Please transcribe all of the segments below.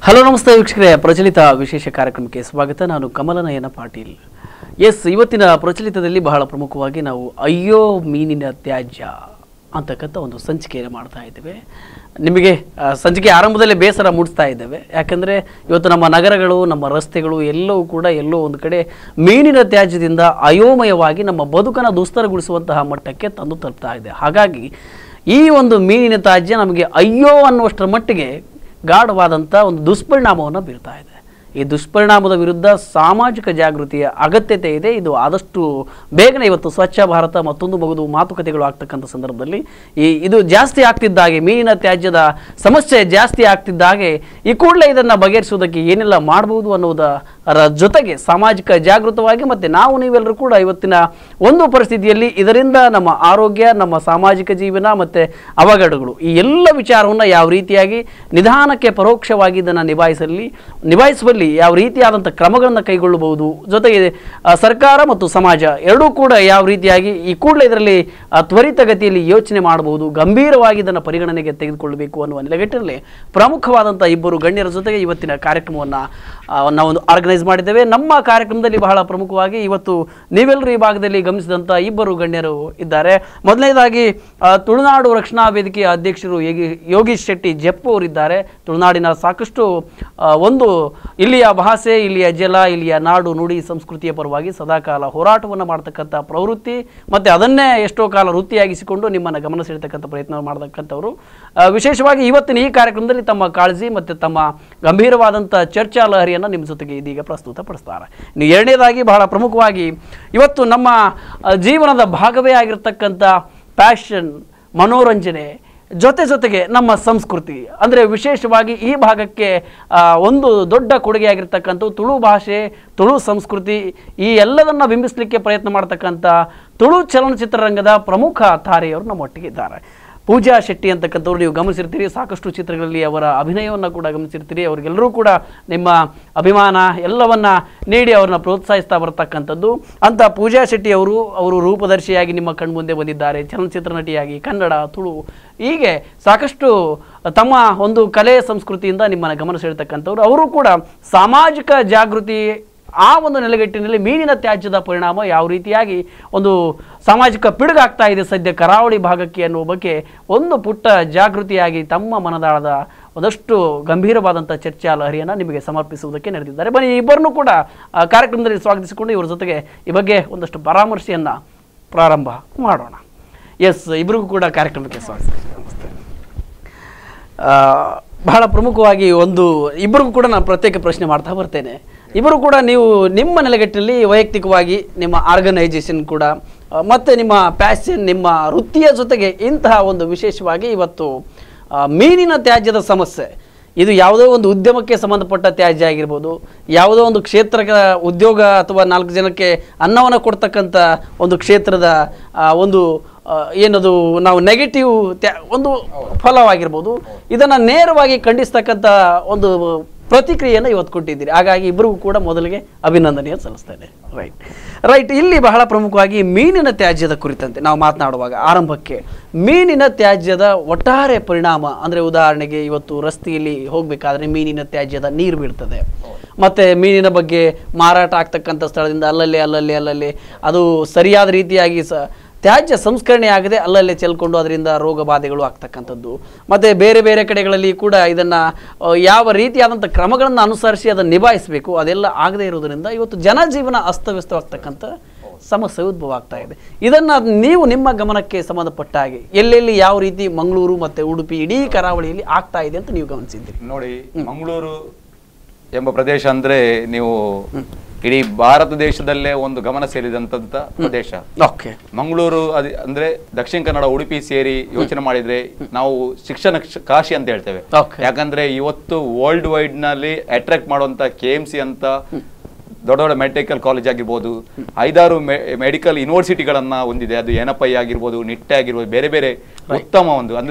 Hello ನಮಸ್ತೆ ವೀಕ್ಷಕರೇ ಪ್ರಚಲಿತ ವಿಶೇಷ ಕಾರ್ಯಕ್ರಮಕ್ಕೆ ಸ್ವಾಗತ ನಾನು ಕಮಲನಯನ ಪಾಟೀಲ್ ಎಸ್ ಇವತ್ತಿನ ಪ್ರಚಲಿತದಲ್ಲಿ ಬಹಳ ಪ್ರಮುಖವಾಗಿ ನಾವು ಅಯ್ಯೋ ಮೀನಿನ ತ್ಯಾಜ್ಯ ಅಂತಕ್ಕಂಥ ಒಂದು ಸಂಚಿಕೆಯನ್ನು ಮಾಡ್ತಾ ಇದ್ದೇವೆ ನಿಮಗೆ ಆ, ಸಂಚಿಕೆ ಆರಂಭದಲ್ಲೇ ಬೇಸರ ಮೂಡಿಸ್ತಾ ಇದ್ದೇವೆ ಯಾಕಂದರೆ ಇವತ್ತು ನಮ್ಮ ನಗರಗಳು ನಮ್ಮ ರಸ್ತೆಗಳು ಎಲ್ಲವೂ ಕೂಡ ಎಲ್ಲೋ ಒಂದು ಕಡೆ ಮೀನಿನ ತ್ಯಾಜ್ಯದಿಂದ ಅಯೋಮಯವಾಗಿ ನಮ್ಮ ಬದುಕನ್ನು ದುಸ್ತರಗೊಳಿಸುವಂತಹ ಮಟ್ಟಕ್ಕೆ ತಂದು ತಲುಪ್ತಾ ಇದೆ ಹಾಗಾಗಿ ಈ ಒಂದು ಮೀನಿನ ತ್ಯಾಜ್ಯ ನಮಗೆ ಅಯ್ಯೋ ಅನ್ನುವಷ್ಟರ ಮಟ್ಟಿಗೆ ಗಾಢವಾದಂಥ ಒಂದು ದುಷ್ಪರಿಣಾಮವನ್ನು ಬೀರ್ತಾ ಇದೆ ಈ ದುಷ್ಪರಿಣಾಮದ ವಿರುದ್ಧ ಸಾಮಾಜಿಕ ಜಾಗೃತಿಯ ಅಗತ್ಯತೆ ಇದೆ ಇದು ಆದಷ್ಟು ಬೇಗನೆ ಇವತ್ತು ಸ್ವಚ್ಛ ಭಾರತ ಮತ್ತೊಂದು ಮಗದು ಮಾತುಕತೆಗಳು ಆಗ್ತಕ್ಕಂಥ ಸಂದರ್ಭದಲ್ಲಿ ಈ ಇದು ಜಾಸ್ತಿ ಆಗ್ತಿದ್ದಾಗೆ ಮೀನಿನ ತ್ಯಾಜ್ಯದ ಸಮಸ್ಯೆ ಜಾಸ್ತಿ ಆಗ್ತಿದ್ದಾಗೆ ಈ ಕೂಡಲೇ ಇದನ್ನು ಬಗೆಹರಿಸುವುದಕ್ಕೆ ಏನೆಲ್ಲ ಮಾಡಬಹುದು ಅನ್ನೋದರ ಜೊತೆಗೆ ಸಾಮಾಜಿಕ ಜಾಗೃತವಾಗಿ ಮತ್ತು ನಾವು ನೀವೆಲ್ಲರೂ ಕೂಡ ಇವತ್ತಿನ ಒಂದು ಪರಿಸ್ಥಿತಿಯಲ್ಲಿ ಇದರಿಂದ ನಮ್ಮ ಆರೋಗ್ಯ ನಮ್ಮ ಸಾಮಾಜಿಕ ಜೀವನ ಮತ್ತು ಅವಘಡಗಳು ಈ ಎಲ್ಲ ವಿಚಾರವನ್ನು ಯಾವ ರೀತಿಯಾಗಿ ನಿಧಾನಕ್ಕೆ ಪರೋಕ್ಷವಾಗಿ ಇದನ್ನು ನಿಭಾಯಿಸಲಿ ನಿಭಾಯಿಸುವಲ್ಲಿ ಯಾವ ರೀತಿಯಾದಂಥ ಕ್ರಮಗಳನ್ನು ಕೈಗೊಳ್ಳಬಹುದು ಜೊತೆಗೆ ಆ, ಸರ್ಕಾರ ಮತ್ತು ಸಮಾಜ ಎರಡೂ ಕೂಡ ಯಾವ ರೀತಿಯಾಗಿ ಈ ಕೂಡಲೇ ಇದರಲ್ಲಿ ಆ, ತ್ವರಿತಗತಿಯಲ್ಲಿ ಯೋಚನೆ ಮಾಡಬಹುದು ಗಂಭೀರವಾಗಿ ಇದನ್ನು ಪರಿಗಣನೆಗೆ ತೆಗೆದುಕೊಳ್ಳಬೇಕು ಅನ್ನುವ ನೆಲೆಗಟ್ಟಿನಲ್ಲಿ ಪ್ರಮುಖವಾದಂಥ ಇಬ್ಬರು ಗಣ್ಯರ ಜೊತೆಗೆ ಇವತ್ತಿನ ಕಾರ್ಯಕ್ರಮವನ್ನು ನಾವೊಂದು ಆರ್ಗನೈಸ್ ಮಾಡಿದ್ದೇವೆ ನಮ್ಮ ಕಾರ್ಯಕ್ರಮದಲ್ಲಿ ಬಹಳ ಪ್ರಮುಖವಾಗಿ ಇವತ್ತು ನೀವೆಲ್ಲರೂ ಈ ಭಾಗದಲ್ಲಿ ಗಮನಿಸಿದಂಥ ಇಬ್ಬರು ಗಣ್ಯರು ಇದ್ದಾರೆ ಮೊದಲನೇದಾಗಿ ಆ, ತುಳುನಾಡು ರಕ್ಷಣಾ ವೇದಿಕೆಯ ಅಧ್ಯಕ್ಷರು ಯೋಗಿ ಯೋಗೀಶ್ ಶೆಟ್ಟಿ ಜಪ್ಪು ಅವರಿದ್ದಾರೆ ತುಳುನಾಡಿನ ಸಾಕಷ್ಟು ಆ, ಒಂದು ಇಲ್ಲಿಯ ಭಾಷೆ ಇಲ್ಲಿಯ ಜಲ ಇಲ್ಲಿಯ ನಾಡು ನುಡಿ ಸಂಸ್ಕೃತಿಯ ಪರವಾಗಿ ಸದಾಕಾಲ ಹೋರಾಟವನ್ನು ಮಾಡ್ತಕ್ಕಂಥ ಪ್ರವೃತ್ತಿ ಮತ್ತು ಅದನ್ನೇ ಎಷ್ಟೋ ಕಾಲ ವೃತ್ತಿಯಾಗಿಸಿಕೊಂಡು ನಿಮ್ಮನ್ನು ಗಮನ ಸೆಳೆತಕ್ಕಂಥ ಪ್ರಯತ್ನ ಮಾಡತಕ್ಕಂಥವರು ಆ, ವಿಶೇಷವಾಗಿ ಇವತ್ತಿನ ಈ ಕಾರ್ಯಕ್ರಮದಲ್ಲಿ ತಮ್ಮ ಕಾಳಜಿ ಮತ್ತು ತಮ್ಮ ಗಂಭೀರವಾದಂಥ ಚರ್ಚಾ ಲಹರಿಯನ್ನು ನಿಮ್ಮ ಜೊತೆಗೆ ಇದೀಗ ಪ್ರಸ್ತುತಪಡಿಸ್ತಾರೆ ಇನ್ನು ಎರಡನೇದಾಗಿ ಬಹಳ ಪ್ರಮುಖವಾಗಿ ಇವತ್ತು ನಮ್ಮ ಆ, ಜೀವನದ ಭಾಗವೇ ಆಗಿರ್ತಕ್ಕಂಥ ಪ್ಯಾಷನ್ ಮನೋರಂಜನೆ ಜೊತೆ ಜೊತೆಗೆ ನಮ್ಮ ಸಂಸ್ಕೃತಿ ಅಂದರೆ ವಿಶೇಷವಾಗಿ ಈ ಭಾಗಕ್ಕೆ ಆ, ಒಂದು ದೊಡ್ಡ ಕೊಡುಗೆಯಾಗಿರ್ತಕ್ಕಂಥ ತುಳು ಭಾಷೆ ತುಳು ಸಂಸ್ಕೃತಿ ಈ ಎಲ್ಲದನ್ನು ಬಿಂಬಿಸಲಿಕ್ಕೆ ಪ್ರಯತ್ನ ಮಾಡ್ತಕ್ಕಂಥ ತುಳು ಚಲನಚಿತ್ರರಂಗದ ಪ್ರಮುಖ ತಾರೆಯವರು ನಮ್ಮೊಟ್ಟಿಗೆ ಇದ್ದಾರೆ ಪೂಜಾ ಶೆಟ್ಟಿ ಅಂತಕ್ಕಂಥವ್ರು ನೀವು ಗಮನಿಸಿರ್ತೀರಿ ಸಾಕಷ್ಟು ಚಿತ್ರಗಳಲ್ಲಿ ಅವರ ಅಭಿನಯವನ್ನು ಕೂಡ ಗಮನಿಸಿರ್ತೀರಿ ಅವರಿಗೆಲ್ಲರೂ ಕೂಡ ನಿಮ್ಮ ಅಭಿಮಾನ ಎಲ್ಲವನ್ನ ನೀಡಿ ಅವ್ರನ್ನ ಪ್ರೋತ್ಸಾಹಿಸ್ತಾ ಬರ್ತಕ್ಕಂಥದ್ದು ಅಂತ ಪೂಜಾ ಶೆಟ್ಟಿ ಅವರು ಅವರು ರೂಪದರ್ಶಿಯಾಗಿ ನಿಮ್ಮ ಕಣ್ಮುಂದೆ ಬಂದಿದ್ದಾರೆ ಚಲನಚಿತ್ರ ನಟಿಯಾಗಿ ಕನ್ನಡ ತುಳು ಹೀಗೆ ಸಾಕಷ್ಟು ತಮ್ಮ ಒಂದು ಕಲೆ ಸಂಸ್ಕೃತಿಯಿಂದ ನಿಮ್ಮನ್ನು ಗಮನ ಸೆಳೆತಕ್ಕಂಥವ್ರು ಅವರು ಕೂಡ ಸಾಮಾಜಿಕ ಜಾಗೃತಿ ಆ ಒಂದು ನೆಲೆಗಟ್ಟಿನಲ್ಲಿ ಮೀನಿನ ತ್ಯಾಜ್ಯದ ಪರಿಣಾಮ ಯಾವ ರೀತಿಯಾಗಿ ಒಂದು ಸಾಮಾಜಿಕ ಪಿಡುಗಾಗ್ತಾ ಇದೆ ಸದ್ಯ ಕರಾವಳಿ ಭಾಗಕ್ಕೆ ಅನ್ನುವ ಬಗ್ಗೆ ಒಂದು ಪುಟ್ಟ ಜಾಗೃತಿಯಾಗಿ ತಮ್ಮ ಮನದಾಳದ ಒಂದಷ್ಟು ಗಂಭೀರವಾದಂಥ ಚರ್ಚಾ ಲಹರಿಯನ್ನು ನಿಮಗೆ ಸಮರ್ಪಿಸುವುದಕ್ಕೆ ನಡೆದಿದ್ದಾರೆ ಬನ್ನಿ ಇಬ್ಬರನ್ನು ಕೂಡ ಆ, ಕಾರ್ಯಕ್ರಮದಲ್ಲಿ ಸ್ವಾಗತಿಸಿಕೊಂಡು ಇವರ ಜೊತೆಗೆ ಈ ಬಗ್ಗೆ ಒಂದಷ್ಟು ಪರಾಮರ್ಶೆಯನ್ನು ಪ್ರಾರಂಭ ಮಾಡೋಣ ಎಸ್ ಇಬ್ಬರಿಗೂ ಕೂಡ ಕಾರ್ಯಕ್ರಮಕ್ಕೆ ಸ್ವಾಗತ ನಮಸ್ತೆ ಆ, ಬಹಳ ಪ್ರಮುಖವಾಗಿ ಒಂದು ಇಬ್ಬರಿಗೂ ಕೂಡ ನಾನು ಪ್ರತ್ಯೇಕ ಪ್ರಶ್ನೆ ಮಾಡ್ತಾ ಬರ್ತೇನೆ ಇಬ್ಬರು ಕೂಡ ನೀವು ನಿಮ್ಮ ನೆಲೆಗಟ್ಟಿನಲ್ಲಿ ವೈಯಕ್ತಿಕವಾಗಿ ನಿಮ್ಮ ಆರ್ಗನೈಸೇಷನ್ ಕೂಡ ಆ, ಮತ್ತೆ ನಿಮ್ಮ ಪ್ಯಾಷನ್ ನಿಮ್ಮ ವೃತ್ತಿಯ ಜೊತೆಗೆ ಇಂತಹ ಒಂದು ವಿಶೇಷವಾಗಿ ಇವತ್ತು ಆ, ಮೀನಿನ ತ್ಯಾಜ್ಯದ ಸಮಸ್ಯೆ ಇದು ಯಾವುದೋ ಒಂದು ಉದ್ಯಮಕ್ಕೆ ಸಂಬಂಧಪಟ್ಟ ತ್ಯಾಜ್ಯ ಆಗಿರ್ಬೋದು ಯಾವುದೋ ಒಂದು ಕ್ಷೇತ್ರ ಉದ್ಯೋಗ ಅಥವಾ ನಾಲ್ಕು ಜನಕ್ಕೆ ಅನ್ನವನ್ನು ಕೊಡ್ತಕ್ಕಂಥ ಒಂದು ಕ್ಷೇತ್ರದ ಆ, ಒಂದು ಆ, ಏನದು ನಾವು ನೆಗೆಟಿವ್ ತ್ಯಾ ಒಂದು ಫಲವಾಗಿರ್ಬೋದು ಇದನ್ನು ನೇರವಾಗಿ ಖಂಡಿಸ್ತಕ್ಕಂಥ ಒಂದು ಪ್ರತಿಕ್ರಿಯೆಯನ್ನು ಇವತ್ತು ಕೊಟ್ಟಿದ್ದೀರಿ ಹಾಗಾಗಿ ಇಬ್ಬರಿಗೂ ಕೂಡ ಮೊದಲಿಗೆ ಅಭಿನಂದನೆಯನ್ನು ಸಲ್ಲಿಸ್ತೇನೆ ರೈಟ್ ರೈಟ್ ಇಲ್ಲಿ ಬಹಳ ಪ್ರಮುಖವಾಗಿ ಮೀನಿನ ತ್ಯಾಜ್ಯದ ಕುರಿತಂತೆ ನಾವು ಮಾತನಾಡುವಾಗ ಆರಂಭಕ್ಕೆ ಮೀನಿನ ತ್ಯಾಜ್ಯದ ಒಟ್ಟಾರೆ ಪರಿಣಾಮ ಅಂದರೆ ಉದಾಹರಣೆಗೆ ಇವತ್ತು ರಸ್ತೆಯಲ್ಲಿ ಹೋಗಬೇಕಾದ್ರೆ ಮೀನಿನ ತ್ಯಾಜ್ಯದ ನೀರು ಬೀಳ್ತದೆ ಮತ್ತು ಮೀನಿನ ಬಗ್ಗೆ ಮಾರಾಟ ಆಗ್ತಕ್ಕಂಥ ಸ್ಥಳದಿಂದ ಅಲ್ಲಲ್ಲಿ ಅಲ್ಲಲ್ಲಿ ಅಲ್ಲಲ್ಲಿ ಅದು ಸರಿಯಾದ ರೀತಿಯಾಗಿ ಸ ತ್ಯಾಜ್ಯ ಸಂಸ್ಕರಣೆ ಆಗದೆ ಅಲ್ಲಲ್ಲೇ ಚೆಲ್ಕೊಂಡು ಅದರಿಂದ ರೋಗ ಬಾಧೆಗಳು ಆಗ್ತಕ್ಕಂಥದ್ದು ಮತ್ತು ಬೇರೆ ಬೇರೆ ಕಡೆಗಳಲ್ಲಿ ಕೂಡ ಇದನ್ನು ಯಾವ ರೀತಿಯಾದಂಥ ಕ್ರಮಗಳನ್ನು ಅನುಸರಿಸಿ ಅದನ್ನು ನಿಭಾಯಿಸಬೇಕು ಅದೆಲ್ಲ ಆಗದೇ ಇರೋದರಿಂದ ಇವತ್ತು ಜನಜೀವನ ಅಸ್ತವ್ಯಸ್ತವಾಗ್ತಕ್ಕಂಥ ಸಮಸ್ಯೆ ಉದ್ಭವ ಆಗ್ತಾ ಇದೆ ಇದನ್ನು ನೀವು ನಿಮ್ಮ ಗಮನಕ್ಕೆ ಸಂಬಂಧಪಟ್ಟ ಹಾಗೆ ಎಲ್ಲೆಲ್ಲಿ ಯಾವ ರೀತಿ ಮಂಗಳೂರು ಮತ್ತು ಉಡುಪಿ ಇಡೀ ಕರಾವಳಿಯಲ್ಲಿ ಆಗ್ತಾ ಇದೆ ಅಂತ ನೀವು ಗಮನಿಸಿದ್ದೀರಿ ನೋಡಿ ಮಂಗಳೂರು ಎಂಬ ಪ್ರದೇಶ ಅಂದ್ರೆ ನೀವು ಇಡೀ ಭಾರತ ದೇಶದಲ್ಲೇ ಒಂದು ಗಮನ ಸೇರಿದಂತ ಪ್ರದೇಶ ಓಕೆ ಮಂಗಳೂರು ಅದ್- ಅಂದ್ರೆ ದಕ್ಷಿಣ ಕನ್ನಡ ಉಡುಪಿ ಸೇರಿ ಯೋಚನೆ ಮಾಡಿದ್ರೆ ನಾವು ಶಿಕ್ಷಣ ಕ್ಷ- ಕಾಶಿ ಅಂತ ಹೇಳ್ತೇವೆ Okay. ಯಾಕಂದ್ರೆ ಇವತ್ತು ವರ್ಲ್ಡ್ ವೈಡ್ ನಲ್ಲಿ ಅಟ್ರಾಕ್ಟ್ ಮಾಡುವಂತ ಕೆ ಎಂ ಸಿ ಅಂತ ದೊಡ್ಡ ದೊಡ್ಡ ಮೆಡಿಕಲ್ ಕಾಲೇಜ್ ಆಗಿರ್ಬೋದು ಐದಾರು ಮೆಡಿಕಲ್ ಯೂನಿವರ್ಸಿಟಿಗಳನ್ನ ಹೊಂದಿದೆ ಅದು ಎನ್ ಎಫ್ ಐ ಆಗಿರ್ಬೋದು ನಿಟ್ಟೆ ಆಗಿರ್ಬೋದು ಬೇರೆ ಬೇರೆ ಉತ್ತಮ ಒಂದು ಅಂದ್ರೆ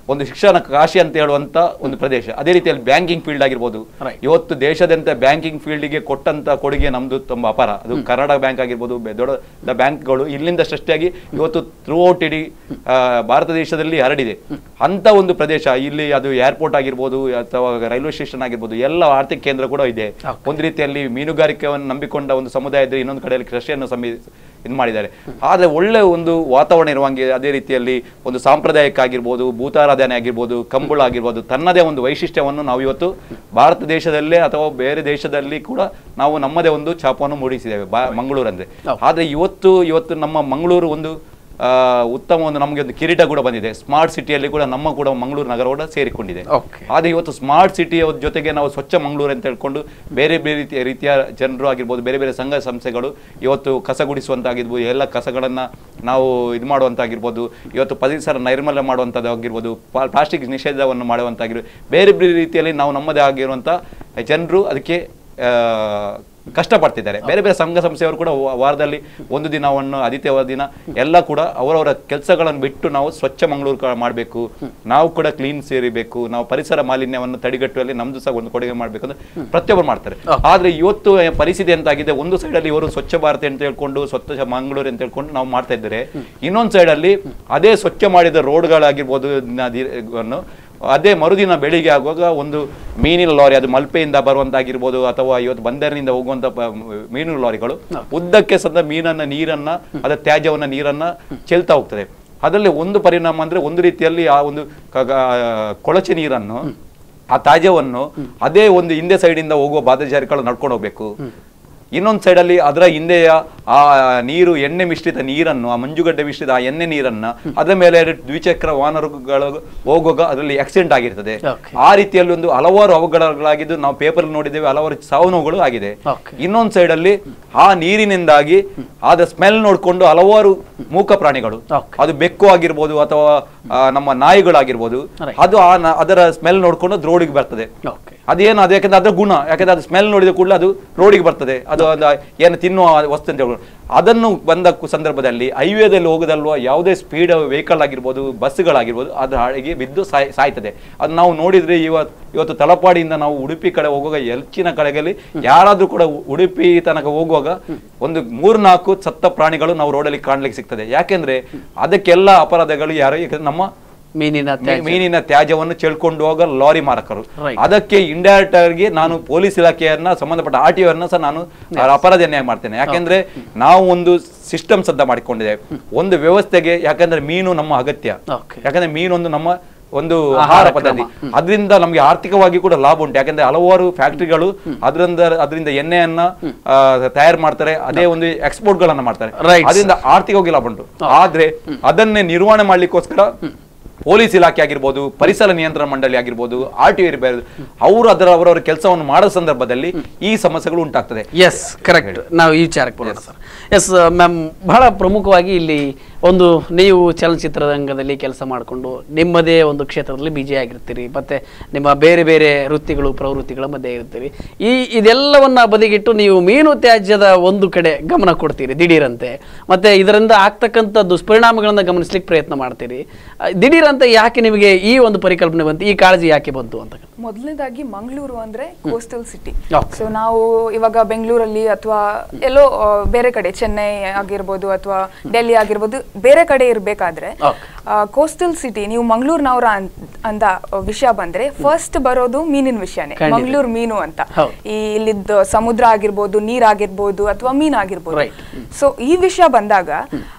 ಒಂದು ಶಿಕ್ಷಣ ಕಾಶಿ ಅಂತ ಹೇಳುವಂತ ಒಂದು ಪ್ರದೇಶ ಅದೇ ರೀತಿಯಲ್ಲಿ ಬ್ಯಾಂಕಿಂಗ್ ಫೀಲ್ಡ್ ಆಗಿರ್ಬೋದು Right. ಇವತ್ತು ದೇಶದಂತ ಬ್ಯಾಂಕಿಂಗ್ ಫೀಲ್ಡ್ಗೆ ಕೊಟ್ಟಂತ ಕೊಡುಗೆ ನಮ್ದು ತುಂಬಾ ಅಪಾರ ಅದು ಕರ್ನಾಟಕ ಬ್ಯಾಂಕ್ ಆಗಿರ್ಬೋದು ಬೆ- ದೊಡ್ಡ ಬ್ಯಾಂಕ್ಗಳು ಇಲ್ಲಿಂದ ಸೃಷ್ಟಿಯಾಗಿ ಇವತ್ತು ಥ್ರೂಔಟ್ ಇಡೀ ಆ, ಭಾರತ ದೇಶದಲ್ಲಿ ಹರಡಿದೆ ಅಂತ ಒಂದು ಪ್ರದೇಶ ಇಲ್ಲಿ ಅದು ಏರ್ಪೋರ್ಟ್ ಆಗಿರ್ಬೋದು ಅಥವಾ ರೈಲ್ವೆ ಸ್ಟೇಷನ್ ಆಗಿರ್ಬೋದು ಎಲ್ಲ ಆರ್ಥಿಕ ಕೇಂದ್ರ ಕೂಡ ಇದೆ ಒಂದು ರೀತಿಯಲ್ಲಿ ಮೀನುಗಾರಿಕೆಯನ್ನು ನಂಬಿಕೊಂಡ ಒಂದು ಸಮುದಾಯ ಇದ್ರೆ ಇನ್ನೊಂದು ಕಡೆಯಲ್ಲಿ ಕೃಷಿಯನ್ನು ಸಮಿ ಇದು ಮಾಡಿದ್ದಾರೆ ಆದ್ರೆ ಒಳ್ಳೆ ಒಂದು ವಾತಾವರಣ ಇರುವಂಗೆ ಅದೇ ರೀತಿಯಲ್ಲಿ ಒಂದು ಸಾಂಪ್ರದಾಯಿಕ ಆಗಿರ್ಬೋದು ಭೂತಾರಾಧನೆ ಆಗಿರ್ಬೋದು ಕಂಬಳ ಆಗಿರ್ಬೋದು ತನ್ನದೇ ಒಂದು ವೈಶಿಷ್ಟ್ಯವನ್ನು ನಾವು ಇವತ್ತು ಭಾರತ ದೇಶದಲ್ಲೇ ಅಥವಾ ಬೇರೆ ದೇಶದಲ್ಲಿ ಕೂಡ ನಾವು ನಮ್ಮದೇ ಒಂದು ಛಾಪವನ್ನು ಮೂಡಿಸಿದ್ದೇವೆ ಬಾ ಮಂಗಳೂರು ಅಂದ್ರೆ ಆದ್ರೆ ಇವತ್ತು ಇವತ್ತು ನಮ್ಮ ಮಂಗಳೂರು ಒಂದು ಆ, ಉತ್ತಮ ಒಂದು ನಮಗೆ ಒಂದು ಕಿರೀಟ ಕೂಡ ಬಂದಿದೆ ಸ್ಮಾರ್ಟ್ ಸಿಟಿಯಲ್ಲಿ ಕೂಡ ನಮ್ಮ ಕೂಡ ಮಂಗಳೂರು ನಗರ ಕೂಡ ಸೇರಿಕೊಂಡಿದೆ ಓಕೆ ಆದ್ರೆ ಇವತ್ತು ಸ್ಮಾರ್ಟ್ ಸಿಟಿಯ ಜೊತೆಗೆ ನಾವು ಸ್ವಚ್ಛ ಮಂಗಳೂರು ಅಂತ ಹೇಳ್ಕೊಂಡು ಬೇರೆ ಬೇರೆ ರೀತಿಯ ರೀತಿಯ ಜನರು ಆಗಿರ್ಬೋದು ಬೇರೆ ಬೇರೆ ಸಂಘ ಸಂಸ್ಥೆಗಳು ಇವತ್ತು ಕಸ ಗುಡಿಸುವಂತಾಗಿರ್ಬೋದು ಎಲ್ಲ ಕಸಗಳನ್ನ ನಾವು ಇದು ಮಾಡುವಂತಾಗಿರ್ಬೋದು ಇವತ್ತು ಪರಿಸರ ನೈರ್ಮಲ್ಯ ಮಾಡುವಂಥದ್ದಾಗಿರ್ಬೋದು ಪ್ಲಾಸ್ಟಿಕ್ ನಿಷೇಧವನ್ನು ಮಾಡುವಂತಾಗಿರ್ಬೋದು ಬೇರೆ ಬೇರೆ ರೀತಿಯಲ್ಲಿ ನಾವು ನಮ್ಮದೇ ಆಗಿರುವಂಥ ಜನರು ಅದಕ್ಕೆ ಆ, ಕಷ್ಟಪಡ್ತಿದ್ದಾರೆ ಬೇರೆ ಬೇರೆ ಸಂಘ ಸಂಸ್ಥೆಯವರು ಕೂಡ ವಾ- ವಾರದಲ್ಲಿ ಒಂದು ದಿನವನ್ನು ಆದಿತ್ಯವಾದ ದಿನ ಎಲ್ಲ ಕೂಡ ಅವರವರ ಕೆಲಸಗಳನ್ನು ಬಿಟ್ಟು ನಾವು ಸ್ವಚ್ಛ ಮಂಗಳೂರು ಮಾಡಬೇಕು ನಾವು ಕೂಡ ಕ್ಲೀನ್ ಸೇರಿಬೇಕು ನಾವು ಪರಿಸರ ಮಾಲಿನ್ಯವನ್ನು ತಡೆಗಟ್ಟುವಲ್ಲಿ ನಮ್ದು ಸಹ ಒಂದು ಕೊಡುಗೆ ಮಾಡಬೇಕು ಅಂತ ಪ್ರತಿಯೊಬ್ಬರು ಮಾಡ್ತಾರೆ ಆದ್ರೆ ಇವತ್ತು ಏ ಪರಿಸ್ಥಿತಿ ಎಂತಾಗಿದೆ ಒಂದು ಸೈಡ್ ಅಲ್ಲಿ ಇವರು ಸ್ವಚ್ಛ ಭಾರತ ಅಂತ ಹೇಳ್ಕೊಂಡು ಸ್ವಚ್ಛ ಮಂಗಳೂರು ಅಂತ ಹೇಳ್ಕೊಂಡು ನಾವು ಮಾಡ್ತಾ ಇದ್ದಾರೆ ಇನ್ನೊಂದು ಸೈಡ್ ಅಲ್ಲಿ ಅದೇ ಸ್ವಚ್ಛ ಮಾಡಿದ ರೋಡ್ಗಳಾಗಿರ್ಬೋದು ನದಿಯನ್ನು ಅದೇ ಮರುದಿನ ಬೆಳಿಗ್ಗೆ ಆಗುವಾಗ ಒಂದು ಮೀನಿನ ಲಾರಿ ಅದು ಮಲ್ಪೆಯಿಂದ ಬರುವಂತಾಗಿರ್ಬೋದು ಅಥವಾ ಇವತ್ತು ಬಂದರಿನಿಂದ ಹೋಗುವಂತ ಪ- ಮೀನು ಲಾರಿಗಳು ಉದ್ದಕ್ಕೆ ಸದ ಮೀನನ್ನ ನೀರನ್ನ ಅದರ ತ್ಯಾಜ್ಯವನ್ನ ನೀರನ್ನ ಚೆಲ್ತಾ ಹೋಗ್ತದೆ ಅದರಲ್ಲಿ ಒಂದು ಪರಿಣಾಮ ಅಂದ್ರೆ ಒಂದು ರೀತಿಯಲ್ಲಿ ಆ ಒಂದು ಕ- ಗ- ಕೊಳಚೆ ನೀರನ್ನು ಆ ತ್ಯಾಜ್ಯವನ್ನು ಅದೇ ಒಂದು ಹಿಂದೆ ಸೈಡಿಂದ ಹೋಗುವ ಪಾದಚಾರಿಗಳು ನಡ್ಕೊಂಡು ಹೋಗ್ಬೇಕು ಇನ್ನೊಂದು ಸೈಡಲ್ಲಿ ಅದರ ಹಿಂದೆಯ ಆ ನೀರು ಎಣ್ಣೆ ಮಿಶ್ರಿತ ನೀರನ್ನು ಆ ಮಂಜುಗಡ್ಡೆ ಮಿಶ್ರಿತ ಆ ಎಣ್ಣೆ ನೀರನ್ನ ಅದರ ಮೇಲೆ ಎರಡು ದ್ವಿಚಕ್ರ ವಾಹನಗಳು ಹೋಗುವಾಗ ಅದರಲ್ಲಿ ಆಕ್ಸಿಡೆಂಟ್ ಆಗಿರ್ತದೆ Okay. ಆ ರೀತಿಯಲ್ಲಿ ಒಂದು ಹಲವಾರು ಅವಘಡಗಳಾಗಿದ್ದು ನಾವು ಪೇಪರ್ ನೋಡಿದ್ದೇವೆ ಹಲವಾರು ಸಾವು ನೋವುಗಳು ಆಗಿದೆ Okay. ಇನ್ನೊಂದು ಸೈಡಲ್ಲಿ ಆ ನೀರಿನಿಂದಾಗಿ ಆದ ಸ್ಮೆಲ್ ನೋಡ್ಕೊಂಡು ಹಲವಾರು ಮೂಕ ಪ್ರಾಣಿಗಳು Okay. ಅದು ಬೆಕ್ಕು ಆಗಿರ್ಬೋದು ಅಥವಾ ಆ, ನಮ್ಮ ನಾಯಿಗಳಾಗಿರ್ಬೋದು Right. ಅದು ಆ ನ- ಅದರ ಸ್ಮೆಲ್ ನೋಡ್ಕೊಂಡು ಅದು ರೋಡಿಗೆ ಬರ್ತದೆ ಓಕೆ ಅದೇನು ಅದು ಯಾಕಂದ್ರೆ ಅದ್ರ ಗುಣ ಯಾಕಂದ್ರೆ ಅದು ಸ್ಮೆಲ್ ನೋಡಿದ ಕೂಡಲೇ ಅದು ರೋಡಿಗೆ ಬರ್ತದೆ ಅದು ಅದು ಏನು ತಿನ್ನುವ ವಸ್ತು ಅಂತ ಹೇಳ್ಬೋದು ಅದನ್ನು ಬಂದ ಕು- ಸಂದರ್ಭದಲ್ಲಿ ಹೈವೇದಲ್ಲಿ ಹೋಗೋದಲ್ವ ಯಾವುದೇ ಸ್ಪೀಡ್ ವೆಹಿಕಲ್ ಆಗಿರ್ಬೋದು ಬಸ್ಗಳಾಗಿರ್ಬೋದು ಅದು ಹಾಳಿಗೆ ಬಿದ್ದು ಸಾಯ್ ಸಾಯ್ತದೆ ಅದು ನಾವು ನೋಡಿದ್ರೆ ಇವತ್ತು ಇವತ್ತು ತಲಪಾಡಿಯಿಂದ ನಾವು ಉಡುಪಿ ಕಡೆ ಹೋಗುವಾಗ ಹೆಚ್ಚಿನ ಕಡೆಗಳಲ್ಲಿ ಯಾರಾದ್ರೂ ಕೂಡ ಉ- ಉಡುಪಿ ತನಕ ಹೋಗುವಾಗ ಒಂದು ಮೂರ್ನಾಲ್ಕು ಸತ್ತ ಪ್ರಾಣಿಗಳು ನಾವು ರೋಡಲ್ಲಿ ಕಾಣ್ಲಿಕ್ಕೆ ಸಿಗ್ತದೆ ಯಾಕೆಂದ್ರೆ ಅದಕ್ಕೆಲ್ಲ ಅಪರಾಧಗಳು ಯಾರು ಯಾಕಂದ್ರೆ ನಮ್ಮ ಮೀನಿನ ಮೀ- ಮೀನಿನ ತ್ಯಾಜ್ಯವನ್ನು ಚೆಲ್ಕೊಂಡು ಹೋಗ ಲಾರಿ ಮಾರಕರು Right. ಅದಕ್ಕೆ ಇಂಡೈರೆಕ್ಟ್ ಆಗಿ ನಾನು ಪೊಲೀಸ್ ಇಲಾಖೆಯನ್ನ ಸಂಬಂಧಪಟ್ಟ ಆರ್ ಟಿ ಸಹ ನಾನು ಅಪರಾಧನ್ಯಾಯ ಮಾಡ್ತೇನೆ ಯಾಕೆಂದ್ರೆ ನಾವು ಒಂದು ಸಿಸ್ಟಮ್ ಸದ್ದ ಮಾಡಿಕೊಂಡಿದ್ದೇವೆ ಒಂದು ವ್ಯವಸ್ಥೆಗೆ ಯಾಕಂದ್ರೆ ಮೀನು ನಮ್ಮ ಅಗತ್ಯ ಓಕೆ ಯಾಕಂದ್ರೆ ಮೀನು ಒಂದು ನಮ್ಮ ಒಂದು ಆಹಾರ ಆಹಾರ ಕ್ರಮ. ಪದ್ಧತಿ ಅದರಿಂದ ನಮಗೆ ಆರ್ಥಿಕವಾಗಿ ಕೂಡ ಲಾಭ ಉಂಟು ಯಾಕಂದ್ರೆ ಹಲವಾರು ಫ್ಯಾಕ್ಟರಿಗಳು ಅದರಿಂದ ಅದರಿಂದ ಎಣ್ಣೆಯನ್ನ ಆ, ತಯಾರು ಮಾಡ್ತಾರೆ ಅದೇ ಒಂದು ಎಕ್ಸ್ಪೋರ್ಟ್ ಗಳನ್ನ ಮಾಡ್ತಾರೆ Right. ಅದರಿಂದ ಆರ್ಥಿಕವಾಗಿ ಲಾಭ ಉಂಟು ಆದ್ರೆ ಅದನ್ನೇ ನಿರ್ವಹಣೆ ಮಾಡ್ಲಿಕ್ಕೋಸ್ಕರ ಪೊಲೀಸ್ ಇಲಾಖೆ ಆಗಿರ್ಬೋದು ಪರಿಸರ ನಿಯಂತ್ರಣ ಮಂಡಳಿ ಆಗಿರ್ಬೋದು ಆರ್ ಟಿ ಇರಬಹುದು ಅವರು ಅದರ ಅವರವರ ಕೆಲಸವನ್ನು ಮಾಡೋ ಸಂದರ್ಭದಲ್ಲಿ ಈ ಸಮಸ್ಯೆಗಳು ಉಂಟಾಗ್ತದೆ ಎಸ್ ಕರೆಕ್ಟ್ ನಾವು ಈ ವಿಚಾರಕ್ಕೆ ಬರೋಣ ಸರ್ ಎಸ್ ಮ್ಯಾಮ್ ಬಹಳ ಪ್ರಮುಖವಾಗಿ ಇಲ್ಲಿ ಒಂದು ನೀವು ಚಲನಚಿತ್ರ ರಂಗದಲ್ಲಿ ಕೆಲಸ ಮಾಡಿಕೊಂಡು ನಿಮ್ಮದೇ ಒಂದು ಕ್ಷೇತ್ರದಲ್ಲಿ ಬಿಜಿ ಆಗಿರ್ತೀರಿ ಮತ್ತೆ ನಿಮ್ಮ ಬೇರೆ ಬೇರೆ ವೃತ್ತಿಗಳು ಪ್ರವೃತ್ತಿಗಳ ಮಧ್ಯೆ ಇರ್ತೀರಿ ಈ ಇದೆಲ್ಲವನ್ನ ಬದಿಗಿಟ್ಟು ನೀವು ಮೀನು ತ್ಯಾಜ್ಯದ ಒಂದು ಕಡೆ ಗಮನ ಕೊಡ್ತೀರಿ ದಿಢೀರಂತೆ ಮತ್ತೆ ಇದರಿಂದ ಆಗ್ತಕ್ಕಂಥ ದುಷ್ಪರಿಣಾಮಗಳನ್ನ ಗಮನಿಸ್ಲಿಕ್ಕೆ ಪ್ರಯತ್ನ ಮಾಡ್ತೀರಿ ಆ, ದಿಢೀರಂತೆ ಯಾಕೆ ನಿಮಗೆ ಈ ಒಂದು ಪರಿಕಲ್ಪನೆ ಬಂತು ಈ ಕಾಳಜಿ ಯಾಕೆ ಬಂತು ಅಂತ ಮೊದಲನೇದಾಗಿ ಮಂಗಳೂರು ಅಂದ್ರೆ ಕೋಸ್ಟಲ್ ಸಿಟಿ Okay. ಸೊ ನಾವು ಇವಾಗ ಬೆಂಗಳೂರಲ್ಲಿ ಅಥವಾ ಎಲ್ಲೋ ಆ, ಬೇರೆ ಕಡೆ ಚೆನ್ನೈ ಆಗಿರ್ಬೋದು ಅಥವಾ ಡೆಲ್ಲಿ ಆಗಿರ್ಬೋದು ಬೇರೆ ಕಡೆ ಇರ್ಬೇಕಾದ್ರೆ Okay. ಕೋಸ್ಟಲ್ ಸಿಟಿ ನೀವು ಮಂಗಳೂರಿನವರ ಅಂತ ವಿಷಯ ಬಂದ್ರೆ ಫಸ್ಟ್ ಬರೋದು ಮೀನಿನ ವಿಷಯನೇ ಖಂಡಿತ. ಮಂಗಳೂರು ಮೀನು ಅಂತ ಹೌದು. ಈ ಇಲ್ಲಿದ್ದ ಸಮುದ್ರ ಆಗಿರ್ಬೋದು ನೀರಾಗಿರ್ಬೋದು ಅಥವಾ ಮೀನ್ ಆಗಿರ್ಬೋದು Right. ಸೊ ಈ ವಿಷಯ ಬಂದಾಗ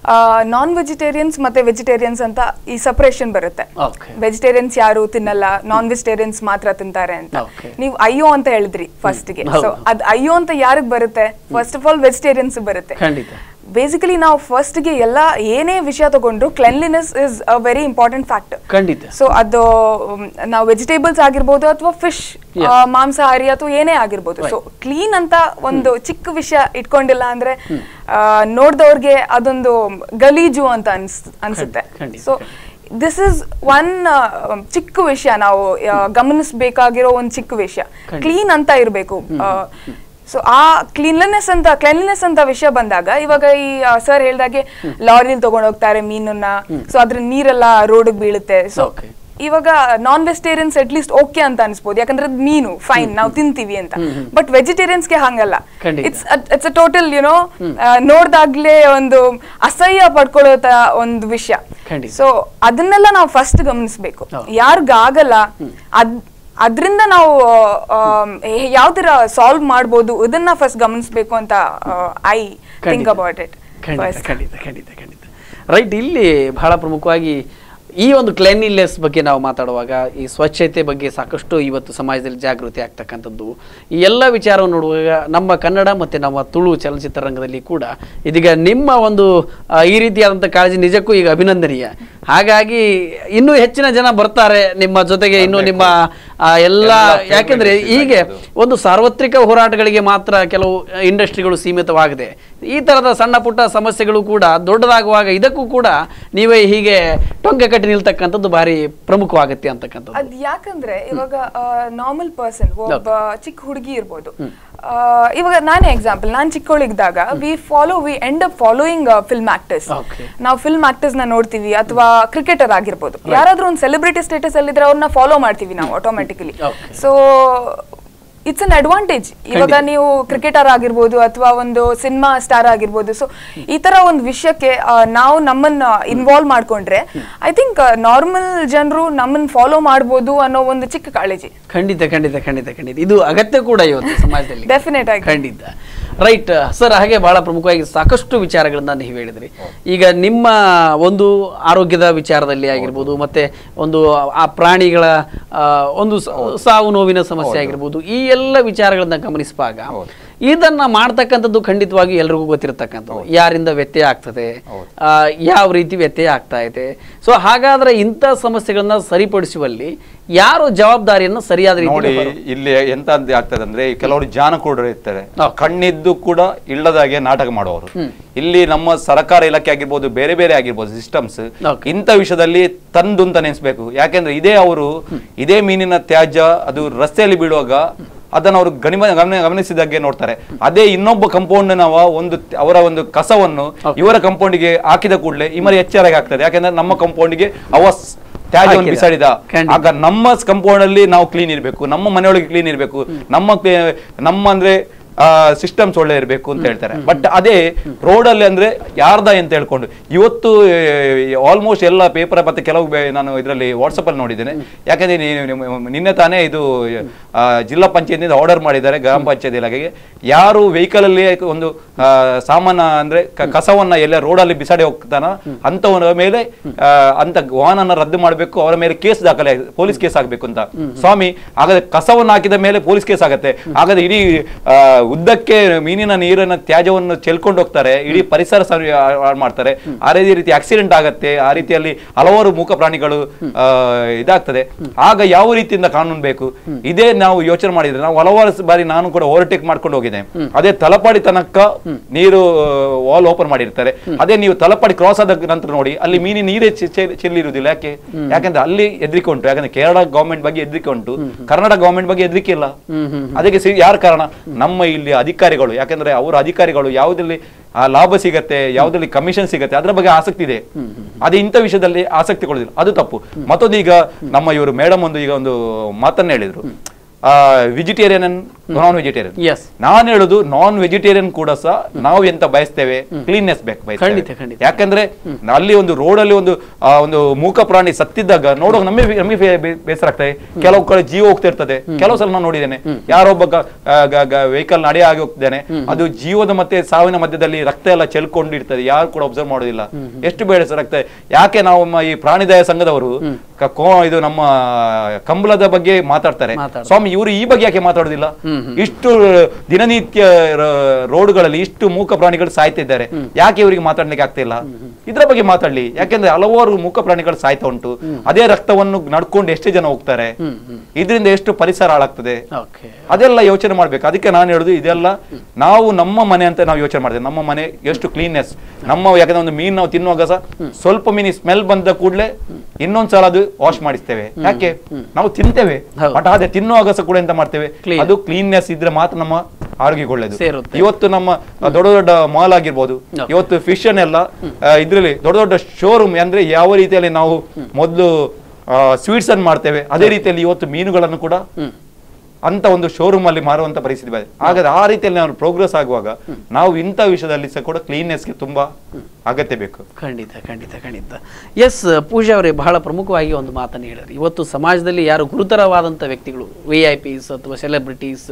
ನಾನ್ ವೆಜಿಟೇರಿಯನ್ಸ್ ಮತ್ತೆ ವೆಜಿಟೇರಿಯನ್ಸ್ ಅಂತ ಈ ಸಪರೇಷನ್ ಬರುತ್ತೆ Okay. ವೆಜಿಟೇರಿಯನ್ಸ್ ಯಾರು ತಿನ್ನಲ್ಲ ನಾನ್ ವೆಜಿಟೇರಿಯನ್ಸ್ ಮಾತ್ರ ತಿಂತಾರೆ ಅಂತ Okay. ನೀವು ಅಯ್ಯೋ ಅಂತ ಹೇಳಿದ್ರಿ ಫಸ್ಟ್ ಗೆ ಹೌದು. ಸೊ ಅದ್ ಅಯ್ಯೋ ಅಂತ ಯಾರಿಗ್ ಬರುತ್ತೆ ಫಸ್ಟ್ ಆಫ್ ಆಲ್ ವೆಜಿಟೇರಿಯನ್ಸ್ ಬರುತ್ತೆ ಖಂಡಿತ ಬೇಸಿಕಲಿ ನಾವು ಫಸ್ಟ್ ಗೆ ಎಲ್ಲ ಏನೇ ವಿಷಯ ತಗೊಂಡ್ರು cleanliness is a very important factor ಖಂಡಿತ ಸೊ ಅದು ಮ್, ನಾವು ವೆಜಿಟೇಬಲ್ಸ್ ಆಗಿರ್ಬೋದು ಅಥವಾ ಫಿಶ್ Yeah. ಮಾಂಸಾಹಾರಿ ಅಥವಾ ಏನೇ ಆಗಿರ್ಬೋದು ಸೊ ಕ್ಲೀನ್ ಅಂತ ಒಂದು ಚಿಕ್ಕ ವಿಷಯ ಇಟ್ಕೊಂಡಿಲ್ಲ ಅಂದ್ರೆ ಆ, ನೋಡ್ದವ್ರಿಗೆ ಅದೊಂದು ಗಲೀಜು ಅಂತ ಅನ್ಸ್ ಅನ್ಸುತ್ತೆ ಖಂಡಿತ, ಸೊ ದಿಸ್ ಇಸ್ ಒನ್ ಚಿಕ್ಕ ವಿಷಯ ನಾವು ಆ, ಗಮನಿಸ್ಬೇಕಾಗಿರೋ ಒಂದು ಚಿಕ್ಕ ವಿಷಯ ಖಂಡಿತ. ಕ್ಲೀನ್ ಅಂತ ಇರಬೇಕು ಸೊ ಆ ಕ್ಲೀನ್ಲಿನೆಸ್ ಅಂತ ಕ್ಲೆನ್ಲಿನೆಸ್ ಅಂತ ವಿಷಯ ಬಂದಾಗ ಇವಾಗ ಈ ಸರ್ ಹೇಳ್ದಾಗೆ ಲಾರಿಲಿ ತಗೊಂಡ್ ಹೋಗ್ತಾರೆ ಮೀನನ್ನ ಸೊ ಅದ್ರ ನೀರೆಲ್ಲ ರೋಡ್ ಬೀಳುತ್ತೆ ಸೊ Okay. ಇವಾಗ non vegetarians at least okay ಅಂತ ಅನ್ಸ್ಬೋದು ಯಾಕಂದ್ರೆ ಅದು ಮೀನು ಫೈನ್ ನಾವು ತಿಂತೀವಿ ಅಂತ ಬಟ್ ವೆಜಿಟೇರಿಯನ್ಸ್ಗೆ ಹಂಗಲ್ಲ ಖಂಡಿತ. It's it's a total you know ನೋಡ್ದಾಗ್ಲೇ ಒಂದು ಅಸಹ್ಯ ಪಡ್ಕೊಳ್ಳೋ ತ ಒಂದು ವಿಷಯ ಖಂಡಿತ. ಸೊ ಅದನ್ನೆಲ್ಲ ನಾವು ಫಸ್ಟ್ ಗಮನಿಸ್ಬೇಕು ಹೌದು. ಯಾರಿಗಾಗಲ್ಲ ಅದ್ ಅದ್ರಿಂದ ನಾವು ಯಾವ ತರ ಸಾಲ್ವ್ ಮಾಡ್ಬೋದು ಇದನ್ನ ಫಸ್ಟ್ ಗಮನಿಸ್ಬೇಕು ಅಂತ ಐ ಥಿಂಕ್ ಖಂಡಿತ. ಅಬೌಟ್ ಇಟ್ ಖಂಡಿತ ಖಂಡಿತ ಖಂಡಿತ ಖಂಡಿತ ರೈಟ್ ಇಲ್ಲಿ ಬಹಳ ಪ್ರಮುಖವಾಗಿ ಈ ಒಂದು ಕ್ಲೆನ್ಲಿನೆಸ್ ಬಗ್ಗೆ ನಾವು ಮಾತಾಡುವಾಗ ಈ ಸ್ವಚ್ಛತೆ ಬಗ್ಗೆ ಸಾಕಷ್ಟು ಇವತ್ತು ಸಮಾಜದಲ್ಲಿ ಜಾಗೃತಿ ಆಗ್ತಕ್ಕಂಥದ್ದು ಈ ಎಲ್ಲ ವಿಚಾರವನ್ನು ನೋಡುವಾಗ ನಮ್ಮ ಕನ್ನಡ ಮತ್ತು ನಮ್ಮ ತುಳು ಚಲನಚಿತ್ರರಂಗದಲ್ಲಿ ಕೂಡ ಇದೀಗ ನಿಮ್ಮ ಒಂದು ಆ, ಈ ರೀತಿಯಾದಂಥ ಕಾಳಜಿ ನಿಜಕ್ಕೂ ಈಗ ಅಭಿನಂದನೀಯ ಹಾಗಾಗಿ ಇನ್ನೂ ಹೆಚ್ಚಿನ ಜನ ಬರ್ತಾರೆ ನಿಮ್ಮ ಜೊತೆಗೆ ಇನ್ನು ನಿಮ್ಮ ಆ, ಎಲ್ಲ ಎಲ್ಲ ಯಾಕೆಂದ್ರೆ famous ಹೀಗೆ ಆಗಿರ್ಬೋದು. ಒಂದು ಸಾರ್ವತ್ರಿಕ ಹೋರಾಟಗಳಿಗೆ ಮಾತ್ರ ಕೆಲವು ಇಂಡಸ್ಟ್ರಿಗಳು ಸೀಮಿತವಾಗಿದೆ ಈ ತರದ ಸಣ್ಣ ಪುಟ್ಟ ಸಮಸ್ಯೆಗಳು ಕೂಡ ದೊಡ್ಡದಾಗುವಾಗ ಇದಕ್ಕೂ ಕೂಡ ನೀವೇ ಹೀಗೆ ಟೊಂಕ ಕಟ್ಟಿ ನಿಲ್ತಕ್ಕಂಥದ್ದು ಭಾರಿ ಪ್ರಮುಖವಾಗುತ್ತೆ ಅಂತಕ್ಕಂಥದ್ದು ಅದ್ ಯಾಕಂದ್ರೆ ಇವಾಗ ನಾರ್ಮಲ್ ಪರ್ಸನ್ ಒಬ್ಬ ಚಿಕ್ಕ ಹುಡುಗಿ ಇರ್ಬೋದು ಆ, ಇವಾಗ ನಾನೇ ಎಕ್ಸಾಂಪಲ್ ನಾನ್ ಚಿಕ್ಕವಳಿದ್ದಾಗ we follow we end up following film actors Okay. ನಾವು ಫಿಲ್ಮ್ ಆಕ್ಟರ್ಸ್ ನ ನೋಡ್ತೀವಿ ಅಥವಾ ಕ್ರಿಕೆಟರ್ ಆಗಿರ್ಬೋದು ಯಾರಾದ್ರೂ ಒಂದು ಸೆಲೆಬ್ರಿಟಿ ಸ್ಟೇಟಸ್ ಅಲ್ಲಿದ್ರೆ ಅವ್ರನ್ನ ಫಾಲೋ ಮಾಡ್ತೀವಿ ನಾವು automatically Okay. So it's an advantage ಇವಾಗ ನೀವು ಕ್ರಿಕೆಟರ್ ಆಗಿರ್ಬೋದು ಅಥವಾ ಒಂದು ಸಿನಿಮಾ ಸ್ಟಾರ್ ಆಗಿರ್ಬೋದು ಸೊ ಈ ತರ ಒಂದು ವಿಷಯಕ್ಕೆ ಆ, ನಾವು ನಮ್ಮನ್ನ ಇನ್ವಾಲ್ವ್ ಮಾಡ್ಕೊಂಡ್ರೆ ಐ ಥಿಂಕ್ ನಾರ್ಮಲ್ ಜನರು ನಮ್ಮನ್ನ ಫಾಲೋ ಮಾಡ್ಬೋದು ಅನ್ನೋ ಒಂದು ಚಿಕ್ಕ ಕಾಳಜಿ ಖಂಡಿತ ಖಂಡಿತ ಖಂಡಿತ ಖಂಡಿತ ಇದು ಅಗತ್ಯ ಕೂಡ ಇವತ್ತು ಸಮಾಜದಲ್ಲಿ ಡೆಫಿನೆಟ್ ಆಗಿ ಖಂಡಿತ ರೈಟ್ ಸರ್ ಹಾಗೆ ಬಹಳ ಪ್ರಮುಖವಾಗಿ ಸಾಕಷ್ಟು ವಿಚಾರಗಳನ್ನ ನೀವು ಹೇಳಿದ್ರಿ ಈಗ ನಿಮ್ಮ ಒಂದು ಆರೋಗ್ಯದ ವಿಚಾರದಲ್ಲಿ ಆಗಿರ್ಬೋದು ಮತ್ತೆ ಒಂದು ಆ ಪ್ರಾಣಿಗಳ ಆ, ಒಂದು ಸ- ಸಾವು ನೋವಿನ ಸಮಸ್ಯೆ ಆಗಿರ್ಬೋದು ಈ ಎಲ್ಲ ವಿಚಾರಗಳನ್ನ ಗಮನಿಸುವಾಗ ಇದನ್ನ ಮಾಡ್ತಕ್ಕಂಥದ್ದು ಖಂಡಿತವಾಗಿ ಎಲ್ರಿಗೂ ಗೊತ್ತಿರತಕ್ಕಂಥದ್ದು ಯಾರಿಂದ ವ್ಯತ್ಯಯ ಆಗ್ತದೆ ಆ, ಯಾವ ರೀತಿ ವ್ಯತ್ಯಯ ಆಗ್ತಾ ಇದೆ ಸೊ ಹಾಗಾದ್ರೆ ಇಂಥ ಸಮಸ್ಯೆಗಳನ್ನ ಸರಿಪಡಿಸುವಲ್ಲಿ ಯಾರು ಜವಾಬ್ದಾರಿಯನ್ನು ಸರಿಯಾದ ನೋಡಿ ರೀತಿ ಇಲ್ಲಿ ಎಂತ ಅಂತ ಆಗ್ತದೆ ಅಂದ್ರೆ ಕೆಲವರು ಜಾನಕೂಡರು ಇರ್ತಾರೆ ಹೌದು. ಕಣ್ಣಿದ್ದು ಕೂಡ ಇಲ್ಲದಾಗೆ ನಾಟಕ ಮಾಡುವವರು ಇಲ್ಲಿ ನಮ್ಮ ಸರ್ಕಾರ ಇಲಾಖೆ ಆಗಿರ್ಬೋದು ಬೇರೆ ಬೇರೆ ಆಗಿರ್ಬೋದು ಸಿಸ್ಟಮ್ಸ್ Okay. ಇಂಥ ವಿಷಯದಲ್ಲಿ ತಂದು ಅಂತ ನೆನೆಸ್ಬೇಕು ಯಾಕೆಂದ್ರೆ ಇದೇ ಅವರು ಇದೇ ಮೀನಿನ ತ್ಯಾಜ್ಯ ಅದು ರಸ್ತೆಯಲ್ಲಿ ಬೀಳುವಾಗ ಅದನ್ನು ಅವರು ಗಣಿಮ ಗಮನ ಗಮನಿಸಿದಾಗೆ ನೋಡ್ತಾರೆ ಅದೇ ಇನ್ನೊಬ್ಬ ಕಂಪೌಂಡ್ ನಾವು ಒಂದು ಅವರ ಒಂದು ಕಸವನ್ನು ಇವರ ಕಂಪೌಂಡಿಗೆ ಹಾಕಿದ ಕೂಡಲೇ ಇಮರಿ ಎಚ್ಚರಾಗಿ ಆಗ್ತದೆ ಯಾಕೆಂದ್ರೆ ನಮ್ಮ ಕಂಪೌಂಡಿಗೆ ಅವ ಸ್- ತ್ಯಾಜ್ಯವನ್ನು ಹಾಕಿದ. ಬಿಸಾಡಿದ ಖಂಡಿತ. ಆಗ ನಮ್ಮ ಕಂಪೌಂಡ್ ಅಲ್ಲಿ ನಾವು ಕ್ಲೀನ್ ಇರಬೇಕು ನಮ್ಮ ಮನೆಯೊಳಗೆ ಕ್ಲೀನ್ ಇರಬೇಕು ನಮ್ಮ ಕ್ಲೀ- ನಮ್ಮ ಅಂದ್ರೆ ಸಿಸ್ಟಮ್ಸ್ ಒಳ್ಳೆ ಇರಬೇಕು ಅಂತ ಹೇಳ್ತಾರೆ ಬಟ್ ಅದೇ ರೋಡ್ ಅಲ್ಲಿ ಅಂದ್ರೆ ಯಾರ್ದ ಅಂತ ಹೇಳ್ಕೊಂಡು ಇವತ್ತು ಆಲ್ಮೋಸ್ಟ್ ಎಲ್ಲ ಪೇಪರ್ ಮತ್ತೆ ಕೆಲವು ಬೆ- ನಾನು ಇದರಲ್ಲಿ ವಾಟ್ಸಪ್ ಅಲ್ಲಿ ನೋಡಿದ್ದೇನೆ ಯಾಕಂದ್ರೆ ನೀ- ನಿಮ್ಮ- ನಿನ್ನೆ ತಾನೇ ಇದು ಆ, ಜಿಲ್ಲಾ ಪಂಚಾಯತಿಂದ ಆರ್ಡರ್ ಮಾಡಿದ್ದಾರೆ ಗ್ರಾಮ ಪಂಚಾಯತ್ ಇಲಾಖೆಗೆ ಯಾರು ವೆಹಿಕಲ್ ಅಲ್ಲಿ ಒಂದು ಆ, ಸಾಮಾನ ಅಂದ್ರೆ ಕ- ಕಸವನ್ನ ಎಲ್ಲ ರೋಡ್ ಅಲ್ಲಿ ಬಿಸಾಡಿ ಹೋಗ್ತಾನ ಅಂತವನ ಮೇಲೆ ಆ, ಅಂತ ವಾಹನ ರದ್ದು ಮಾಡಬೇಕು ಅವರ ಮೇಲೆ ಕೇಸ್ ದಾಖಲೆ ಪೊಲೀಸ್ ಕೇಸ್ ಆಗಬೇಕು ಅಂತ ಸ್ವಾಮಿ ಹಾಗಾದ್ರೆ ಕಸವನ್ನು ಹಾಕಿದ ಮೇಲೆ ಪೊಲೀಸ್ ಕೇಸ್ ಆಗತ್ತೆ ಹಾಗಾದ್ರೆ ಇಡೀ ಆ, ಉದ್ದಕ್ಕೆ ಮೀನಿನ ನೀರನ್ನ ತ್ಯಾಜ್ಯವನ್ನು ಚೆಲ್ಕೊಂಡು ಹೋಗ್ತಾರೆ ಇಡೀ ಪರಿಸರ ಸರಿ ಹಾಳ್ ಮಾಡ್ತಾರೆ ಆ ರೀತಿ ರೀತಿ ಆಕ್ಸಿಡೆಂಟ್ ಆಗತ್ತೆ ಆ ರೀತಿಯಲ್ಲಿ ಹಲವಾರು ಮೂಕ ಪ್ರಾಣಿಗಳು ಆ, ಇದಾಗ್ತದೆ ಆಗ ಯಾವ ರೀತಿಯಿಂದ ಕಾನೂನು ಬೇಕು ಇದೇ ನಾವು ಯೋಚನೆ ಮಾಡಿದ್ರೆ ನಾವು ಹಲವಾರು ಸ- ಬಾರಿ ನಾನು ಕೂಡ ಓವರ್ಟೇಕ್ ಮಾಡ್ಕೊಂಡು ಹೋಗಿದ್ದೆ ಅದೇ ತಲಪಾಡಿ ತನಕ ನೀರು ವಾಲ್ ಓಪನ್ ಮಾಡಿರ್ತಾರೆ ಅದೇ ನೀವು ತಲಪಾಡಿ ಕ್ರಾಸ್ ಆದ ನಂತರ ನೋಡಿ ಅಲ್ಲಿ ಮೀನಿನ ನೀರೇ ಚೆ- ಚೆ- ಚೆಲ್ಲಿರುವುದಿಲ್ಲ ಯಾಕೆ ಯಾಕಂದ್ರೆ ಅಲ್ಲಿ ಹೆದರಿಕೆ ಉಂಟು ಯಾಕಂದ್ರೆ ಕೇರಳ ಗವರ್ಮೆಂಟ್ ಬಗ್ಗೆ ಹೆದರಿಕೆ ಉಂಟು ಕರ್ನಾಟಕ ಗವರ್ಮೆಂಟ್ ಬಗ್ಗೆ ಹೆದರಿಕೆ ಇಲ್ಲ ಅದಕ್ಕೆ ಸಿ- ಯಾರ ಕಾರಣ ನಮ್ಮ ಇಲ್ಲಿ ಅಧಿಕಾರಿಗಳು ಯಾಕಂದ್ರೆ ಅವರ ಅಧಿಕಾರಿಗಳು ಯಾವುದಲ್ಲಿ ಆ ಲಾಭ ಸಿಗತ್ತೆ ಯಾವುದಲ್ಲಿ ಕಮಿಷನ್ ಸಿಗತ್ತೆ ಅದರ ಬಗ್ಗೆ ಆಸಕ್ತಿ ಇದೆ ಅದೇ ಇಂಥ ವಿಷಯದಲ್ಲಿ ಆಸಕ್ತಿ ಕೊಡೋದಿಲ್ಲ ಅದು ತಪ್ಪು ಮತ್ತೊಂದು ಈಗ ನಮ್ಮ ಇವರು ಮೇಡಮ್ ಒಂದು ಈಗ ಒಂದು ಮಾತನ್ನ ಹೇಳಿದ್ರು ವೆಜಿಟೇರಿಯನ್ ನಾನ್ ವೆಜಿಟೇರಿಯನ್ ಎಸ್ ನಾನು ಹೇಳುದು ನಾನ್ ವೆಜಿಟೇರಿಯನ್ ಕೂಡ ಸಹ ನಾವು ಎಂತ ಬಯಸ್ತೇವೆ ಕ್ಲೀನ್ನೆಸ್ ಬೇಕು ಬಯಸ್ತೇವೆ. ಖಂಡಿತ, ಖಂಡಿತ. ಯಾಕಂದ್ರೆ ಅಲ್ಲಿ ಒಂದು ರೋಡ್ ಅಲ್ಲಿ ಒಂದು ಆ, ಒಂದು ಮೂಕ ಪ್ರಾಣಿ ಸತ್ತಿದ್ದಾಗ ನೋಡುವಾಗ ನಮಗೆ ನಮಗೆ ಬೇ- ಬೇಸರ ಆಗ್ತದೆ ಕೆಲವು ಕಡೆ ಜೀವ ಹೋಗ್ತಾ ಇರ್ತದೆ ಕೆಲವು ಸಲ ನಾನು ನೋಡಿದ್ದೇನೆ ಯಾರೊಬ್ಬ ವೆಹಿಕಲ್ ನಡೆ ಆಗಿ ಹೋಗ್ತಿದ್ದಾನೆ ಅದು ಜೀವದ ಮತ್ತೆ ಸಾವಿನ ಮಧ್ಯದಲ್ಲಿ ರಕ್ತ ಎಲ್ಲ ಚೆಲ್ಕೊಂಡು ಇರ್ತದೆ ಯಾರು ಕೂಡ ಅಬ್ಸರ್ವ್ ಮಾಡೋದಿಲ್ಲ ಎಷ್ಟು ಬೇಸರ ಆಗ್ತದೆ ಯಾಕೆ ನಾವು ನಮ್ಮ ಈ ಪ್ರಾಣಿದಯ ಸಂಘದವರು ಕ- ಕೋ- ಇದು ನಮ್ಮ ಕಂಬಳದ ಬಗ್ಗೆ ಮಾತಾಡ್ತಾರೆ ಮಾತಾಡ್ತಾರೆ. ಸ್ವಾಮಿ ಇವರು ಈ ಬಗ್ಗೆ ಯಾಕೆ ಮಾತಾಡೋದಿಲ್ಲ ಇಷ್ಟು ದಿನನಿತ್ಯ ರ- ರೋಡ್ಗಳಲ್ಲಿ ಇಷ್ಟು ಮೂಕ ಪ್ರಾಣಿಗಳು ಸಾಯ್ತಿದ್ದಾರೆ ಯಾಕೆ ಇವರಿಗೆ ಮಾತಾಡ್ಲಿಕ್ಕೆ ಆಗ್ತಾ ಇಲ್ಲ ಇದ್ರ ಬಗ್ಗೆ ಮಾತಾಡ್ಲಿ ಯಾಕೆಂದ್ರೆ ಹಲವಾರು ಮೂಕ ಪ್ರಾಣಿಗಳು ಸಾಯ್ತಾ ಉಂಟು ಅದೇ ರಕ್ತವನ್ನು ನಡ್ಕೊಂಡು ಎಷ್ಟು ಜನ ಹೋಗ್ತಾರೆ ಇದರಿಂದ ಎಷ್ಟು ಪರಿಸರ ಹಾಳಾಗ್ತದೆ ಓಕೆ ಅದೆಲ್ಲ ಯೋಚನೆ ಮಾಡ್ಬೇಕು ಅದಕ್ಕೆ ನಾನು ಹೇಳುದು ಇದೆಲ್ಲ ನಾವು ನಮ್ಮ ಮನೆ ಅಂತ ನಾವು ಯೋಚನೆ ಮಾಡ್ತೇವೆ ನಮ್ಮ ಮನೆ ಎಷ್ಟು ಕ್ಲೀನ್ನೆಸ್ ನಮ್ಮ ಯಾಕಂದ್ರೆ ಒಂದು ಮೀನು ನಾವು ತಿನ್ನುವಾಗ ಸಹ ಸ್ವಲ್ಪ ಮೀನಿ ಸ್ಮೆಲ್ ಬಂದ ಕೂಡಲೇ ಇನ್ನೊಂದ್ಸಲ ಅದು ವಾಶ್ ಮಾಡಿಸ್ತೇವೆ ಯಾಕೆ ನಾವು ತಿಂತೇವೆ ಹೌದು. ಬಟ್ ಅದೇ ತಿನ್ನುವಾಗ ಸಹ ಕೂಡ ಎಂತ ಮಾಡ್ತೇವೆ Clean. ಅದು ಕ್ಲೀನ್ನೆಸ್ ಇದ್ರೆ ಮಾತ್ರ ನಮ್ಮ ಆರೋಗ್ಯಕ್ಕೆ ಒಳ್ಳೇದು ಸೇರುತ್ತೆ. ಇವತ್ತು ನಮ್ಮ ದೊಡ್ಡ ದೊಡ್ಡ ಮಾಲ್ ಆಗಿರ್ಬೋದು Okay. ಇವತ್ತು ಫಿಶ್ ಅನ್ನೆಲ್ಲ ಆ, ಇದ್ರಲ್ಲಿ ದೊಡ್ಡ ದೊಡ್ಡ ಶೋರೂಮ್ ಅಂದ್ರೆ ಯಾವ ರೀತಿಯಲ್ಲಿ ನಾವು ಮೊದಲು ಸ್ವೀಟ್ಸ್ ಅನ್ನು ಮಾಡ್ತೇವೆ ಅದೇ ರೀತಿಯಲ್ಲಿ ಇವತ್ತು ಮೀನುಗಳನ್ನು ಕೂಡ ಅಂತ ಒಂದು ಶೋರೂಮ್ ಅಲ್ಲಿ ಮಾರುವಂತ ಪರಿಸ್ಥಿತಿ ಬಂದಿದೆ ಹಾಗಾದ್ರೆ ಆ ರೀತಿಯಲ್ಲಿ ನಾವು ಪ್ರೋಗ್ರೆಸ್ ಆಗುವಾಗ ನಾವು ಇಂಥ ವಿಷಯದಲ್ಲಿ ಸಹ ಕೂಡ ಕ್ಲೀನ್ನೆಸ್ಗೆ ತುಂಬಾ ಅಗತ್ಯ ಬೇಕು ಖಂಡಿತ ಖಂಡಿತ ಖಂಡಿತ ಎಸ್ ಪೂಜಾ ಅವರೇ ಬಹಳ ಪ್ರಮುಖವಾಗಿ ಒಂದು ಮಾತನ್ನು ಹೇಳಿರಿ ಇವತ್ತು ಸಮಾಜದಲ್ಲಿ ಯಾರು ಗುರುತರವಾದಂಥ ವ್ಯಕ್ತಿಗಳು ವಿ ಐ ಪಿಸ್ ಅಥವಾ ಸೆಲೆಬ್ರಿಟೀಸ್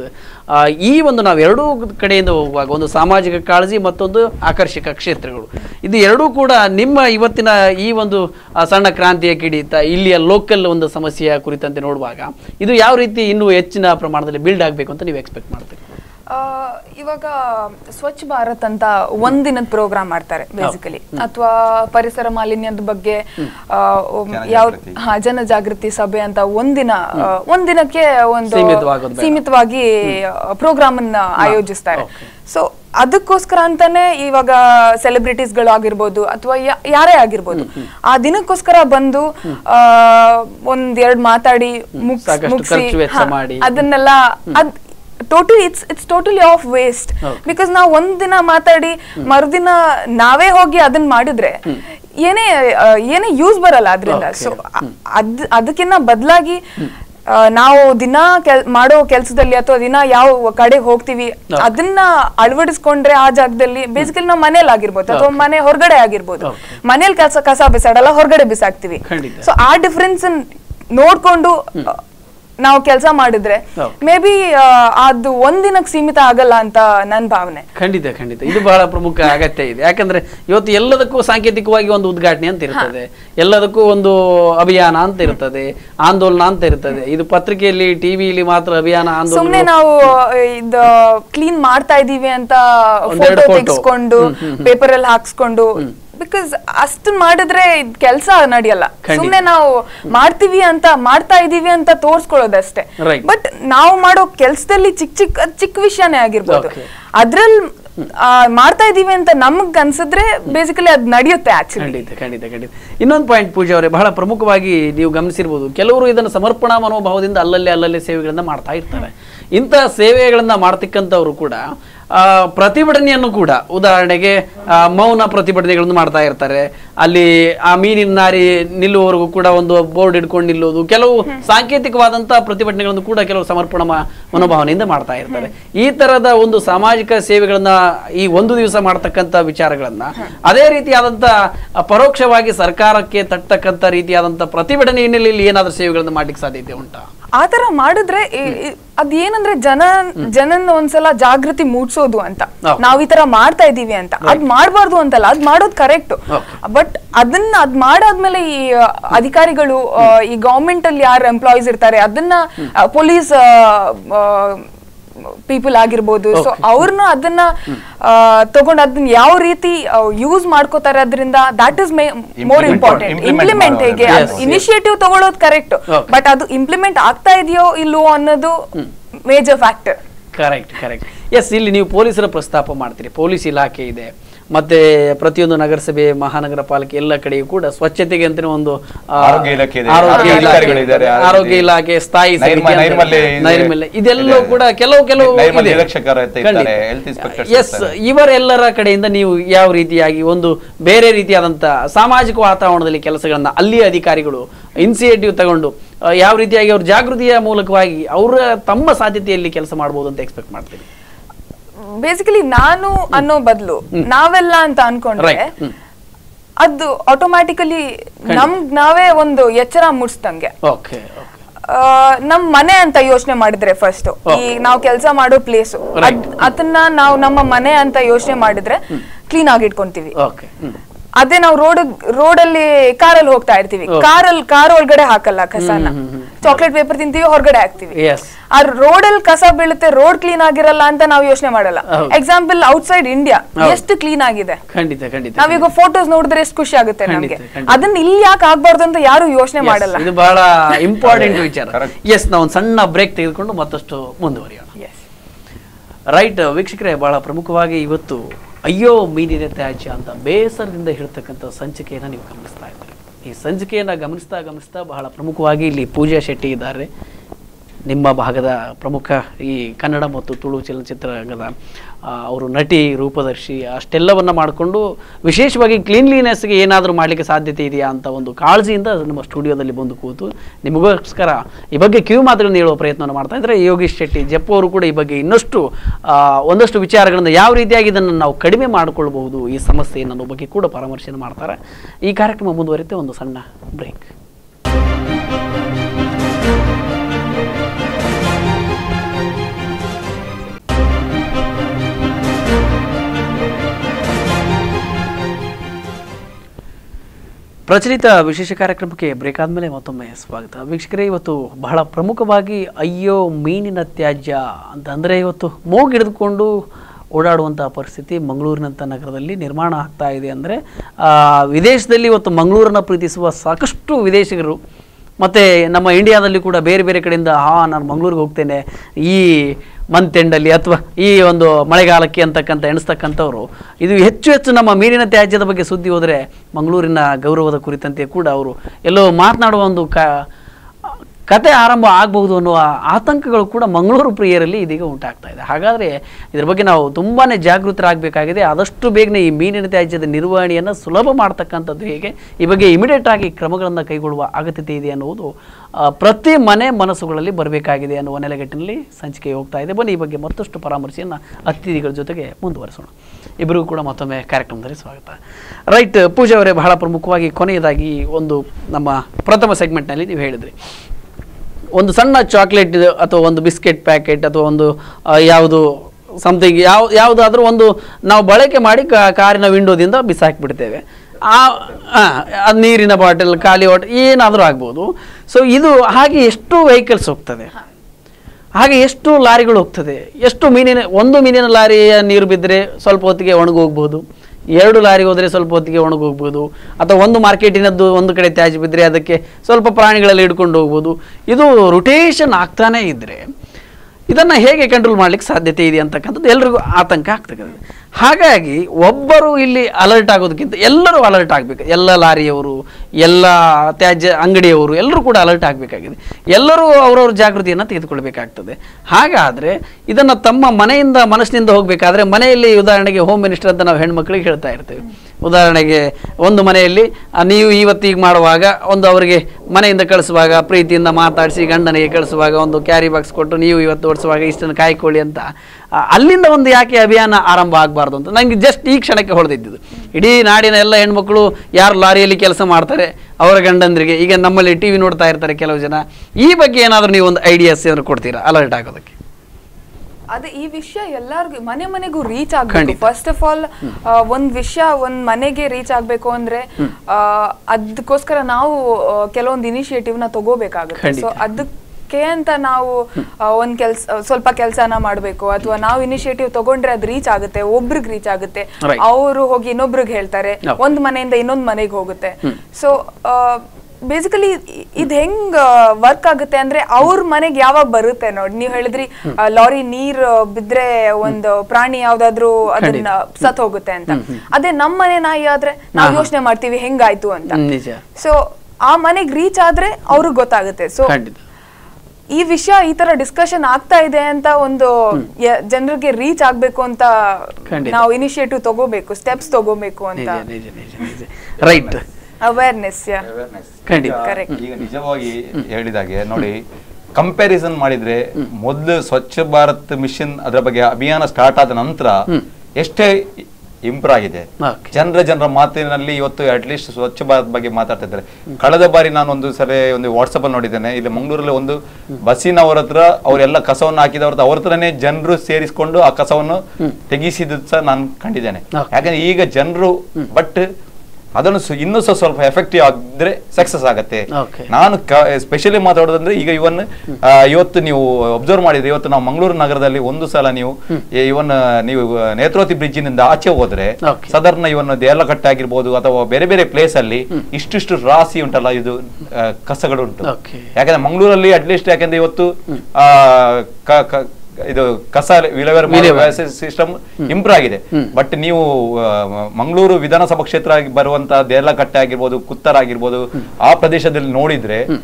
ಈ ಒಂದು ನಾವು ಎರಡೂ ಕಡೆಯಿಂದ ಹೋಗುವಾಗ ಒಂದು ಸಾಮಾಜಿಕ ಕಾಳಜಿ ಮತ್ತೊಂದು ಆಕರ್ಷಕ ಕ್ಷೇತ್ರಗಳು ಇದು ಎರಡೂ ಕೂಡ ನಿಮ್ಮ ಇವತ್ತಿನ ಈ ಒಂದು ಆ, ಸಣ್ಣ ಕ್ರಾಂತಿಯ ಕಿಡಿತ ಇಲ್ಲಿಯ ಲೋಕಲ್ ಒಂದು ಸಮಸ್ಯೆಯ ಕುರಿತಂತೆ ನೋಡುವಾಗ ಇದು ಯಾವ ರೀತಿ ಇನ್ನೂ ಹೆಚ್ಚಿನ ಪ್ರಮಾಣದಲ್ಲಿ ಬಿಲ್ಡ್ ಆಗಬೇಕು ಅಂತ ನೀವು ಎಕ್ಸ್ಪೆಕ್ಟ್ ಮಾಡ್ತೀರಿ ಆ, ಇವಾಗ ಸ್ವಚ್ಛ ಭಾರತ್ ಅಂತ ಒಂದಿನದ ಪ್ರೋಗ್ರಾಮ್ ಮಾಡ್ತಾರೆ ಬೇಸಿಕಲಿ ಅಥವಾ ಪರಿಸರ ಮಾಲಿನ್ಯದ ಬಗ್ಗೆ ಆ, ಒಮ್- ಯಾವ ಜನಜಾಗೃತಿ. ಹಾ ಜನಜಾಗೃತಿ ಸಭೆ ಅಂತ ಒಂದಿನ ಆ, ಒಂದಿನಕ್ಕೆ ಒಂದು ಸೀಮಿತವಾಗೋದು ಬೇಡ. ಸೀಮಿತವಾಗಿ ಪ್ರೋಗ್ರಾಮ್ ಅನ್ನ ಆಯೋಜಿಸ್ತಾರೆ ಸೊ ಅದಕ್ಕೋಸ್ಕರ ಅಂತಾನೆ ಇವಾಗ ಸೆಲೆಬ್ರಿಟೀಸ್ ಗಳು ಆಗಿರ್ಬೋದು ಅಥವಾ ಯಾ- ಯಾರೇ ಆಗಿರ್ಬೋದು ಆ ದಿನಕ್ಕೋಸ್ಕರ ಬಂದು ಆ, ಒಂದ್ ಎರಡ್ ಮಾತಾಡಿ ಮುಗ್ಸ್- ಸಾಕಷ್ಟು ಮುಗ್ಸಿ, ಖರ್ಚು ವೆಚ್ಚ ಹಾ, ಮಾಡಿ. ಅದನ್ನೆಲ್ಲ ಅದ್ totally it's it's totally of waste because ನಾವು ಒಂದಿನ ಮಾತಾಡಿ ಮರುದಿನ ನಾವೇ ಹೋಗಿ ಅದನ್ನ ಮಾಡಿದ್ರೆ ಏನೇ ಆ, ಏನೇ ಯೂಸ್ ಬರಲ್ಲ ಅದರಿಂದ ಸೊ ಅದ್ ಅದಕ್ಕಿಂತ ಬದಲಾಗಿ ನಾವು ದಿನ ಕೆಲ್ ಮಾಡೋ ಕೆಲಸದಲ್ಲಿ ಅಥವಾ ದಿನ ಯಾವ ಕಡೆ ಹೋಗ್ತೀವಿ ಅದನ್ನ ಅಳವಡಿಸ್ಕೊಂಡ್ರೆ ಆ ಜಾಗದಲ್ಲಿ ಬೇಸಿಕಲಿ ನಾವು ಮನೇಲಿ ಆಗಿರ್ಬೋದು ಅಥವಾ ಮನೆ ಹೊರಗಡೆ ಆಗಿರ್ಬೋದು ಮನೇಲಿ ಕೆಲಸ ಕಸ ಬಿಸಾಡಲ್ಲ ಹೊರಗಡೆ ಬಿಸಾಕ್ತಿವಿ ಖಂಡಿತ. ಸೊ ಆ ಡಿಫ್ರೆನ್ಸ್ ನೋಡ್ಕೊಂಡು ಆ, ನಾವು ಕೆಲಸ ಮಾಡಿದ್ರೆ ಹೌದು. ಮೇ ಬಿ ಅದು ಒಂದಿನಕ್ಕೆ ಸೀಮಿತ ಆಗಲ್ಲ ಅಂತ ನನ್ನ ಭಾವನೆ ಖಂಡಿತ ಖಂಡಿತ ಇದು ಬಹಳ ಪ್ರಮುಖ ಅಗತ್ಯ ಇದೆ ಯಾಕಂದ್ರೆ ಇವತ್ತು ಎಲ್ಲದಕ್ಕೂ ಸಾಂಕೇತಿಕವಾಗಿ ಒಂದು ಉದ್ಘಾಟನೆ ಅಂತ ಇರ್ತದೆ ಎಲ್ಲದಕ್ಕೂ ಒಂದು ಅಭಿಯಾನ ಅಂತ ಇರ್ತದೆ ಆಂದೋಲನ ಅಂತ ಇರ್ತದೆ ಇದು ಪತ್ರಿಕೆಯಲ್ಲಿ ಟಿವಿಲಿ ಮಾತ್ರ ಅಭಿಯಾನ ಆಂದೋಲನ ಸುಮ್ನೆ ನಾವು ಇದು ಕ್ಲೀನ್ ಮಾಡ್ತಾ ಇದೀವಿ ಅಂತ ಒಂದೆರಡು ಫೋಟೋ photo. ತೆಗೆಸ್ಕೊಂಡು ಪೇಪರ್ ಅಲ್ಲಿ ಹಾಕ್ಸ್ಕೊಂಡು ಬಿಕಾಸ್ ಅಷ್ಟು ಮಾಡಿದ್ರೆ ಕೆಲಸ ನಡೆಯಲ್ಲ ಖಂಡಿತ. ಸುಮ್ನೆ ನಾವು ಮಾಡ್ತೀವಿ ಅಂತ ಮಾಡ್ತಾ ಇದೀವಿ ಅಂತ ತೋರ್ಸ್ಕೊಳ್ಳೋದಷ್ಟೇ Right. ಬಟ್ ನಾವು ಮಾಡೋ ಕೆಲ್ಸದಲ್ಲಿ ಚಿಕ್ಕ ಚಿಕ್ಕ ಅದ್ ಚಿಕ್ಕ ವಿಷಯನೇ ಆಗಿರ್ಬೋದು Okay. ಅದ್ರಲ್ಲಿ ಮಾಡ್ತಾ ಇದೀವಿ ಅಂತ ನಮಗ್ ಅನ್ಸಿದ್ರೆ ಬೇಸಿಕಲಿ ಅದ್ ನಡೆಯುತ್ತೆ ಆಕ್ಚುಲಿ ಖಂಡಿತ ಖಂಡಿತ ಖಂಡಿತ ಇನ್ನೊಂದು ಪಾಯಿಂಟ್ ಪೂಜಾ ಅವರೇ ಬಹಳ ಪ್ರಮುಖವಾಗಿ ನೀವು ಗಮನಿಸಿರ್ಬೋದು ಕೆಲವರು ಇದನ್ನು ಸಮರ್ಪಣಾ ಮನೋಭಾವದಿಂದ ಅಲ್ಲಲ್ಲಿ ಅಲ್ಲಲ್ಲಿ ಸೇವೆಗಳನ್ನ ಮಾಡ್ತಾ ಇರ್ತಾರೆ ಇಂಥ ಸೇವೆಗಳನ್ನ ಮಾಡ್ತಕ್ಕಂಥವ್ರು ಕೂಡ ಆ, ಪ್ರತಿಭಟನೆಯನ್ನು ಕೂಡ ಉದಾಹರಣೆಗೆ ಆ, ಮೌನ ಪ್ರತಿಭಟನೆಗಳನ್ನು ಮಾಡ್ತಾ ಇರ್ತಾರೆ ಅಲ್ಲಿ ಆ ಮೀನಿನ ನಾರಿ ನಿಲ್ಲುವವರೆಗೂ ಕೂಡ ಒಂದು ಬೋರ್ಡ್ ಹಿಡ್ಕೊಂಡು ನಿಲ್ಲೋದು ಕೆಲವು ಸಾಂಕೇತಿಕವಾದಂತಹ ಪ್ರತಿಭಟನೆಗಳನ್ನು ಕೂಡ ಕೆಲವು ಸಮರ್ಪಣಾ ಮ- ಮನೋಭಾವನೆಯಿಂದ ಮಾಡ್ತಾ ಇರ್ತಾರೆ ಈ ತರದ ಒಂದು ಸಾಮಾಜಿಕ ಸೇವೆಗಳನ್ನ ಈ ಒಂದು ದಿವಸ ಮಾಡ್ತಕ್ಕಂಥ ವಿಚಾರಗಳನ್ನ ಅದೇ ರೀತಿಯಾದಂತ ಆ, ಪರೋಕ್ಷವಾಗಿ ಸರ್ಕಾರಕ್ಕೆ ತಟ್ಟತಕ್ಕಂಥ ರೀತಿಯಾದಂತ ಪ್ರತಿಭಟನೆ ಹಿನ್ನೆಲೆಯಲ್ಲಿ ಏನಾದ್ರೂ ಸೇವೆಗಳನ್ನ ಮಾಡ್ಲಿಕ್ಕೆ ಸಾಧ್ಯತೆ ಉಂಟಾ ಆತರ ಮಾಡಿದ್ರೆ ಈ- ಈ- ಅದ್ ಏನಂದ್ರೆ ಜನ ಜನನ ಒಂದ್ಸಲ ಜಾಗೃತಿ ಮೂಡ್ಸೋದು ಅಂತ Okay. ನಾವ್ ಈ ತರ ಮಾಡ್ತಾ ಇದೀವಿ ಅಂತ ಅದ್ ಮಾಡ್ಬಾರ್ದು ಅಂತಲ್ಲ ಅದ್ ಮಾಡೋದ್ ಕರೆಕ್ಟ್ ಬಟ್ ಅದನ್ನ ಅದ್ ಮಾಡಾದ್ಮೇಲೆ ಈ ಆ, ಅಧಿಕಾರಿಗಳು ಆ, ಈ ಗವರ್ಮೆಂಟ್ ಅಲ್ಲಿ ಯಾರು ಎಂಪ್ಲಾಯೀಸ್ ಇರ್ತಾರೆ ಅದನ್ನ ಪೊಲೀಸ್ ಪೀಪಲ್ ಆಗಿರ್ಬೋದು ಸೊ ಅವ್ರನ್ನ ಅದನ್ನ ಆ, ತಗೊಂಡ್ ಅದನ್ನ ಯಾವ ರೀತಿ ಯೂಸ್ ಮಾಡ್ಕೋತಾರೆ ಅದರಿಂದ that is more Implement important implement implement ಮಾಡೋದು. ಹೇಗೆ Yes, yes. ಇನಿಷಿಯೇಟಿವ್ ತಗೊಳ್ಳೋದು ಕರೆಕ್ಟ್ Okay. ಬಟ್ ಅದು ಇಂಪ್ಲಿಮೆಂಟ್ ಆಗ್ತಾ ಇದೆಯೋ ಇಲ್ವೋ ಅನ್ನೋದು major factor correct correct yes ಇಲ್ಲಿ ನೀವು ಪೊಲೀಸರ ಪ್ರಸ್ತಾಪ ಮಾಡ್ತೀರಿ ಪೊಲೀಸ್ ಇಲಾಖೆ ಇದೆ ಮತ್ತೆ ಪ್ರತಿಯೊಂದು ನಗರಸಭೆ ಮಹಾನಗರ ಪಾಲಿಕೆ ಎಲ್ಲ ಕಡೆಯೂ ಕೂಡ ಸ್ವಚ್ಛತೆಗೆ ಅಂತ ಒಂದು ಆ, ಆರೋಗ್ಯ ಇಲಾಖೆ ಇದೆ, ಆರೋಗ್ಯ ಆರೋಗ್ಯ ಇಲಾಖೆ ಅಧಿಕಾರಿಗಳಿದ್ದಾರೆ, ಇದೆ, ಆ ಆರೋಗ್ಯ ರೀತಿ ಇಲಾಖೆ ಸ್ಥಾಯಿ ಸಮಿತಿ ನೈರ್ಮ- ಅಂತ ನೈರ್ಮಲ್ಯ ಇದೆ. ಇದೆ. ನೈರ್ಮಲ್ಯ ಇದೆಲ್ಲವೂ ಕೂಡ ಕೆಲವು ಕೆಲವು ನೈರ್ಮಲ್ಯ ನಿರೀಕ್ಷಕರು ಅಂತ ಇರ್ತಾರೆ, health inspectors ಎಸ್ ಇರ್ತಾರೆ. ಇವರೆಲ್ಲರ ಕಡೆಯಿಂದ ನೀವು ಯಾವ ರೀತಿಯಾಗಿ ಒಂದು ಬೇರೆ ರೀತಿಯಾದಂತ ಸಾಮಾಜಿಕ ವಾತಾವರಣದಲ್ಲಿ ಕೆಲಸಗಳನ್ನ ಅಲ್ಲಿಯ ಅಧಿಕಾರಿಗಳು ಇನಿಷಿಯೇಟಿವ್ ತಗೊಂಡು ಆ, ಯಾವ ರೀತಿಯಾಗಿ ಅವ್ರ ಜಾಗೃತಿಯ ಮೂಲಕವಾಗಿ ಅವರ ತಮ್ಮ ಸಾಧ್ಯತೆಯಲ್ಲಿ ಕೆಲಸ ಮಾಡ್ಬೋದು ಅಂತ ಎಕ್ಸ್ಪೆಕ್ಟ್ ಮಾಡ್ತೀನಿ ಬೇಸಿಕಲಿ ನಾನು ಅನ್ನೋ ಬದಲು ನಾವೆಲ್ಲ ಅಂತ ಅನ್ಕೊಂಡ್ರೆ Right. ಹ್ಮ್. ಅದು ಆಟೋಮ್ಯಾಟಿಕಲಿ ನಮ್ಗ್ ನಾವೇ ಒಂದು ಎಚ್ಚರ ಮೂಡಿಸ್ದಂಗೆ ಓಕೆ ಆ, ನಮ್ ಮನೆ ಅಂತ ಯೋಚನೆ ಮಾಡಿದ್ರೆ ಫಸ್ಟ್ ಈ ನಾವು ಕೆಲಸ ಮಾಡೋ ಪ್ಲೇಸ್ Right. ಅದನ್ನ ನಾವು ನಮ್ಮ ಮನೆ ಅಂತ ಯೋಚನೆ ಮಾಡಿದ್ರೆ ಕ್ಲೀನ್ ಆಗಿ ಇಟ್ಕೊಂತೀವಿ ಓಕೆ ಅದೇ ನಾವು ರೋಡ್ ರೋಡಲ್ಲಿ ಕಾರಲ್ಲಿ ಹೋಗ್ತಾ ಇರ್ತೀವಿ ಕಾರಲ್ಲಿ ಕಾರ್ ಒಳಗಡೆ ಹಾಕಲ್ಲ ಕಸನ ಚಾಕ್ಲೇಟ್ ಪೇಪರ್ ತಿಂತೀವಿ ಹೊರಗಡೆ ಹಾಕ್ತಿವಿ ಎಸ್ ಆ ರೋಡಲ್ಲಿ ಕಸ ಬೀಳುತ್ತೆ ರೋಡ್ ಕ್ಲೀನ್ ಆಗಿರಲ್ಲ ಅಂತ ನಾವು ಯೋಚನೆ ಮಾಡಲ್ಲ ಹೌದು. ಎಕ್ಸಾಂಪಲ್ ಔಟ್ಸೈಡ್ ಇಂಡಿಯಾ ಎಷ್ಟು ಕ್ಲೀನ್ ಆಗಿದೆ ಖಂಡಿತ ಖಂಡಿತ ನಾವೀಗ ಫೋಟೋಸ್ ನೋಡಿದ್ರೆ ಎಷ್ಟು ಖುಷಿ ಆಗುತ್ತೆ ಖಂಡಿತ, ನಮ್ಗೆ ಖಂಡಿತ. ಅದನ್ನ ಇಲ್ಲಿ ಯಾಕೆ ಆಗ್ಬಾರ್ದು ಅಂತ ಯಾರು ಯೋಚನೆ Yes, ಮಾಡಲ್ಲ ಇದು ಬಹಳ ಇಂಪಾರ್ಟೆಂಟ್ ವಿಚಾರ Correct. ಎಸ್ ನಾವು ಒಂದು ಸಣ್ಣ ಬ್ರೇಕ್ ತೆಗೆದುಕೊಂಡು ಮತ್ತಷ್ಟು ಮುಂದುವರಿಯೋಣ ರೈಟ್ ವೀಕ್ಷಕರೇ ಬಹಳ ಪ್ರಮುಖವಾಗಿ ಇವತ್ತು ಅಯ್ಯೋ ಮೀನಿನ ತ್ಯಾಜ್ಯ ಅಂತ ಬೇಸರದಿಂದ ಹೇಳ್ತಕ್ಕಂಥ ಸಂಚಿಕೆಯನ್ನು ನೀವು ಗಮನಿಸ್ತಾ ಇದ್ದೀರಿ ಈ ಸಂಚಿಕೆಯನ್ನು ಗಮನಿಸ್ತಾ ಗಮನಿಸ್ತಾ ಬಹಳ ಪ್ರಮುಖವಾಗಿ ಇಲ್ಲಿ ಪೂಜಾ ಶೆಟ್ಟಿ ಇದ್ದಾರೆ ನಿಮ್ಮ ಭಾಗದ ಪ್ರಮುಖ ಈ ಕನ್ನಡ ಮತ್ತು ತುಳು ಚಲನಚಿತ್ರರಂಗದ ಆ, ಅವರು ನಟಿ ರೂಪದರ್ಶಿ ಅಷ್ಟೆಲ್ಲವನ್ನು ಮಾಡಿಕೊಂಡು ವಿಶೇಷವಾಗಿ ಕ್ಲೀನ್ಲಿನೆಸ್ಗೆ ಏನಾದರೂ ಮಾಡಲಿಕ್ಕೆ ಸಾಧ್ಯತೆ ಇದೆಯಾ ಅಂತ ಒಂದು ಕಾಳಜಿಯಿಂದ ನಮ್ಮ ಸ್ಟುಡಿಯೋದಲ್ಲಿ ಬಂದು ಕೂತು ನಿಮಗೋಸ್ಕರ ಈ ಬಗ್ಗೆ ಕಿವಿ ಮಾತುಗಳನ್ನು ಹೇಳುವ ಪ್ರಯತ್ನವನ್ನು ಮಾಡ್ತಾ ಇದ್ದಾರೆ ಯೋಗೀಶ್ ಶೆಟ್ಟಿ ಜಪ್ಪ ಅವರು ಕೂಡ ಈ ಬಗ್ಗೆ ಇನ್ನಷ್ಟು ಆ, ಒಂದಷ್ಟು ವಿಚಾರಗಳನ್ನು ಯಾವ ರೀತಿಯಾಗಿ ಇದನ್ನು ನಾವು ಕಡಿಮೆ ಮಾಡಿಕೊಳ್ಬಹುದು ಈ ಸಮಸ್ಯೆಯನ್ನು ಅನ್ನೋ ಬಗ್ಗೆ ಕೂಡ ಪರಾಮರ್ಶೆ ಮಾಡ್ತಾರೆ ಈ ಕಾರ್ಯಕ್ರಮ ಮುಂದುವರಿತೆ ಒಂದು ಸಣ್ಣ ಬ್ರೇಕ್ ಪ್ರಚಲಿತ ವಿಶೇಷ ಕಾರ್ಯಕ್ರಮಕ್ಕೆ ಬ್ರೇಕ್ ಆದಮೇಲೆ ಮತ್ತೊಮ್ಮೆ ಸ್ವಾಗತ ವೀಕ್ಷಕರೇ ಇವತ್ತು ಬಹಳ ಪ್ರಮುಖವಾಗಿ ಅಯ್ಯೋ ಮೀನಿನ ತ್ಯಾಜ್ಯ ಅಂತಂದರೆ ಇವತ್ತು ಮೂಗು ಹಿಡಿದುಕೊಂಡು ಓಡಾಡುವಂಥ ಪರಿಸ್ಥಿತಿ ಮಂಗಳೂರಿನಂಥ ನಗರದಲ್ಲಿ ನಿರ್ಮಾಣ ಆಗ್ತಾ ಇದೆ ಅಂದರೆ ವಿದೇಶದಲ್ಲಿ ಇವತ್ತು ಮಂಗಳೂರನ್ನು ಪ್ರೀತಿಸುವ ಸಾಕಷ್ಟು ವಿದೇಶಿಗರು ಮತ್ತು ನಮ್ಮ ಇಂಡಿಯಾದಲ್ಲಿ ಕೂಡ ಬೇರೆ ಬೇರೆ ಕಡೆಯಿಂದ ಹಾ ನಾನು ಮಂಗಳೂರಿಗೆ ಹೋಗ್ತೇನೆ ಈ ಮಂತ್ ಎಂಡಲ್ಲಿ ಅಥವಾ ಈ ಒಂದು ಮಳೆಗಾಲಕ್ಕೆ ಅಂತಕ್ಕಂಥ ಎಣಿಸ್ತಕ್ಕಂಥವ್ರು ಇದು ಹೆಚ್ಚು ಹೆಚ್ಚು ನಮ್ಮ ಮೀನಿನ ತ್ಯಾಜ್ಯದ ಬಗ್ಗೆ ಸುದ್ದಿ ಹೋದರೆ ಮಂಗಳೂರಿನ ಗೌರವದ ಕುರಿತಂತೆ ಕೂಡ ಅವರು ಎಲ್ಲೋ ಮಾತನಾಡುವ ಒಂದು ಕ ಕತೆ ಆರಂಭ ಆಗಬಹುದು ಅನ್ನುವ ಆತಂಕಗಳು ಕೂಡ ಮಂಗಳೂರು ಪ್ರಿಯರಲ್ಲಿ ಇದೀಗ ಉಂಟಾಗ್ತಾ ಇದೆ ಹಾಗಾದರೆ ಇದ್ರ ಬಗ್ಗೆ ನಾವು ತುಂಬಾ ಜಾಗೃತರಾಗಬೇಕಾಗಿದೆ ಆದಷ್ಟು ಬೇಗನೆ ಈ ಮೀನಿನ ತ್ಯಾಜ್ಯದ ನಿರ್ವಹಣೆಯನ್ನು ಸುಲಭ ಮಾಡ್ತಕ್ಕಂಥದ್ದು ಹೇಗೆ ಈ ಬಗ್ಗೆ ಇಮಿಡಿಯೇಟ್ ಆಗಿ ಕ್ರಮಗಳನ್ನು ಕೈಗೊಳ್ಳುವ ಅಗತ್ಯತೆ ಇದೆ ಅನ್ನುವುದು ಆ, ಪ್ರತಿ ಮನೆ ಮನಸ್ಸುಗಳಲ್ಲಿ ಬರಬೇಕಾಗಿದೆ ಅನ್ನುವ ನೆಲೆಗಟ್ಟಿನಲ್ಲಿ ಸಂಚಿಕೆ ಹೋಗ್ತಾ ಇದೆ ಬನ್ನಿ ಈ ಬಗ್ಗೆ ಮತ್ತಷ್ಟು ಪರಾಮರ್ಶೆಯನ್ನು ಅತಿಥಿಗಳ ಜೊತೆಗೆ ಮುಂದುವರಿಸೋಣ ಇಬ್ಬರಿಗೂ ಕೂಡ ಮತ್ತೊಮ್ಮೆ ಕಾರ್ಯಕ್ರಮದಲ್ಲಿ ಸ್ವಾಗತ ರೈಟ್ ಪೂಜಾ ಅವರೇ ಬಹಳ ಪ್ರಮುಖವಾಗಿ ಕೊನೆಯದಾಗಿ ಒಂದು ನಮ್ಮ ಪ್ರಥಮ ಸೆಗ್ಮೆಂಟ್ನಲ್ಲಿ ನೀವು ಹೇಳಿದ್ರಿ ಒಂದು ಸಣ್ಣ ಚಾಕ್ಲೇಟ್ ಅಥವಾ ಒಂದು ಬಿಸ್ಕೆಟ್ ಪ್ಯಾಕೆಟ್ ಅಥವಾ ಒಂದು ಆ, ಯಾವುದು ಸಮಥಿಂಗ್ ಯಾವ ಯಾವುದಾದ್ರೂ ಒಂದು ನಾವು ಬಳಕೆ ಮಾಡಿ ಕಾ- ಕಾರಿನ ವಿಂಡೋದಿಂದ ಬಿಸಾಕಿಬಿಡ್ತೇವೆ ಆ ಆ, ಆ ನೀರಿನ ಬಾಟಲ್ ಖಾಲಿ ವಾಟರ್ ಏನಾದರೂ ಆಗ್ಬೋದು ಸೊ ಇದು ಹಾಗೆ ಎಷ್ಟು ವೆಹಿಕಲ್ಸ್ ಹೋಗ್ತದೆ ಹಾಗೆ ಎಷ್ಟು ಲಾರಿಗಳು ಹೋಗ್ತದೆ ಎಷ್ಟು ಮೀನಿನ ಒಂದು ಮೀನಿನ ಲಾರಿಯ ನೀರು ಬಿದ್ದರೆ ಸ್ವಲ್ಪ ಹೊತ್ತಿಗೆ ಒಣಗೋಗ್ಬೋದು ಎರಡು ಲಾರಿ ಹೋದರೆ ಸ್ವಲ್ಪ ಹೊತ್ತಿಗೆ ಒಣಗೋಗ್ಬೋದು ಅಥವಾ ಒಂದು ಮಾರ್ಕೆಟಿನದ್ದು ಒಂದು ಕಡೆ ತ್ಯಾಜ್ಯ ಬಿದ್ದರೆ ಅದಕ್ಕೆ ಸ್ವಲ್ಪ ಪ್ರಾಣಿಗಳಲ್ಲಿ ಹಿಡ್ಕೊಂಡು ಹೋಗ್ಬೋದು ಇದು ರೊಟೇಷನ್ ಆಗ್ತಾನೇ ಇದ್ದರೆ ಇದನ್ನು ಹೇಗೆ ಕಂಟ್ರೋಲ್ ಮಾಡ್ಲಿಕ್ಕೆ ಸಾಧ್ಯತೆ ಇದೆ ಅಂತಕ್ಕಂಥದ್ದು ಎಲ್ರಿಗೂ ಆತಂಕ ಆಗ್ತಕ್ಕಂಥದ್ದು ಹಾಗಾಗಿ ಒಬ್ಬರು ಇಲ್ಲಿ ಅಲರ್ಟ್ ಆಗೋದಕ್ಕಿಂತ ಎಲ್ಲರೂ ಅಲರ್ಟ್ ಆಗಬೇಕು ಎಲ್ಲ ಲಾರಿಯವರು ಎಲ್ಲ ತ್ಯಾಜ್ಯ ಅಂಗಡಿಯವರು ಎಲ್ಲರೂ ಕೂಡ ಅಲರ್ಟ್ ಆಗಬೇಕಾಗಿದೆ ಎಲ್ಲರೂ ಅವರವ್ರ ಜಾಗೃತಿಯನ್ನು ತೆಗೆದುಕೊಳ್ಬೇಕಾಗ್ತದೆ ಹಾಗಾದರೆ ಇದನ್ನು ತಮ್ಮ ಮನೆಯಿಂದ ಮನಸ್ಸಿನಿಂದ ಹೋಗಬೇಕಾದ್ರೆ ಮನೆಯಲ್ಲಿ ಉದಾಹರಣೆಗೆ ಹೋಮ್ ಮಿನಿಸ್ಟರ್ ಅಂತ ನಾವು ಹೆಣ್ಮಕ್ಳಿಗೆ ಹೇಳ್ತಾ ಇರ್ತೇವೆ ಉದಾಹರಣೆಗೆ ಒಂದು ಮನೆಯಲ್ಲಿ ಆ, ನೀವು ಇವತ್ತಿಗೆ ಮಾಡುವಾಗ ಒಂದು ಅವರಿಗೆ ಮನೆಯಿಂದ ಕಳಿಸುವಾಗ ಪ್ರೀತಿಯಿಂದ ಮಾತಾಡಿಸಿ ಗಂಡನಿಗೆ ಕಳಿಸುವಾಗ ಒಂದು ಕ್ಯಾರಿ ಬಾಕ್ಸ್ ಕೊಟ್ಟು ನೀವು ಇವತ್ತು ಓಡಿಸುವಾಗ ಇಷ್ಟನ್ನು ಕಾಯ್ಕೊಳ್ಳಿ ಅಂತ ಆ, ಅಲ್ಲಿಂದ ಒಂದು ಯಾಕೆ ಅಭಿಯಾನ ಆರಂಭ ಆಗಬಾರ್ದು ಅಂತ ನನಗೆ ಜಸ್ಟ್ ಈ ಕ್ಷಣಕ್ಕೆ ಹೊಡೆದಿದ್ದು ಇಡೀ ನಾಡಿನ ಎಲ್ಲ ಹೆಣ್ಮಕ್ಳು ಯಾರು ಲಾರಿಯಲ್ಲಿ ಕೆಲಸ ಮಾಡ್ತಾರೆ ಅವರ ಗಂಡಂದ್ರಿಗೆ ಈಗ ನಮ್ಮಲ್ಲಿ ಟಿ ವಿ ನೋಡ್ತಾ ಇರ್ತಾರೆ ಕೆಲವು ಜನ ಈ ಬಗ್ಗೆ ಏನಾದರೂ ನೀವು ಒಂದು ಐಡಿಯಾಸ್ ಏನಾದ್ರು ಕೊಡ್ತೀರಾ ಅಲರ್ಟ್ ಆಗೋದಕ್ಕೆ ಅದೇ ಈ ವಿಷಯ ಎಲ್ಲರಿಗೂ ಮನೆ ಮನೆಗೂ ರೀಚ್ ಆಗ್ಬೇಕು ಖಂಡಿತ. ಫಸ್ಟ್ ಆಫ್ ಆಲ್ ಒಂದ್ ವಿಷಯ ಒಂದ್ ಮನೆಗೆ ರೀಚ್ ಆಗ್ಬೇಕು ಅಂದ್ರೆ ಆ, ಅದಕ್ಕೋಸ್ಕರ ನಾವು ಆ, ಕೆಲವೊಂದು ಇನಿಷಿಯೇಟಿವ್ ನ ತಗೋಬೇಕಾಗುತ್ತೆ ಖಂಡಿತ. ಸೊ ಅದಕ್ಕೆ ಅಂತ ನಾವು ಆ, ಒಂದ್ ಕೆಲ್ಸ ಸ್ವಲ್ಪ ಕೆಲ್ಸನ ಮಾಡ್ಬೇಕು ಅಥವಾ ನಾವು ಇನಿಷಿಯೇಟಿವ್ ತಗೊಂಡ್ರೆ ಅದು ರೀಚ್ ಆಗುತ್ತೆ ಒಬ್ರಿಗೆ ರೀಚ್ ಆಗುತ್ತೆ Right. ಅವರು ಹೋಗಿ ಇನ್ನೊಬ್ರಿಗೆ ಹೇಳ್ತಾರೆ ಹೌದು. ಒಂದ್ ಮನೆಯಿಂದ ಇನ್ನೊಂದ್ ಮನೆಗೆ ಹೋಗುತ್ತೆ ಸೊ ಬೇಸಿಕಲಿ ಇದ್ ಹೆಂಗ್ ವರ್ಕ್ ಆಗುತ್ತೆ ಅಂದ್ರೆ ಅವ್ರ ಮನೆಗೆ ಯಾವಾಗ ಬರುತ್ತೆ ನೋಡಿ ನೀವ್ ಹೇಳಿದ್ರಿ ಆ, ಲಾರಿ ನೀರ್ ಬಿದ್ರೆ ಒಂದು ಪ್ರಾಣಿ ಯಾವ್ದಾದ್ರು ಅದನ್ನ ಸತ್ ಹೋಗುತ್ತೆ ಅಂತ ಅದೇ ನಮ್ ಮನೆ ನಾಯಿ ಆದ್ರೆ ನಾವ್ ಯೋಚನೆ ಮಾಡ್ತೀವಿ ಹೆಂಗಾಯ್ತು ಅಂತ ಹ್ಮ್, ನಿಜ ಸೊ ಆ ಮನೆಗ್ ರೀಚ್ ಆದ್ರೆ ಅವ್ರಿಗೆ ಗೊತ್ತಾಗುತ್ತೆ ಸೊ ಖಂಡಿತ ಈ ವಿಷಯ ಈ ತರ ಡಿಸ್ಕಷನ್ ಆಗ್ತಾ ಇದೆ ಅಂತ ಒಂದು ಜನರಿಗೆ ರೀಚ್ ಆಗ್ಬೇಕು ಅಂತ ಖಂಡಿತ. ನಾವು ಇನಿಷಿಯೇಟಿವ್ ತಗೋಬೇಕು ಸ್ಟೆಪ್ಸ್ ತಗೋಬೇಕು ಅಂತ ನಿಜ ನಿಜ ನಿಜ ನಿಜ ರೈಟ್ ಅವೇರ್ನೆಸ್ ಖಂಡಿತ Correct. ಈಗ ನಿಜವಾಗಿ ಹೇಳಿದಾಗೆ ನೋಡಿ ಕಂಪ್ಯಾರಿಸನ್ ಮಾಡಿದ್ರೆ ಮೊದಲು ಸ್ವಚ್ಛ ಭಾರತ್ ಮಿಷನ್ ಅದರ ಬಗ್ಗೆ ಅಭಿಯಾನ ಸ್ಟಾರ್ಟ್ ಆದ ನಂತರ ಎಷ್ಟೇ ಇಂಪ್ರೂವ್ ಆಗಿದೆ Okay. ಜನರ ಜನರ ಮಾತಿನಲ್ಲಿ ಇವತ್ತು ಅಟ್ಲೀಸ್ಟ್ ಸ್ವಚ್ಛ ಭಾರತ್ ಬಗ್ಗೆ ಮಾತಾಡ್ತಾ ಇದ್ದಾರೆ ಕಳೆದ ಬಾರಿ ನಾನು ಒಂದು ಸರಿ ಒಂದು ವಾಟ್ಸಪ್ ಅಲ್ಲಿ ನೋಡಿದ್ದೇನೆ ಇಲ್ಲಿ ಮಂಗಳೂರಲ್ಲಿ ಒಂದು ಬಸ್ಸಿನವರ ಹತ್ರ ಅವರೆಲ್ಲ ಕಸವನ್ನು ಹಾಕಿದವ್ರ ಅವ್ರ ಹತ್ರನೇ ಜನರು ಸೇರಿಸಿಕೊಂಡು ಆ ಕಸವನ್ನು ತೆಗಿಸಿದ್ದು ಸಹ ನಾನು ಕಂಡಿದ್ದೇನೆ Okay. ಯಾಕಂದ್ರೆ ಈಗ ಜನರು ಬಟ್ ಅದನ್ನು ಸು- ಇನ್ನೂ ಸಹ ಸ್ವಲ್ಪ ಎಫೆಕ್ಟಿವ್ ಆಗಿದ್ರೆ ಸಕ್ಸಸ್ ಆಗತ್ತೆ Okay. ನಾನು ಸ್ಪೆಷಲಿ ಮಾತಾಡೋದಂದ್ರೆ ಈಗ ಇವನ್ ಇವತ್ತು ನೀವು ಅಬ್ಸರ್ವ್ ಮಾಡಿದ್ರೆ ಇವತ್ತು ನಾವು ಮಂಗಳೂರು ನಗರದಲ್ಲಿ ಒಂದು ಸಲ ನೀವು ಇವನ್ ನೀವು ನೇತ್ರೋತಿ ಬ್ರಿಡ್ಜ್ ನಿಂದ ಆಚೆ ಹೋದ್ರೆ Okay. ಸಾಧಾರಣ ಇವನ್ ದೇಲಕಟ್ಟೆ ಆಗಿರ್ಬೋದು ಅಥವಾ ಬೇರೆ ಬೇರೆ ಪ್ಲೇಸ್ ಅಲ್ಲಿ ಇಷ್ಟಿಷ್ಟು ರಾಶಿ ಉಂಟಲ್ಲ ಇದು ಆ, ಕಸಗಳು ಉಂಟು Okay. ಯಾಕಂದ್ರೆ ಮಂಗಳೂರಲ್ಲಿ ಅಟ್ಲೀಸ್ಟ್ ಯಾಕಂದ್ರೆ ಇವತ್ತು ಆ, ಕ- ಕ- ಇದು ಕಸ ವಿಲೇವಾರಿ ವಿಲೇವಾರಿ. ಸಿಸ್ಟಮ್ ಇಂಪ್ರೂವ್ ಆಗಿದೆ ಬಟ್ ನೀವು ಆ, ಮಂಗಳೂರು ವಿಧಾನಸಭಾ ಕ್ಷೇತ್ರ ಆಗಿ ಬರುವಂತ ದೇರ್ಲಕಟ್ಟೆ ಆಗಿರ್ಬೋದು ಕುತ್ತರ ಆಗಿರ್ಬೋದು ಆ ಪ್ರದೇಶದಲ್ಲಿ ನೋಡಿದ್ರೆ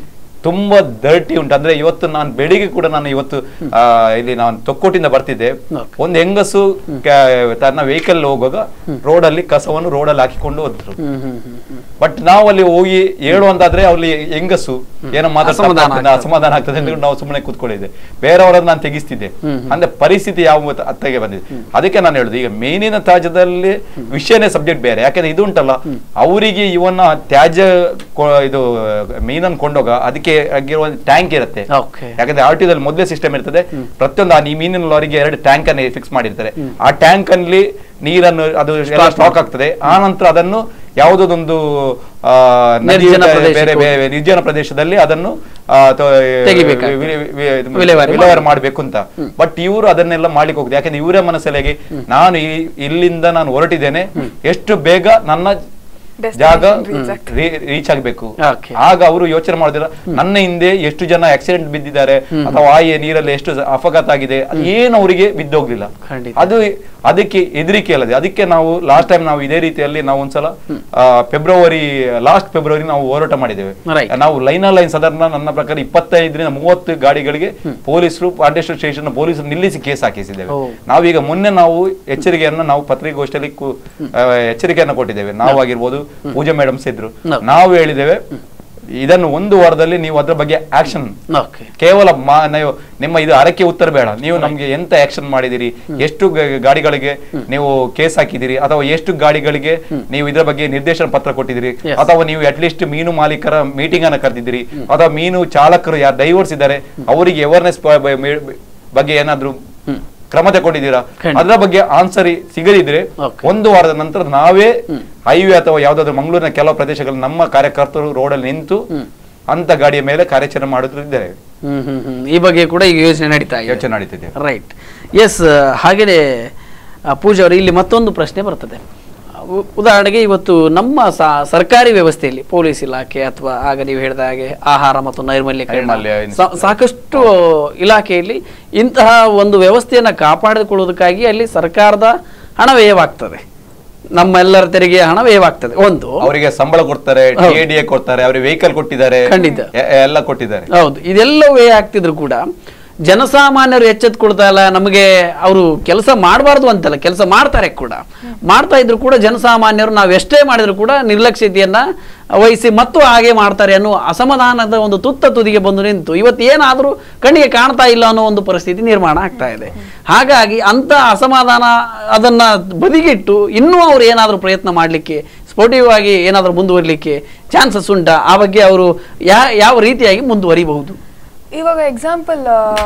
ತುಂಬಾ ಡರ್ಟಿ ಉಂಟು ಅಂದ್ರೆ ಇವತ್ತು ನಾನು ಬೆಳಿಗ್ಗೆ ಕೂಡ ನಾನು ಇವತ್ತು ಆ, ಇಲ್ಲಿ ನಾನು ತೊಕ್ಕೋಟಿಂದ ಬರ್ತಿದ್ದೆ Okay. ಒಂದು ಹೆಂಗಸು ಕ- ತನ್ನ ವೆಹಿಕಲ್ ಹೋಗುವಾಗ ರೋಡಲ್ಲಿ ಕಸವನ್ನು ರೋಡಲ್ಲಿ ಹಾಕಿಕೊಂಡು ಹೋದ್ರು ಹ್ಮ್ ಹ್ಮ್ ಹ್ಮ್ ಹ್ಮ್ ಬಟ್ ನಾವು ಅಲ್ಲಿ ಹೋಗಿ ಹೇಳುವಂತಾದ್ರೆ ಅಲ್ಲಿ ಹೆಂಗಸು ಏನೋ ಮಾತಾಡ್ತಾ ಅಸಮಾಧಾನ ಇರ್ತಾರೆ, ಅಸಮಾಧಾನ ಆಗ್ತದೆ ಅಂತ ನಾವು ಸುಮ್ಮನೆ ಕೂತ್ಕೊಂಡಿದ್ದೆ ಬೇರೆಯವರನ್ನ ನಾನು ತೆಗಿಸ್ತಿದ್ದೆ ಅಂದ್ರೆ ಪರಿಸ್ಥಿತಿ ಯಾವ ಅತ್ತಗೆ ಬಂದಿದೆ ಅದಕ್ಕೆ ನಾನು ಹೇಳುದು ಈಗ ಮೇನಿನ ತ್ಯಾಜ್ಯದಲ್ಲಿ ವಿಷಯನೇ ಸಬ್ಜೆಕ್ಟ್ ಬೇರೆ ಯಾಕಂದ್ರೆ ಇದು ಉಂಟಲ್ಲ ಅವರಿಗೆ ಇವನ್ನ ತ್ಯಾಜ್ಯ ಕೊ- ಇದು ಮೀನನ್ನು ಕೊಂಡೋಗ ಅದಕ್ಕೆ ಆಗಿರುವ ಟ್ಯಾಂಕ್ ಇರುತ್ತೆ ಓಕೆ ಯಾಕಂದ್ರೆ ಆರ್ ಟಿ ಮೊದಲೇ ಸಿಸ್ಟಮ್ ಇರ್ತದೆ ಪ್ರತಿಯೊಂದು ಆ ಈ ಮೀನಿನ ಲಾರಿಗೆ ಎರಡು ಟ್ಯಾಂಕ್ ಅನ್ನು ಫಿಕ್ಸ್ ಮಾಡಿರ್ತಾರೆ ಆ ಟ್ಯಾಂಕ್ ಅಲ್ಲಿ ನೀರನ್ನು ಅದು ಎಲ್ಲ ಸ್ಟಾಕ್ ಆಗ್ತದೆ ಆ ನಂತರ ಅದನ್ನು ಯಾವುದೊಂದು ಆ, ನದಿ ನಿರ್ಜನ ಬೇರೆ ಪ್ರದೇಶಕ್ಕೆ ಬೇರೆ ನಿರ್ಜನ ಪ್ರದೇಶದಲ್ಲಿ ಅದನ್ನು ಆ, ತ- ತೆಗಿಬೇಕಾಗ್ತದೆ. ವಿ- ವಿ- ವಿ- ಇದು ವಿಲೇವಾರಿ ವಿಲೇವಾರಿ ಮಾಡ್ಬೇಕು ಅಂತ ಬಟ್ ಇವರು ಅದನ್ನೆಲ್ಲ ಮಾಡ್ಲಿಕ್ಕೆ ಹೋಗುದು ಯಾಕಂದ್ರೆ ಇವರ ಮನಸ್ಸಲ್ಲಿ ನಾನು ಈ- ಇಲ್ಲಿಂದ ನಾನು ಹೊರಟಿದ್ದೇನೆ ಎಷ್ಟು ಬೇಗ ನನ್ನ ಜಾಗ Destination reach ರೀಚ್ ಆಗ್ಬೇಕು Okay. ಆಗ ಅವರು ಯೋಚನೆ ಮಾಡಿದ್ರ ನನ್ನ ಹಿಂದೆ ಎಷ್ಟು ಜನ ಆಕ್ಸಿಡೆಂಟ್ ಬಿದ್ದಿದ್ದಾರೆ ಅಥವಾ ಆ ಏ- ನೀರಲ್ಲಿ ಎಷ್ಟು ಅಪಘಾತ ಆಗಿದೆ ಅದು ಏನು ಅವರಿಗೆ ಬಿದ್ದೋಗ್ಲಿಲ್ಲ ಖಂಡಿತ. ಅದು ಅದಕ್ಕೆ ಹೆದರಿಕೆ ಅಲ್ಲದೆ ಅದಕ್ಕೆ ನಾವು ಲಾಸ್ಟ್ ಟೈಮ್ ನಾವು ಇದೇ ರೀತಿಯಲ್ಲಿ ನಾವು ಒಂದ್ಸಲ ಆ, ಫೆಬ್ರವರಿ ಲಾಸ್ಟ್ ಫೆಬ್ರವರಿ ನಾವು ಹೋರಾಟ ಮಾಡಿದ್ದೇವೆ Right. ನಾವು ಲೈನ್ ಲೈನ್ ಸಾಧಾರಣ ನನ್ನ ಪ್ರಕಾರ ಇಪ್ಪತ್ತೈದರಿಂದ ಮೂವತ್ತು ಗಾಡಿಗಳಿಗೆ ಪೊಲೀಸರು ಪಾಂಡೇಶ್ವರ ಸ್ಟೇಷನ್ ಪೊಲೀಸರು ನಿಲ್ಲಿಸಿ ಕೇಸ್ ಹಾಕಿಸಿದ್ದೇವೆ ಓ. ನಾವೀಗ ಮೊನ್ನೆ ನಾವು ಎಚ್ಚರಿಕೆಯನ್ನ ನಾವು ಪತ್ರಿಕಾಗೋಷ್ಠಿಯಲ್ಲಿ ಕು- ಆ, ಎಚ್ಚರಿಕೆಯನ್ನ ಕೊಟ್ಟಿದ್ದೇವೆ ನಾವು ಆಗಿರ್ಬೋದು ಪೂಜಾ ಮೇಡಮ್ಸ್ ಇದ್ರು No. ನಾವು ಹೇಳಿದ್ದೇವೆ ಇದನ್ನು ಒಂದು ವಾರದಲ್ಲಿ ನೀವು ಅದ್ರ ಬಗ್ಗೆ ಆಕ್ಷನ್ ಓಕೆ ಕೇವಲ ಮಾ- ನೀವು ನಿಮ್ಮ ಇದು ಅರಕೆ ಉತ್ತರ ಬೇಡ ನೀವು ನಮ್ಗೆ ಎಂತ ಆಕ್ಷನ್ ಮಾಡಿದಿರಿ ಎಷ್ಟು ಗ- ಗಾಡಿಗಳಿಗೆ ನೀವು ಕೇಸ್ ಹಾಕಿದಿರಿ ಅಥವಾ ಎಷ್ಟು ಗಾಡಿಗಳಿಗೆ ನೀವು ಇದರ ಬಗ್ಗೆ ನಿರ್ದೇಶನ ಪತ್ರ ಕೊಟ್ಟಿದ್ದೀರಿ Yes. ಅಥವಾ ನೀವು ಅಟ್ಲೀಸ್ಟ್ ಮೀನು ಮಾಲೀಕರ ಮೀಟಿಂಗ್ ಅನ್ನ ಕರೆದಿದ್ದೀರಿ ಅಥವಾ ಮೀನು ಚಾಲಕರು ಯಾರು ಡೈವರ್ಸ್ ಇದ್ದಾರೆ ಅವರಿಗೆ ಅವೇರ್ನೆಸ್ ಬಗ್ಗೆ ಏನಾದ್ರು ಕ್ರಮ ತಗೊಂಡಿದ್ದೀರಾ ಖಂಡಿತ. ಅದರ ಬಗ್ಗೆ ಆನ್ಸರ್ ಸಿಗದಿದ್ರೆ Okay. ಒಂದು ವಾರದ ನಂತರ ನಾವೇ ಹೈವೇ ಅಥವಾ ಯಾವ್ದಾದ್ರು ಮಂಗಳೂರಿನ ಕೆಲವು ಪ್ರದೇಶಗಳಲ್ಲಿ ನಮ್ಮ ಕಾರ್ಯಕರ್ತರು ರೋಡಲ್ಲಿ ನಿಂತು ಅಂತ ಗಾಡಿಯ ಮೇಲೆ ಕಾರ್ಯಾಚರಣೆ ಮಾಡುತ್ತಿದ್ದೇವೆ ಹ್ಮ್ ಹ್ಮ್ ಹ್ಮ್ ಈ ಬಗ್ಗೆ ಕೂಡ ಈಗ ಯೋಚನೆ ನಡೀತಾ ಇದೆ ಯೋಚನೆ ನಡೀತಿದೆ ರೈಟ್ ಎಸ್ ಹಾಗೆಯೇ ಆ, ಪೂಜಾ ಅವರು ಇಲ್ಲಿ ಮತ್ತೊಂದು ಪ್ರಶ್ನೆ ಬರ್ತದೆ ಉ- ಉದಾಹರಣೆಗೆ ಇವತ್ತು ನಮ್ಮ ಸ- ಸರ್ಕಾರಿ ವ್ಯವಸ್ಥೆಯಲ್ಲಿ ಪೊಲೀಸ್ ಇಲಾಖೆ ಅಥವಾ ಆಗ ನೀವು ಹೇಳಿದ ಹಾಗೆ ಆಹಾರ ಮತ್ತು ನೈರ್ಮಲ್ಯೀಕರಣ ನೈರ್ಮಲ್ಯ ಸಾ- ಸಾಕಷ್ಟು ಇಲಾಖೆಯಲ್ಲಿ ಇಂತಹ ಒಂದು ವ್ಯವಸ್ಥೆಯನ್ನು ಕಾಪಾಡಿಕೊಳ್ಳುವುದಕ್ಕಾಗಿ ಅಲ್ಲಿ ಸರ್ಕಾರದ ಹಣ ವ್ಯಯವಾಗ್ತದೆ ನಮ್ಮೆಲ್ಲರ ತೆರಿಗೆ ಹಣ ವ್ಯಯವಾಗ್ತದೆ ಒಂದು ಅವರಿಗೆ ಸಂಬಳ ಕೊಡ್ತಾರೆ ಹೌದು. ಟಿ ಕೊಡ್ತಾರೆ ಅವರಿಗೆ ವೆಹಿಕಲ್ ಕೊಟ್ಟಿದ್ದಾರೆ ಖಂಡಿತ. ಎ- ಎಲ್ಲ ಕೊಟ್ಟಿದ್ದಾರೆ ಹೌದು ಇದೆಲ್ಲ ವ್ಯಯ ಆಗ್ತಿದ್ರು ಕೂಡ ಜನಸಾಮಾನ್ಯರು ಎಚ್ಚೆತ್ಕೊಳ್ತಾ ಇಲ್ಲ ನಮಗೆ ಅವರು ಕೆಲಸ ಮಾಡಬಾರ್ದು ಅಂತಲ್ಲ ಕೆಲಸ ಮಾಡ್ತಾರೆ ಕೂಡ ಮಾಡ್ತಾ ಇದ್ರು ಕೂಡ ಜನಸಾಮಾನ್ಯರು ನಾವು ಎಷ್ಟೇ ಮಾಡಿದ್ರು ಕೂಡ ನಿರ್ಲಕ್ಷ್ಯತೆಯನ್ನ ವಹಿಸಿ ಮತ್ತು ಹಾಗೆ ಮಾಡ್ತಾರೆ ಅನ್ನೋ ಅಸಮಾಧಾನದ ಒಂದು ತುತ್ತ ತುದಿಗೆ ಬಂದು ನಿಂತು ಇವತ್ತು ಏನಾದರೂ ಕಣ್ಣಿಗೆ ಕಾಣ್ತಾ ಇಲ್ಲ ಅನ್ನೋ ಒಂದು ಪರಿಸ್ಥಿತಿ ನಿರ್ಮಾಣ ಆಗ್ತಾ ಇದೆ ಹಾಗಾಗಿ ಅಂತ ಅಸಮಾಧಾನ ಅದನ್ನ ಬದಿಗಿಟ್ಟು ಇನ್ನೂ ಅವ್ರು ಏನಾದರೂ ಪ್ರಯತ್ನ ಮಾಡಲಿಕ್ಕೆ ಸ್ಪೋರ್ಟಿವ್ ಆಗಿ ಏನಾದರೂ ಮುಂದುವರಿಲಿಕ್ಕೆ ಚಾನ್ಸಸ್ ಉಂಟಾ ಆ ಬಗ್ಗೆ ಅವರು ಯಾ ಯಾವ ರೀತಿಯಾಗಿ ಮುಂದುವರಿಬಹುದು ಇವಾಗ ಎಕ್ಸಾಂಪಲ್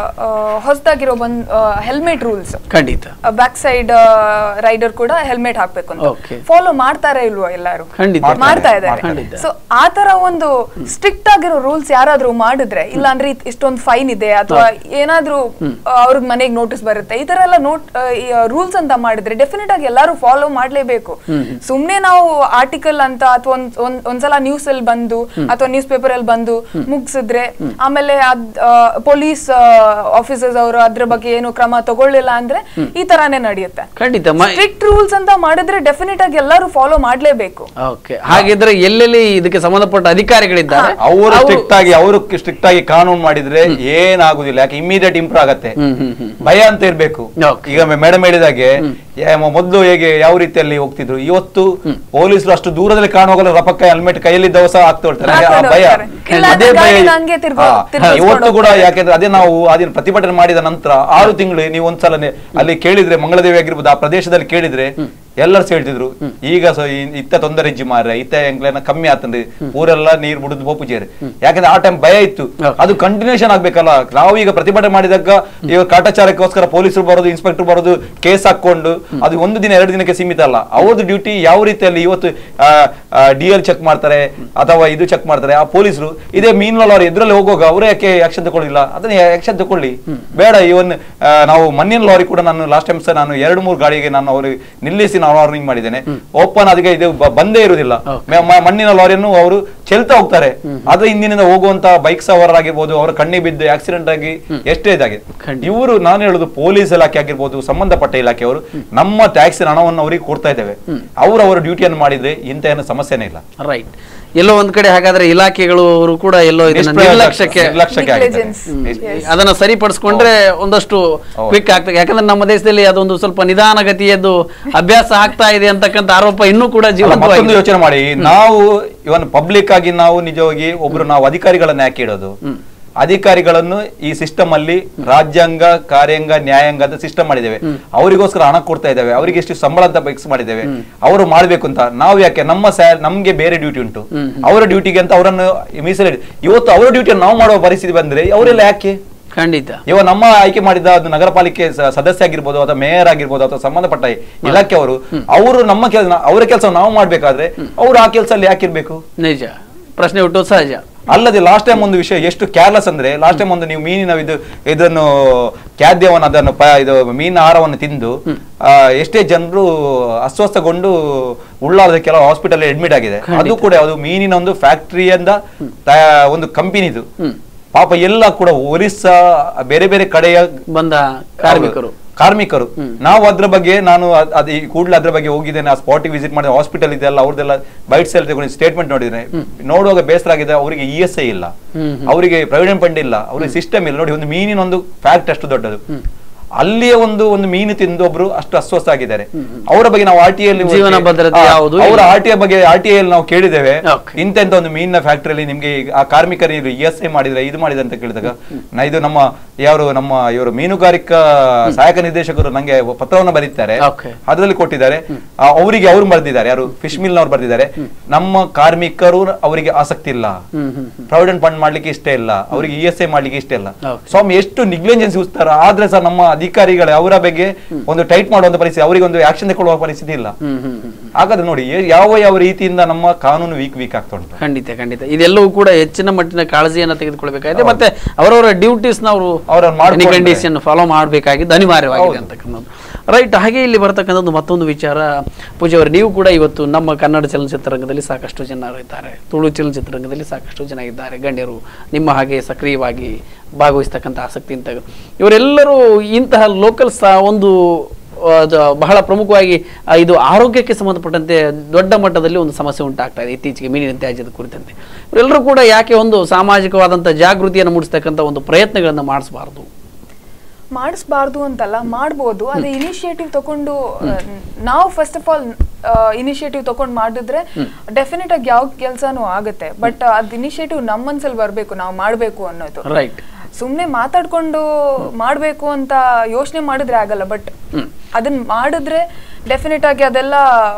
ಹೊಸದಾಗಿರೋ ಬಂದ್ ಹೆಲ್ಮೆಟ್ ರೂಲ್ಸ್ ಖಂಡಿತ ಬ್ಯಾಕ್ ಸೈಡ್ ರೈಡರ್ ಕೂಡ ಹೆಲ್ಮೆಟ್ ಹಾಕ್ಬೇಕು ಅಂತ Okay. ಫಾಲೋ ಮಾಡ್ತಾರಾ ಇಲ್ವೋ ಎಲ್ಲಾರು ಖಂಡಿತ ಮಾಡ್ತಾ ಇದ್ದಾರೆ ಖಂಡಿತ. ಸೊ ಆ ತರ ಒಂದು ಸ್ಟ್ರಿಕ್ಟ್ ಆಗಿರೋ ರೂಲ್ಸ್ ಯಾರಾದ್ರೂ ಮಾಡಿದ್ರೆ ಇಲ್ಲ ಅಂದ್ರೆ ಇದ್- ಇಷ್ಟೊಂದು ಫೈನ್ ಇದೆ ಅಥವಾ ಏನಾದ್ರೂ ಅವ್ರಿಗೆ ಮನೆಗೆ ನೋಟಿಸ್ ಬರುತ್ತೆ ಈ ತರ ಎಲ್ಲ ನೋಟ್ ರೂಲ್ಸ್ ಅಂತ ಮಾಡಿದ್ರೆ ಡೆಫಿನೆಟ್ ಆಗಿ ಎಲ್ಲರೂ ಫಾಲೋ ಮಾಡ್ಲೇಬೇಕು ಸುಮ್ನೆ ನಾವು ಆರ್ಟಿಕಲ್ ಅಂತ ಅಥವಾ ಒಂದ್ ಒಂದ್- ಒಂದ್ಸಲ ನ್ಯೂಸ್ ಅಲ್ಲಿ ಬಂದು ಅಥವಾ ನ್ಯೂಸ್ ಪೇಪರ್ ಅಲ್ಲಿ ಬಂದು ಮುಗಿಸಿದ್ರೆ ಆಮೇಲೆ ಅದ್ ಪೊಲೀಸ್ ಆಫೀಸರ್ಸ್ ಅವರು ಅದ್ರ ಬಗ್ಗೆ ಏನು ಕ್ರಮ ತಗೊಳ್ಳಿಲ್ಲ ಅಂದ್ರೆ ಈ ತರಾನೇ ನಡೆಯುತ್ತೆ ಖಂಡಿತ ಮ- ಸ್ಟ್ರಿಕ್ಟ್ ರೂಲ್ಸ್ ಅಂತ ಮಾಡಿದ್ರೆ ಡೆಫಿನೆಟ್ ಆಗಿ ಎಲ್ಲರೂ ಫಾಲೋ ಮಾಡ್ಲೇಬೇಕು ಓಕೆ ಹಾಗಿದ್ರೆ ಎಲ್ಲೆಲ್ಲಿ ಇದಕ್ಕೆ ಸಂಬಂಧಪಟ್ಟ ಅಧಿಕಾರಿಗಳಿದ್ದಾರೆ ಅವರು ಅವ್ರು- ಸ್ಟ್ರಿಕ್ಟ್ ಆಗಿ ಅವರು ಸ್ಟ್ರಿಕ್ಟ್ ಆಗಿ ಕಾನೂನು ಮಾಡಿದ್ರೆ ಏನಾಗುದಿಲ್ಲ ಯಾಕೆ ಇಮಿಡಿಯೇಟ್ ಇಂಪ್ರೂವ್ ಆಗತ್ತೆ ಹ್ಮ್ ಹ್ಮ್ ಹ್ಮ್ ಭಯ ಅಂತ ಇರ್ಬೇಕು Okay. ಈಗ ಮೇಡಮ್ ಹೇಳಿದಾಗೆ ಯಾ- ಮ- ಮೊದ್ಲು ಹೇಗೆ ಯಾವ ರೀತಿಯಲ್ಲಿ ಹೋಗ್ತಿದ್ರು ಇವತ್ತು ಪೊಲೀಸರು ಅಷ್ಟು ದೂರದಲ್ಲಿ ಕಾಣುವಾಗಲೂ ರಪಕ್ಕ ಹೆಲ್ಮೆಟ್ ಕೈಯಲ್ಲಿ ದವಸ ಆಗ್ತಾ ಇರ್ತಾರೆ ಆ ಹಾಕೊಂಡು ಭಯ ಹೋಗ್ತಾರೆ. ಇಲ್ಲ ಅದೇ ಅಂದ್ರೆ ಭಯ ಗಾಡಿನ ಹಂಗೆ ತಿರ್ಗೋ- ಹಾ. ತಿರ್ಗಿಸ್ಕೊಂಡು ಇವತ್ತು ಕೂಡ ಹೋಗ್ತಾರೆ. ಯಾಕೆಂದ್ರೆ ಅದೇ ನಾವು ಅದಿನ ಪ್ರತಿಭಟನೆ ಮಾಡಿದ ನಂತರ ಆರು ತಿಂಗಳು ನೀವು ಒಂದ್ಸಲ ನೆ- ಅಲ್ಲಿ ಕೇಳಿದ್ರೆ ಮಂಗಳದೇವಿ ಆಗಿರ್ಬೋದು ಆ ಪ್ರದೇಶದಲ್ಲಿ ಕೇಳಿದ್ರೆ ಎಲ್ಲರೂ ಹೇಳ್ತಿದ್ರು ಈಗ ಸ ಇ- ಇತ್ತ ತೊಂದರೆ ಇಜ್ಜಿ ಮಾರ್ರೆ ಇತ್ತ ಎಂಗ್ಲೇನ ಕಮ್ಮಿ ಆತಂದ್ರೆ ಊರೆಲ್ಲ ನೀರ್ ಬಿಡುದು ಬೋಪುಜೇರಿ ಯಾಕಂದ್ರೆ ಆ ಟೈಮ್ ಭಯ ಇತ್ತು Okay. ಅದು ಕಂಟಿನ್ಯೂಷನ್ ಆಗ್ಬೇಕಲ್ಲ ನಾವು ಈಗ ಪ್ರತಿಭಟನೆ ಮಾಡಿದಾಗ ಇವಾಗ ಕಾಟಾಚಾರಕ್ಕೋಸ್ಕರ ಪೊಲೀಸರು ಬರೋದು ಇನ್ಸ್ಪೆಕ್ಟರ್ ಬರೋದು ಕೇಸ್ ಹಾಕೊಂಡು ಅದು ಒಂದು ದಿನ ಎರಡು ದಿನಕ್ಕೆ ಸೀಮಿತ ಅಲ್ಲ ಅವ್ರದ್ದು ಡ್ಯೂಟಿ ಯಾವ ರೀತಿಯಲ್ಲಿ ಇವತ್ತು ಡಿ ಎಲ್ ಚೆಕ್ ಮಾಡ್ತಾರೆ ಅಥವಾ ಇದು ಚೆಕ್ ಮಾಡ್ತಾರೆ ಆ ಪೊಲೀಸರು ಇದೇ ಮೀನುವಲ್ಲ ಅವ್ರು ಎದುರಲ್ಲಿ ಹೋಗುವಾಗ ಅವರೇ ಯಾಕೆ ಆಕ್ಷನ್ ತಗೊಳ್ಳಿಲ್ಲ ಅದನ್ನ ಆಕ್ಷನ್ ತಗೊಳ್ಳಿ ಬೇಡ ಇವನ್ ಆ, ನಾವು ಮಣ್ಣಿನ ಲಾರಿ ಕೂಡ ನಾನು ಲಾಸ್ಟ್ ಟೈಮ್ ಸಹ ನಾನು ಎರಡು ಮೂರು ಗಾಡಿಗೆ ನಾನು ಅವ್ರಿಗೆ ನಿಲ್ಲಿಸಿ ನಾನು ವಾರ್ನಿಂಗ್ ಮಾಡಿದ್ದೇನೆ ಓಪನ್ ಅದಕ್ಕೆ ಇದು ಬ- ಬಂದೇ ಇರುವುದಿಲ್ಲ ಮ- ಮ- ಮಣ್ಣಿನ ಲಾರಿಯನ್ನು ಅವರು ಚೆಲ್ತಾ ಹೋಗ್ತಾರೆ ಅದ್ರ ಹಿಂದಿನಿಂದ ಹೋಗುವಂತ ಬೈಕ್ ಸವಾರರಾಗಿರ್ಬೋದು ಅವರ ಕಣ್ಣಿಗೆ ಬಿದ್ದು ಆಕ್ಸಿಡೆಂಟ್ ಆಗಿ ಎಷ್ಟೇ ಇದಾಗಿದೆ ಖಂಡಿತ. ಇವರು ನಾನು ಹೇಳುದು ಪೊಲೀಸ್ ಇಲಾಖೆ ಆಗಿರ್ಬೋದು ಸಂಬಂಧಪಟ್ಟ ಇಲಾಖೆಯವರು ನಮ್ಮ ಟ್ಯಾಕ್ಸ್ ಹಣವನ್ನು ಅವರಿಗೆ ಕೊಡ್ತಾ ಇದ್ದೇವೆ ಅವರು ಅವರ ಡ್ಯೂಟಿಯನ್ನು ಮಾಡಿದ್ರೆ ಇಂಥ ಏನು ಸಮಸ್ಯೆನೇ ಇಲ್ಲ ರೈಟ್ ಎಲ್ಲೋ ಒಂದ್ ಕಡೆ ಹಾಗಾದ್ರೆ ಇಲಾಖೆಗಳು ಅವರು ಕೂಡ ಎಲ್ಲೋ ಇದನ್ನ ನಿಷ್ಪ್ರಯೋಜಕ- ನಿರ್ಲಕ್ಷ್ಯಕ್ಕೆ ನಿರ್ಲಕ್ಷ್ಯಕ್ಕೆ ಆಗಿದ್ದಾರೆ. Negligence. ಹ್ಮ್. Yes. ಅದನ್ನ ಸರಿಪಡಿಸ್ಕೊಂಡ್ರೆ ಒಂದಷ್ಟು ಹೌದು. ಕ್ವಿಕ್ ಆಗ್ತದೆ ಯಾಕಂದ್ರೆ ನಮ್ಮ ದೇಶದಲ್ಲಿ ಅದೊಂದು ಸ್ವಲ್ಪ ನಿಧಾನಗತಿಯದ್ದು ಅಭ್ಯಾಸ ಆಗ್ತಾ ಇದೆ ಅಂತಕ್ಕಂಥ ಆರೋಪ ಇನ್ನೂ ಕೂಡ ಅಲ್ಲ, ಮತ್ತೊಂದು ಜೀವಂತವಾಗಿದೆ ಯೋಚನೆ ಮಾಡಿ ನಾವು ಇವನ್ ಪಬ್ಲಿಕ್ ಆಗಿ ನಾವು ನಿಜವಾಗಿ ಒಬ್ರು ನಾವು ಅಧಿಕಾರಿಗಳನ್ನ ಯಾಕೆ ಇಡೋದು ಅಧಿಕಾರಿಗಳನ್ನು ಈ ಸಿಸ್ಟಮ್ ಅಲ್ಲಿ ರಾಜ್ಯಾಂಗ ಕಾರ್ಯಾಂಗ ನ್ಯಾಯಾಂಗ ಅಂತ ಸಿಸ್ಟಮ್ ಮಾಡಿದ್ದೇವೆ ಅವರಿಗೋಸ್ಕರ ಹಣ ಕೊಡ್ತಾ ಇದ್ದೇವೆ ಅವರಿಗೆ ಎಷ್ಟು ಸಂಬಳ ಅಂತ ಫಿಕ್ಸ್ ಮಾಡಿದ್ದೇವೆ ಅವರು ಮಾಡ್ಬೇಕು ಅಂತ ನಾವು ಯಾಕೆ ನಮ್ಮ ಸ್ಯಾ ನಮ್ಗೆ ಬೇರೆ ಡ್ಯೂಟಿ ಉಂಟು ಅವರ ಡ್ಯೂಟಿಗೆ ಅಂತ ಅವರನ್ನು ಮೀಸಲಿಡಿ ಇವತ್ತು ಅವರ ಡ್ಯೂಟಿಯನ್ನು ನಾವು ಮಾಡುವ ಪರಿಸ್ಥಿತಿ ಬಂದ್ರೆ ಅವರೆಲ್ಲ ಯಾಕೆ ಖಂಡಿತ ಇವಾಗ ನಮ್ಮ ಆಯ್ಕೆ ಮಾಡಿದ ಅದು ನಗರ ಪಾಲಿಕೆ ಸ- ಸದಸ್ಯ ಆಗಿರ್ಬೋದು ಅಥವಾ ಮೇಯರ್ ಆಗಿರ್ಬೋದು ಅಥವಾ ಸಂಬಂಧಪಟ್ಟ ಇಲಾಖೆ ಅವರು ಅವರು ನಮ್ಮ ಕೆಲಸ ಅವರ ಕೆಲಸ ನಾವು ಮಾಡ್ಬೇಕಾದ್ರೆ ಅವ್ರು ಆ ಕೆಲಸ ಅಲ್ಲಿ ಯಾಕಿರ್ಬೇಕು ನಿಜ ಪ್ರಶ್ನೆ ಹುಟ್ಟೋದು ಸಹಜ ಅಲ್ಲದೆ ಲಾಸ್ಟ್ ಟೈಮ್ ಒಂದು ವಿಷಯ ಎಷ್ಟು ಕೇರ್ಲೆಸ್ ಅಂದ್ರೆ ಲಾಸ್ಟ್ ಟೈಮ್ ಒಂದು ನೀವು ಮೀನಿನ ಇದು ಇದನ್ನು ಖಾದ್ಯವನ್ನು ಅದನ್ನು ಪ ಇದು ಮೀನಿನ ಆಹಾರವನ್ನು ತಿಂದು ಆ, ಎಷ್ಟೇ ಜನರು ಅಸ್ವಸ್ಥಗೊಂಡು ಉಳ್ಳಾಲದ ಕೆಲವು ಹಾಸ್ಪಿಟಲ್ ಅಡ್ಮಿಟ್ ಆಗಿದೆ ಅದು ಕೂಡ ಅದು ಮೀನಿನ ಒಂದು ಫ್ಯಾಕ್ಟರಿಯಿಂದ ಒಂದು ಕಂಪನಿದು ಪಾಪ ಎಲ್ಲ ಕೂಡ ಒರಿಸ್ಸಾ ಬೇರೆ ಬೇರೆ ಕಡೆಯ ಬಂದ ಕಾರ್ಮಿಕರು ಕಾರ್ಮಿಕರು ನಾವು ಅದ್ರ ಬಗ್ಗೆ ನಾನು ಅದ್- ಅದು ಈ ಕೂಡಲೇ ಅದ್ರ ಬಗ್ಗೆ ಹೋಗಿದ್ದೇನೆ ಆ ಸ್ಪಾಟಿಗೆ ವಿಸಿಟ್ ಮಾಡಿದ ಹಾಸ್ಪಿಟಲ್ ಇದೆಲ್ಲ ಅವ್ರದ್ದೆಲ್ಲ ಬೈಟ್ಸ್ ಎಲ್ಲ ತಗೊಂಡು ಸ್ಟೇಟ್ಮೆಂಟ್ ನೋಡಿದ್ರೆ ನೋಡುವಾಗ ಬೇಸರ ಆಗಿದೆ ಅವರಿಗೆ ಇ ಎಸ್ ಐ ಇಲ್ಲ ಅವರಿಗೆ ಪ್ರಾವಿಡೆಂಟ್ ಫಂಡ್ ಇಲ್ಲ ಅವರಿಗೆ ಸಿಸ್ಟಮ್ ಇಲ್ಲ ನೋಡಿ ಒಂದು ಮೀನಿನ ಒಂದು ಫ್ಯಾಕ್ಟ್ ಅಷ್ಟು ದೊಡ್ಡದು ಅಲ್ಲಿಯ ಒಂದು ಒಂದು ಮೀನು ತಿಂದು ಒಬ್ರು ಅಷ್ಟು ಅಸ್ವಸ್ಥ ಆಗಿದ್ದಾರೆ ಅವರ ಬಗ್ಗೆ ನಾವು ಆರ್ ಟಿ ಜೀವನ ಭದ್ರತೆ ಯಾವುದು ಅವರ ಇಲ್ಲ. ಆರ್ ಟಿ ಬಗ್ಗೆ ಆರ್ ಟಿ ನಾವು ಕೇಳಿದ್ದೇವೆ Okay. ಇಂತ ಇಂತ ಒಂದು ಮೀನಿನ ಫ್ಯಾಕ್ಟರಿಯಲ್ಲಿ ನಿಮ್ಗೆ ಈಗ ಆ ಕಾರ್ಮಿಕರು ಇ ಎಸ್ ಐ ಮಾಡಿದ್ರೆ ಇದು ಮಾಡಿದ್ರೆ ಅಂತ ಕೇಳಿದಾಗ ನಾ ಇದು ನಮ್ಮ ಯಾರು ನಮ್ಮ ಇವರು ಮೀನುಗಾರಿಕಾ ಸಹಾಯಕ ನಿರ್ದೇಶಕರು ನಂಗೆ ಪತ್ರವನ್ನು ಬರೀತಾರೆ Okay. ಅದರಲ್ಲಿ ಕೊಟ್ಟಿದ್ದಾರೆ ಆ, ಅವರಿಗೆ ಅವರು ಬರೆದಿದ್ದಾರೆ ಯಾರು ಫಿಶ್ ಮಿಲ್ ನವರು ಬರೆದಿದ್ದಾರೆ ನಮ್ಮ ಕಾರ್ಮಿಕರು ಅವರಿಗೆ ಆಸಕ್ತಿ ಇಲ್ಲ ಹ್ಮ್ ಹ್ಮ್ ಪ್ರಾವಿಡೆಂಟ್ ಫಂಡ್ ಮಾಡ್ಲಿಕ್ಕೆ ಇಷ್ಟ ಇಲ್ಲ ಅವರಿಗೆ ಇ ಎಸ್ ಐ ಮಾಡ್ಲಿಕ್ಕೆ ಇಷ್ಟ ಇಲ್ಲ Okay. ಸ್ವಾಮಿ ಎಷ್ಟು ನಿಗ್ಲೆಜೆನ್ಸ್ ಉಸ್ತಾರ ಆದ್ರೆ ಸಹ ನಮ್ಮ ಅಧಿಕಾರಿಗಳು ಅವರ ಬಗ್ಗೆ ಒಂದು ಟೈಟ್ ಮಾಡುವಂತ ಪರಿಸ್ಥಿತಿ ಅವರಿಗೆ ಒಂದು ಆಕ್ಷನ್ ತಗೊಳ್ಳುವ ಪರಿಸ್ಥಿತಿ ಇಲ್ಲ ಹ್ಮ್ ಹ್ಮ್ ಹ್ಮ್ ಹಾಗಾದ್ರೆ ನೋಡಿ ಏ- ಯಾವ ಯಾವ ರೀತಿಯಿಂದ ನಮ್ಮ ಕಾನೂನು ವೀಕ್ ವೀಕ್ ಆಗ್ತಾ ಉಂಟು ಖಂಡಿತ ಖಂಡಿತ ಇದೆಲ್ಲವೂ ಕೂಡ ಹೆಚ್ಚಿನ ಮಟ್ಟಿನ ಕಾಳಜಿಯನ್ನು ತೆಗೆದುಕೊಳ್ಬೇಕಾಗಿದೆ ಮತ್ತೆ ಅವರವರ ಡ್ಯೂಟೀಸ್ ಅವರು ಅವ್ರನ್ನ ಮಾಡ್ಕೊಂಡ್ರೆ. ಕಂಡೀಷನ್ ಫಾಲೋ ಮಾಡಬೇಕಾಗಿದ್ದು ಅನಿವಾರ್ಯವಾಗಿದೆ ಅಂತಕ್ಕಂಥದ್ದು ರೈಟ್ ಹಾಗೆ ಇಲ್ಲಿ ಬರ್ತಕ್ಕಂಥದ್ದು ಮತ್ತೊಂದು ವಿಚಾರ ಪೂಜೆ ಅವರು ನೀವು ಕೂಡ ಇವತ್ತು ನಮ್ಮ ಕನ್ನಡ ಚಲನಚಿತ್ರರಂಗದಲ್ಲಿ ಸಾಕಷ್ಟು ಜನ ಇದ್ದಾರೆ ತುಳು ಚಲನಚಿತ್ರರಂಗದಲ್ಲಿ ಸಾಕಷ್ಟು ಜನ ಇದ್ದಾರೆ ಗಣ್ಯರು ನಿಮ್ಮ ಹಾಗೆ ಸಕ್ರಿಯವಾಗಿ ಭಾಗವಹಿಸ್ತಕ್ಕಂಥ ಆಸಕ್ತಿ ಅಂತ ಇವರೆಲ್ಲರೂ ಇಂತಹ ಲೋಕಲ್ ಒಂದು ಅದು ಬಹಳ ಪ್ರಮುಖವಾಗಿ ಆ, ಇದು ಆರೋಗ್ಯಕ್ಕೆ ಸಂಬಂಧಪಟ್ಟಂತೆ ದೊಡ್ಡ ಮಟ್ಟದಲ್ಲಿ ಒಂದು ಸಮಸ್ಯೆ ಉಂಟಾಗ್ತಾ ಇದೆ ಇತ್ತೀಚೆಗೆ ಮೀನಿನ ತ್ಯಾಜ್ಯದ ಕುರಿತಂತೆ ಇವರೆಲ್ಲರೂ ಕೂಡ ಯಾಕೆ ಒಂದು ಸಾಮಾಜಿಕವಾದಂಥ ಜಾಗೃತಿಯನ್ನು ಮೂಡಿಸ್ತಕ್ಕಂಥ ಒಂದು ಪ್ರಯತ್ನಗಳನ್ನು ಮಾಡಿಸಬಾರ್ದು ಮಾಡಿಸ್ಬಾರ್ದು ಅಂತಲ್ಲ ಮಾಡ್ಬೋದು ಅದೇ ಇನಿಷಿಯೇಟಿವ್ ತಗೊಂಡು ಆ, ನಾವು ಫಸ್ಟ್ ಆಫ್ ಆಲ್ ಇನಿಷಿಯೇಟಿವ್ ತಗೊಂಡು ಮಾಡಿದ್ರೆ ಡೆಫಿನೆಟ್ ಆಗಿ ಯಾವ ಕೆಲಸನೂ ಆಗುತ್ತೆ ಬಟ್ ಅದ್ ಇನಿಷಿಯೇಟಿವ್ ನಮ್ಮ ಮನ್ಸಲ್ಲಿ ಬರಬೇಕು ನಾವು ಮಾಡಬೇಕು ಅನ್ನೋದು ರೈಟ್ ಸುಮ್ನೆ ಮಾತಾಡ್ಕೊಂಡು ಮಾಡ್ಬೇಕು ಅಂತ ಯೋಚನೆ ಮಾಡಿದ್ರೆ ಆಗಲ್ಲ ಬಟ್ ಅದನ್ನ ಮಾಡಿದ್ರೆ ಡೆಫಿನೆಟ್ ಆಗಿ ಅದೆಲ್ಲ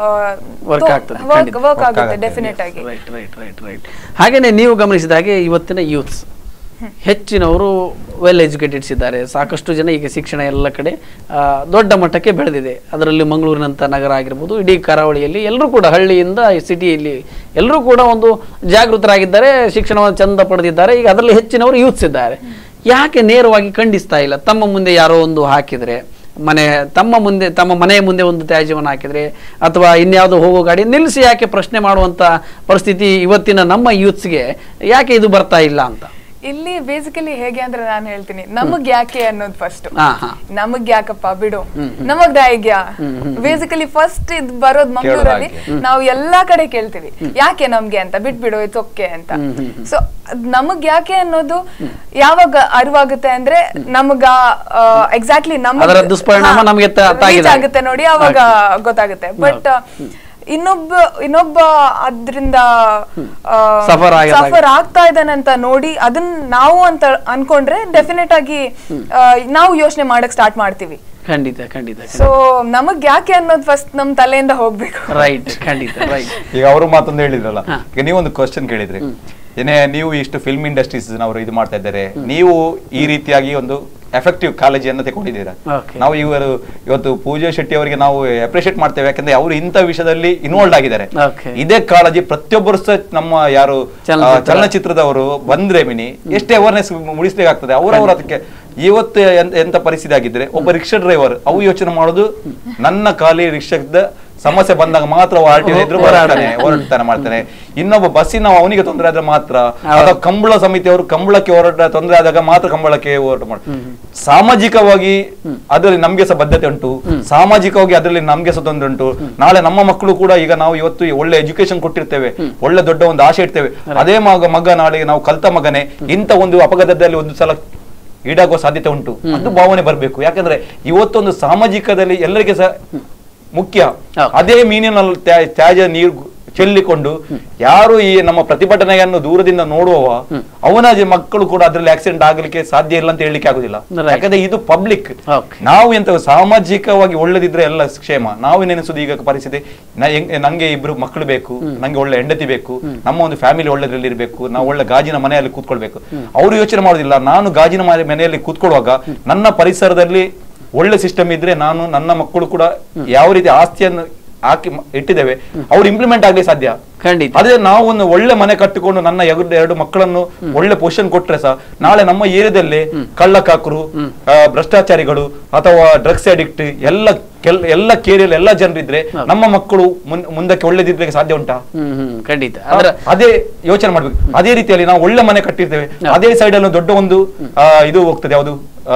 ವರ್ಕ್ ಆಗ್ತದೆ ಖಂಡಿತ. ವರ್ಕ್ ಆಗುತ್ತೆ ಡೆಫಿನೆಟ್ ಆಗಿ ರೈಟ್ ರೈಟ್ ರೈಟ್ ರೈಟ್ ಹಾಗೇನೆ ನೀವು ಗಮನಿಸಿದ ಹಾಗೆ ಇವತ್ತಿನ ಯೂತ್ಸ್ ಹೆಚ್ಚಿನವರು ವೆಲ್ ಎಜುಕೇಟೆಡ್ಸ್ ಇದ್ದಾರೆ ಸಾಕಷ್ಟು ಜನ ಈಗ ಶಿಕ್ಷಣ ಎಲ್ಲ ಕಡೆ ಆ, ದೊಡ್ಡ ಮಟ್ಟಕ್ಕೆ ಬೆಳೆದಿದೆ ಅದರಲ್ಲಿ ಮಂಗಳೂರಿನಂಥ ನಗರ ಆಗಿರ್ಬೋದು ಇಡೀ ಕರಾವಳಿಯಲ್ಲಿ ಎಲ್ಲರೂ ಕೂಡ ಹಳ್ಳಿಯಿಂದ ಸಿಟಿಯಲ್ಲಿ ಎಲ್ಲರೂ ಕೂಡ ಒಂದು ಜಾಗೃತರಾಗಿದ್ದಾರೆ ಶಿಕ್ಷಣವನ್ನು ಚಂದ ಪಡೆದಿದ್ದಾರೆ ಈಗ ಅದರಲ್ಲಿ ಹೆಚ್ಚಿನವರು ಯೂತ್ಸ್ ಇದ್ದಾರೆ ಯಾಕೆ ನೇರವಾಗಿ ಖಂಡಿಸ್ತಾ ಇಲ್ಲ ತಮ್ಮ ಮುಂದೆ ಯಾರೋ ಒಂದು ಹಾಕಿದ್ರೆ ಮನೆ ತಮ್ಮ ಮುಂದೆ ತಮ್ಮ ಮನೆಯ ಮುಂದೆ ಒಂದು ತ್ಯಾಜ್ಯವನ್ನು ಹಾಕಿದ್ರೆ ಅಥವಾ ಇನ್ಯಾವುದೋ ಹೋಗೋ ಗಾಡಿ ನಿಲ್ಲಿಸಿ ಯಾಕೆ ಪ್ರಶ್ನೆ ಮಾಡುವಂತ ಪರಿಸ್ಥಿತಿ ಇವತ್ತಿನ ನಮ್ಮ ಯೂತ್ಸ್ಗೆ ಯಾಕೆ ಇದು ಬರ್ತಾ ಇಲ್ಲ ಅಂತ ಇಲ್ಲಿ ಬೇಸಿಕಲಿ ಹೇಗೆ ಅಂದ್ರೆ ನಾನು ಹೇಳ್ತೀನಿ ನಮಗ್ ಯಾಕೆ ಅನ್ನೋದು ಫಸ್ಟ್ ಹಾ ಹಾ ನಮಗ್ ಯಾಕಪ್ಪ ಬಿಡು ನಮಗ್ ದಾಯಿಗ್ಯಾ ಬೇಸಿಕಲಿ ಫಸ್ಟ್ ಇದ್ ಬರೋದ್ ಮಂಗಳೂರಲ್ಲಿ ನಾವು ಎಲ್ಲಾ ಕಡೆ ಕೇಳ್ತೀವಿ ಯಾಕೆ ನಮ್ಗೆ ಅಂತ ಬಿಟ್ಬಿಡು ಇಟ್ಸ್ ಓಕೆ ಅಂತ ಸೊ ನಮಗ್ ಯಾಕೆ ಅನ್ನೋದು ಯಾವಾಗ ಅರಿವಾಗುತ್ತೆ ಅಂದ್ರೆ ನಮಗ ಎಕ್ಸಾಕ್ಟ್ಲಿ ಅದರ ದುಷ್ಪರಿಣಾಮ ನಮ್ಗೆ ತ- ತಾಗಿದೆ. ಆಗುತ್ತೆ ನೋಡಿ ಅವಾಗ ಗೊತ್ತಾಗುತ್ತೆ ಬಟ್ ಇನ್ನೊಬ್ಬ ಇನ್ನೊಬ್ಬ ಅದ್ರಿಂದ Suffer ಆಗಿದಾಗ. ಸಫರ್ ಆಗ್ತಾ ಇದ್ದಾನೆ ಅಂತ ನೋಡಿ ಅದನ್ನ ನಾವು ಅಂತ ಅನ್ಕೊಂಡ್ರೆ ಡೆಫಿನೆಟ್ ಆಗಿ ಆ, ನಾವು ಯೋಚನೆ ಮಾಡಕ್ ಸ್ಟಾರ್ಟ್ ಮಾಡ್ತೀವಿ ಖಂಡಿತ ಖಂಡಿತ ಸೊ ನಮಗ್ ಯಾಕೆ ಅನ್ನೋದು ಫಸ್ಟ್ ನಮ್ ತಲೆಯಿಂದ ಹೋಗ್ಬೇಕು ರೈಟ್ ಖಂಡಿತ ರೈಟ್ ಈಗ ಅವರು ಮಾತೊಂದು ಹೇಳಿದ್ರಲ್ಲ ಹಾ. ಈಗ ನೀವೊಂದು ಕ್ವಶನ್ ಕೇಳಿದ್ರಿ ಏನೇ ನೀವು ಇಷ್ಟು ಫಿಲ್ಮ್ ಇಂಡಸ್ಟ್ರೀಸ್ ಅವರು ಇದು ಮಾಡ್ತಾ ಇದ್ದಾರೆ ನೀವು ಈ ರೀತಿಯಾಗಿ ಒಂದು ಎಫೆಕ್ಟಿವ್ ಕಾಳಜಿಯನ್ನು ತಗೊಂಡಿದ್ದೀರಾ Okay. ನಾವು ಇವರು ಇವತ್ತು ಪೂಜಾ ಶೆಟ್ಟಿ ಅವರಿಗೆ ನಾವು ಅಪ್ರಿಶಿಯೇಟ್ ಮಾಡ್ತೇವೆ ಯಾಕಂದ್ರೆ ಅವರು ಇಂಥ ವಿಷಯದಲ್ಲಿ ಇನ್ವಾಲ್ವ್ ಆಗಿದ್ದಾರೆ Okay. ಇದೇ ಕಾಳಜಿ ಪ್ರತಿಯೊಬ್ಬರು ಸಹ ನಮ್ಮ ಯಾರು ಆ, ಚಲನಚಿತ್ರ. ಚಲನಚಿತ್ರದವರು ಬಂದ್ರೆ ಮಿನಿ ಎಷ್ಟೇ ಅವೇರ್ನೆಸ್ ಮೂಡಿಸ್ಲಿಕ್ಕಾಗ್ತದೆ ಅವರವರು ಅದಕ್ಕೆ ಇವತ್ತು ಎಂತ- ಎಂತ ಪರಿಸ್ಥಿತಿ ಆಗಿದ್ರೆ ಒಬ್ಬ ರಿಕ್ಷಾ ಡ್ರೈವರ್ ಅವು ಯೋಚನೆ ಮಾಡೋದು ನನ್ನ ಖಾಲಿ ರಿಕ್ಷಾದ ಸಮಸ್ಯೆ ಬಂದಾಗ ಮಾತ್ರ ಆರ್ ಟಿ ಎದುರು ಹೋರಾಡ್ತಾನೆ ಹೋರಾಡ್ತಾನೆ ಮಾಡ್ತಾನೆ ಇನ್ನೊಬ್ಬ ಬಸ್ಸಿನ ಅವನಿಗೆ ತೊಂದರೆ ಆದ್ರೆ ಮಾತ್ರ ಅಥವಾ ಕಂಬಳ ಸಮಿತಿಯವರು ಕಂಬಳಕ್ಕೆ ಹೋರಾಟ ತೊಂದರೆ ಆದಾಗ ಮಾತ್ರ ಕಂಬಳಕ್ಕೆ ಹೋರಾಟ ಮಾಡ ಸಾಮಾಜಿಕವಾಗಿ ಅದರಲ್ಲಿ ನಮ್ಗೆ ಸಹ ಬದ್ಧತೆ ಉಂಟು ಸಾಮಾಜಿಕವಾಗಿ ಅದರಲ್ಲಿ ನಮ್ಗೆ ಸಹ ತೊಂದರೆ ಉಂಟು ನಾಳೆ ನಮ್ಮ ಮಕ್ಕಳು ಕೂಡ ಈಗ ನಾವು ಇವತ್ತು ಒಳ್ಳೆ ಎಜುಕೇಶನ್ ಕೊಟ್ಟಿರ್ತೇವೆ ಒಳ್ಳೆ ದೊಡ್ಡ ಒಂದು ಆಶೆ ಇಡ್ತೇವೆ ಅದೇ ಮಗ ಮಗ ನಾಳೆ ನಾವು ಕಲ್ತ ಮಗನೇ ಇಂಥ ಒಂದು ಅಪಘಾತದಲ್ಲಿ ಒಂದು ಸಲ ಈಡಾಗುವ ಸಾಧ್ಯತೆ ಉಂಟು ಅದು ಭಾವನೆ ಬರಬೇಕು ಯಾಕಂದ್ರೆ ಇವತ್ತೊಂದು ಸಾಮಾಜಿಕದಲ್ಲಿ ಎಲ್ಲರಿಗೆ ಸಹ ಮುಖ್ಯ ಹೌದು. ಅದೇ ಮೀನಿನಲ್ಲಿ ತ್ಯಾ- ತ್ಯಾಜ್ಯ ನೀರು ಚೆಲ್ಲಿಕೊಂಡು ಯಾರು ಈ ನಮ್ಮ ಪ್ರತಿಭಟನೆಯನ್ನು ದೂರದಿಂದ ನೋಡುವವ ಅವನ ಜ- ಮಕ್ಕಳು ಕೂಡ ಅದರಲ್ಲಿ ಆಕ್ಸಿಡೆಂಟ್ ಆಗಲಿಕ್ಕೆ ಸಾಧ್ಯ ಇಲ್ಲ ಅಂತ ಹೇಳಲಿಕ್ಕೆ ಆಗುದಿಲ್ಲ Right. ಯಾಕಂದ್ರೆ ಇದು ಪಬ್ಲಿಕ್ Okay. ನಾವು ಎಂತ ಸಾಮಾಜಿಕವಾಗಿ ಒಳ್ಳೆದಿದ್ರೆ ಎಲ್ಲ ಕ್ಷೇಮ ನಾವು ನೆನೆಸುದು ಈಗ ಪರಿಸ್ಥಿತಿ ನ- ಹೆಂಗ್- ನಂಗೆ ಇಬ್ರು ಮಕ್ಕಳು ಬೇಕು ನಂಗೆ ಒಳ್ಳೆ ಹೆಂಡತಿ ಬೇಕು ನಮ್ಮ ಒಂದು ಫ್ಯಾಮಿಲಿ ಒಳ್ಳೆದ್ರಲ್ಲಿ ಇರಬೇಕು ನಾವು ಒಳ್ಳೆ ಗಾಜಿನ ಮನೆಯಲ್ಲಿ ಕೂತ್ಕೊಳ್ಬೇಕು ಅವರು ಯೋಚನೆ ಮಾಡುದಿಲ್ಲ ನಾನು ಗಾಜಿನ ಮನೆ- ಮನೆಯಲ್ಲಿ ಕೂತ್ಕೊಳ್ಳುವಾಗ ನನ್ನ ಪರಿಸರದಲ್ಲಿ ಒಳ್ಳೆ ಸಿಸ್ಟಮ್ ಇದ್ರೆ ನಾನು ನನ್ನ ಮಕ್ಕಳು ಕೂಡ ಯಾವ ರೀತಿ ಆಸ್ತಿಯನ್ನು ಹಾಕಿ ಮ- ಇಟ್ಟಿದ್ದೇವೆ ಅವ್ರು ಇಂಪ್ಲಿಮೆಂಟ್ ಆಗ್ಲಿ ಸಾಧ್ಯ ಖಂಡಿತ ಅದೇ ನಾವು ಒಂದು ಒಳ್ಳೆ ಮನೆ ಕಟ್ಟಿಕೊಂಡು ನನ್ನ ಎರಡು ಎರಡು ಮಕ್ಕಳನ್ನು ಒಳ್ಳೆ ಪೊಸಿಷನ್ ಕೊಟ್ರೆ ಸಹ ನಾಳೆ ನಮ್ಮ ಏರಿಯಾದಲ್ಲಿ ಕಳ್ಳಕಾಕರು ಆ, ಭ್ರಷ್ಟಾಚಾರಿಗಳು ಅಥವಾ ಡ್ರಗ್ಸ್ ಅಡಿಕ್ಟ್ ಎಲ್ಲ ಕೆಲ್ ಎಲ್ಲ ಕೇರಿಯಲ್ಲಿ ಎಲ್ಲ ಜನರಿದ್ರೆ ನಮ್ಮ ಮಕ್ಕಳು ಮುನ್- ಮುಂದಕ್ಕೆ ಒಳ್ಳೇದಿದ್ರೆ ಸಾಧ್ಯ ಉಂಟಾ ಹ್ಮ್ ಹ್ಮ್ ಖಂಡಿತ ಅದ್ರ ಅದೇ ಯೋಚನೆ ಮಾಡ್ಬೇಕು ಅದೇ ರೀತಿಯಲ್ಲಿ ನಾವು ಒಳ್ಳೆ ಮನೆ ಕಟ್ಟಿರ್ತೇವೆ ಅದೇ ಸೈಡ್ ಅಲ್ಲಿ ದೊಡ್ಡ ಒಂದು ಆ, ಇದು ಹೋಗ್ತದೆ ಯಾವುದು ಆ,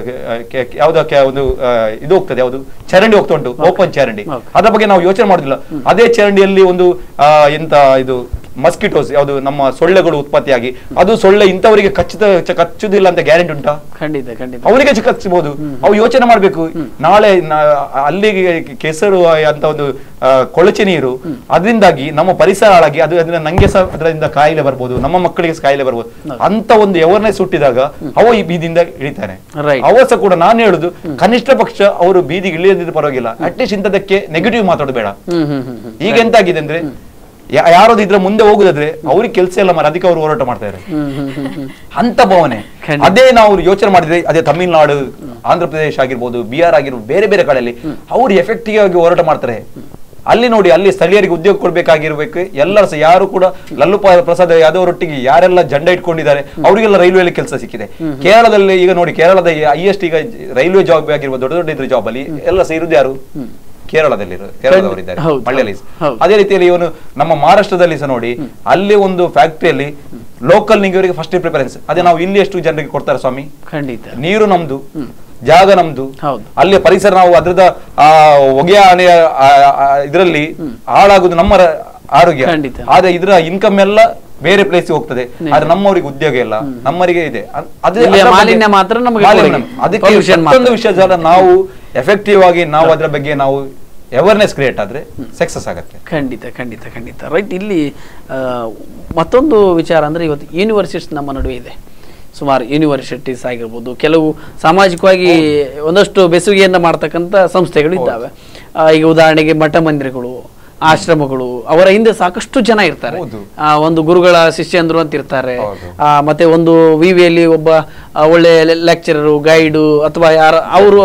ಕೆ- ಕೆ- ಯಾವ್ದಕ್ಕೆ ಒಂದು ಆ, ಇದು ಹೋಗ್ತದೆ ಯಾವುದು ಚರಂಡಿ ಹೋಗ್ತಾ ಉಂಟು ಓಪನ್ ಚರಂಡಿ Okay. ಅದ್ರ ಬಗ್ಗೆ ನಾವು ಯೋಚನೆ ಮಾಡುದಿಲ್ಲ ಅದೇ ಚರಂಡಿಯಲ್ಲಿ ಒಂದು ಆ, ಎಂತ ಇದು ಮಸ್ಕಿಟೋಸ್ ಯಾವುದು ನಮ್ಮ ಸೊಳ್ಳೆಗಳು ಉತ್ಪತ್ತಿಯಾಗಿ ಅದು ಸೊಳ್ಳೆ ಇಂಥವರಿಗೆ ಕಚ್ಚಿದ ಚ- ಕಚ್ಚುದಿಲ್ಲ ಅಂತ ಗ್ಯಾರಂಟಿ ಉಂಟಾ ಖಂಡಿತ ಖಂಡಿತ ಅವರಿಗೆ ಚಿಕಿತ್ಸಬಹುದು ಅವು ಯೋಚನೆ ಮಾಡ್ಬೇಕು ನಾಳೆ ನ- ಅಲ್ಲಿಗೆ ಕೆಸರು ಅಂತ ಒಂದು ಆ, ಕೊಳಚೆ ನೀರು ಅದರಿಂದಾಗಿ ನಮ್ಮ ಪರಿಸರ ಹಾಳಾಗಿ ಅದು ಅದರಿಂದ ನಂಗೆ ಸಹ ಅದರಿಂದ ಕಾಯಿಲೆ ಬರ್ಬೋದು ನಮ್ಮ ಮಕ್ಕಳಿಗೆ ಸಹ ಕಾಯಿಲೆ ಬರ್ಬೋದು ಅಂತ ಒಂದು ಅವೇರ್ನೆಸ್ ಹುಟ್ಟಿದಾಗ ಅವ ಈ ಬೀದಿಯಿಂದ ಇಳಿತಾನೆ Right. ಅವ ಸಹ ಕೂಡ ನಾನು ಹೇಳುದು ಕನಿಷ್ಠ ಪಕ್ಷ ಅವರು ಬೀದಿಗೆ ಇಳಿಯದಿದ್ದು ಪರವಾಗಿಲ್ಲ ಅಟ್ಲೀಸ್ಟ್ ಇಂಥದಕ್ಕೆ ನೆಗೆಟಿವ್ ಮಾತಾಡೋದು ಬೇಡ ಹ್ಮ್ ಹ್ಮ್ ಹ್ಮ್ ಹ್ಮ್ ಈಗ ಎಂತಾಗಿದೆ ಅಂದ್ರೆ ಯಾ- ಯಾರಾದ್ರು ಇದ್ರ ಮುಂದೆ ಹೋಗುದಾದ್ರೆ ಅವ್ರಿಗೆ ಕೆಲಸ ಇಲ್ಲ ಮರ ಅದಕ್ಕೆ ಅವರು ಹೋರಾಟ ಮಾಡ್ತಾ ಇದ್ದಾರೆ ಹ್ಮ್ ಹ್ಮ್ ಹ್ಮ್ ಹ್ಮ್ ಅಂತ ಭಾವನೆ ಖಂಡಿತ. ಅದೇ ನಾವು ಯೋಚನೆ ಮಾಡಿದ್ರೆ ಅದೇ ತಮಿಳ್ನಾಡು ಆಂಧ್ರ ಪ್ರದೇಶ ಆಗಿರ್ಬೋದು ಬಿಹಾರ್ ಆಗಿರ್ಬೋದು ಬೇರೆ ಬೇರೆ ಕಡೆಯಲ್ಲಿ ಅವ್ರು ಎಫೆಕ್ಟಿವ್ ಆಗಿ ಹೋರಾಟ ಮಾಡ್ತಾರೆ ಅಲ್ಲಿ ನೋಡಿ ಅಲ್ಲಿ ಸ್ಥಳೀಯರಿಗೆ ಉದ್ಯೋಗ ಕೊಡ್ಬೇಕಾಗಿರ್ಬೇಕು ಎಲ್ಲರೂ ಸಹ ಯಾರು ಕೂಡ ಲಲ್ಲು ಪ- ಪ್ರಸಾದ್ ಯಾದವರೊಟ್ಟಿಗೆ ಯಾರೆಲ್ಲ ಜೆಂಡ ಇಟ್ಕೊಂಡಿದ್ದಾರೆ ಅವರಿಗೆಲ್ಲ ರೈಲ್ವೆಯಲ್ಲಿ ಕೆಲಸ ಸಿಕ್ಕಿದೆ ಕೇರಳದಲ್ಲಿ ಈಗ ನೋಡಿ ಕೇರಳದ ಹೈಯೆಸ್ಟ್ ಈಗ ರೈಲ್ವೆ ಜಾಬ್ ಆಗಿರ್ಬೋದು ದೊಡ್ಡ ದೊಡ್ಡ ಇದ್ರ ಜಾಬ್ ಅಲ್ಲಿ ಎಲ್ಲ ಸಹ ಇರುದು ಯಾರು ಕೇರಳದಲ್ಲಿ ಕೇರಳದವರಿದ್ದಾರೆ ಹೌದು, ಮಳ್ಳಿಯಲ್ಲಿ ಹೌದು. ಅದೇ ರೀತಿಯಲ್ಲಿ ಇವನು ನಮ್ಮ ಮಹಾರಾಷ್ಟ್ರದಲ್ಲಿ ಸಹ ನೋಡಿ ಅಲ್ಲಿ ಒಂದು ಫ್ಯಾಕ್ಟರಿಯಲ್ಲಿ ಲೋಕಲ್ ನಿಂಗವರಿಗೆ ಫಸ್ಟ್ ಪ್ರಿಫರೆನ್ಸ್ ಅದೇ ನಾವು ಇಲ್ಲಿ ಎಷ್ಟು ಜನರಿಗೆ ಕೊಡ್ತಾರೆ ಸ್ವಾಮಿ ಖಂಡಿತ ನೀರು ನಮ್ದು ಜಾಗ ನಮ್ದು ಹೌದು. ಅಲ್ಲಿ ಪರಿಸರ ನಾವು ಅದ್ರದ ಆ ಹೊಗೆ ಅಣೆಯ ಇದರಲ್ಲಿ ಹಾಳಾಗುದು ನಮ್ಮ ರ- ಆರೋಗ್ಯ ಖಂಡಿತ. ಆದ್ರೆ ಇದ್ರ ಇನ್ಕಮ್ ಎಲ್ಲ ಬೇರೆ ಪ್ಲೇಸ್ ಹೋಗ್ತದೆ ಆದ್ರೆ ನಮ್ಮವರಿಗೆ ಉದ್ಯೋಗ ಇಲ್ಲ ನಮ್ಮವರಿಗೆ ಇದೆ ಅದ್- ಅದೇ ಇಲ್ಲಿ ಅದ್ರ ಬಗ್ಗೆ- ಮಾಲಿನ್ಯ ಮಾತ್ರ ನಮಗೆ ಮಾಲಿನ್ಯ. ಹೊರಗೆ. ಅದಕ್ಕೆ Pollution ಮತ್ತೊಂದು ಮಾತ್ರ. ವಿಷಯ ಜನ ನಾವು ಎಫೆಕ್ಟಿವ್ ಆಗಿ ನಾವು ಅದ್ರ ಬಗ್ಗೆ ನಾವು ಅವೇರ್ನೆಸ್ ಕ್ರಿಯೇಟ್ ಆದ್ರೆ ಸಕ್ಸಸ್ ಆಗತ್ತೆ ಖಂಡಿತ ಖಂಡಿತ ಖಂಡಿತ ರೈಟ್ ಇಲ್ಲಿ ಆ, ಮತ್ತೊಂದು ವಿಚಾರ ಅಂದರೆ ಇವತ್ತು ಯೂನಿವರ್ಸಿಟೀಸ್ ನಮ್ಮ ನಡುವೆ ಇದೆ ಸುಮಾರು ಯೂನಿವರ್ಸಿಟೀಸ್ ಆಗಿರ್ಬೋದು ಕೆಲವು ಸಾಮಾಜಿಕವಾಗಿ ಒಂದಷ್ಟು ಬೆಸುಗೆಯನ್ನು ಮಾಡ್ತಕ್ಕಂಥ ಸಂಸ್ಥೆಗಳು ಇದ್ದಾವೆ ಆ, ಈಗ ಉದಾಹರಣೆಗೆ ಮಠ ಮಂದಿರಗಳು ಆಶ್ರಮಗಳು ಅವರ ಹಿಂದೆ ಸಾಕಷ್ಟು ಜನ ಇರ್ತಾರೆ ಹೌದು. ಆ, ಒಂದು ಗುರುಗಳ ಶಿಷ್ಯಂದ್ರು ಅಂತ ಇರ್ತಾರೆ ಹೌದು. ಆ, ಮತ್ತೆ ಒಂದು ವಿ ವಿಯಲ್ಲಿ ಒಬ್ಬ ಆ, ಒಳ್ಳೆ ಲೆಕ್ಚರರು ಗೈಡು ಅಥವಾ ಯಾರ ಅವರು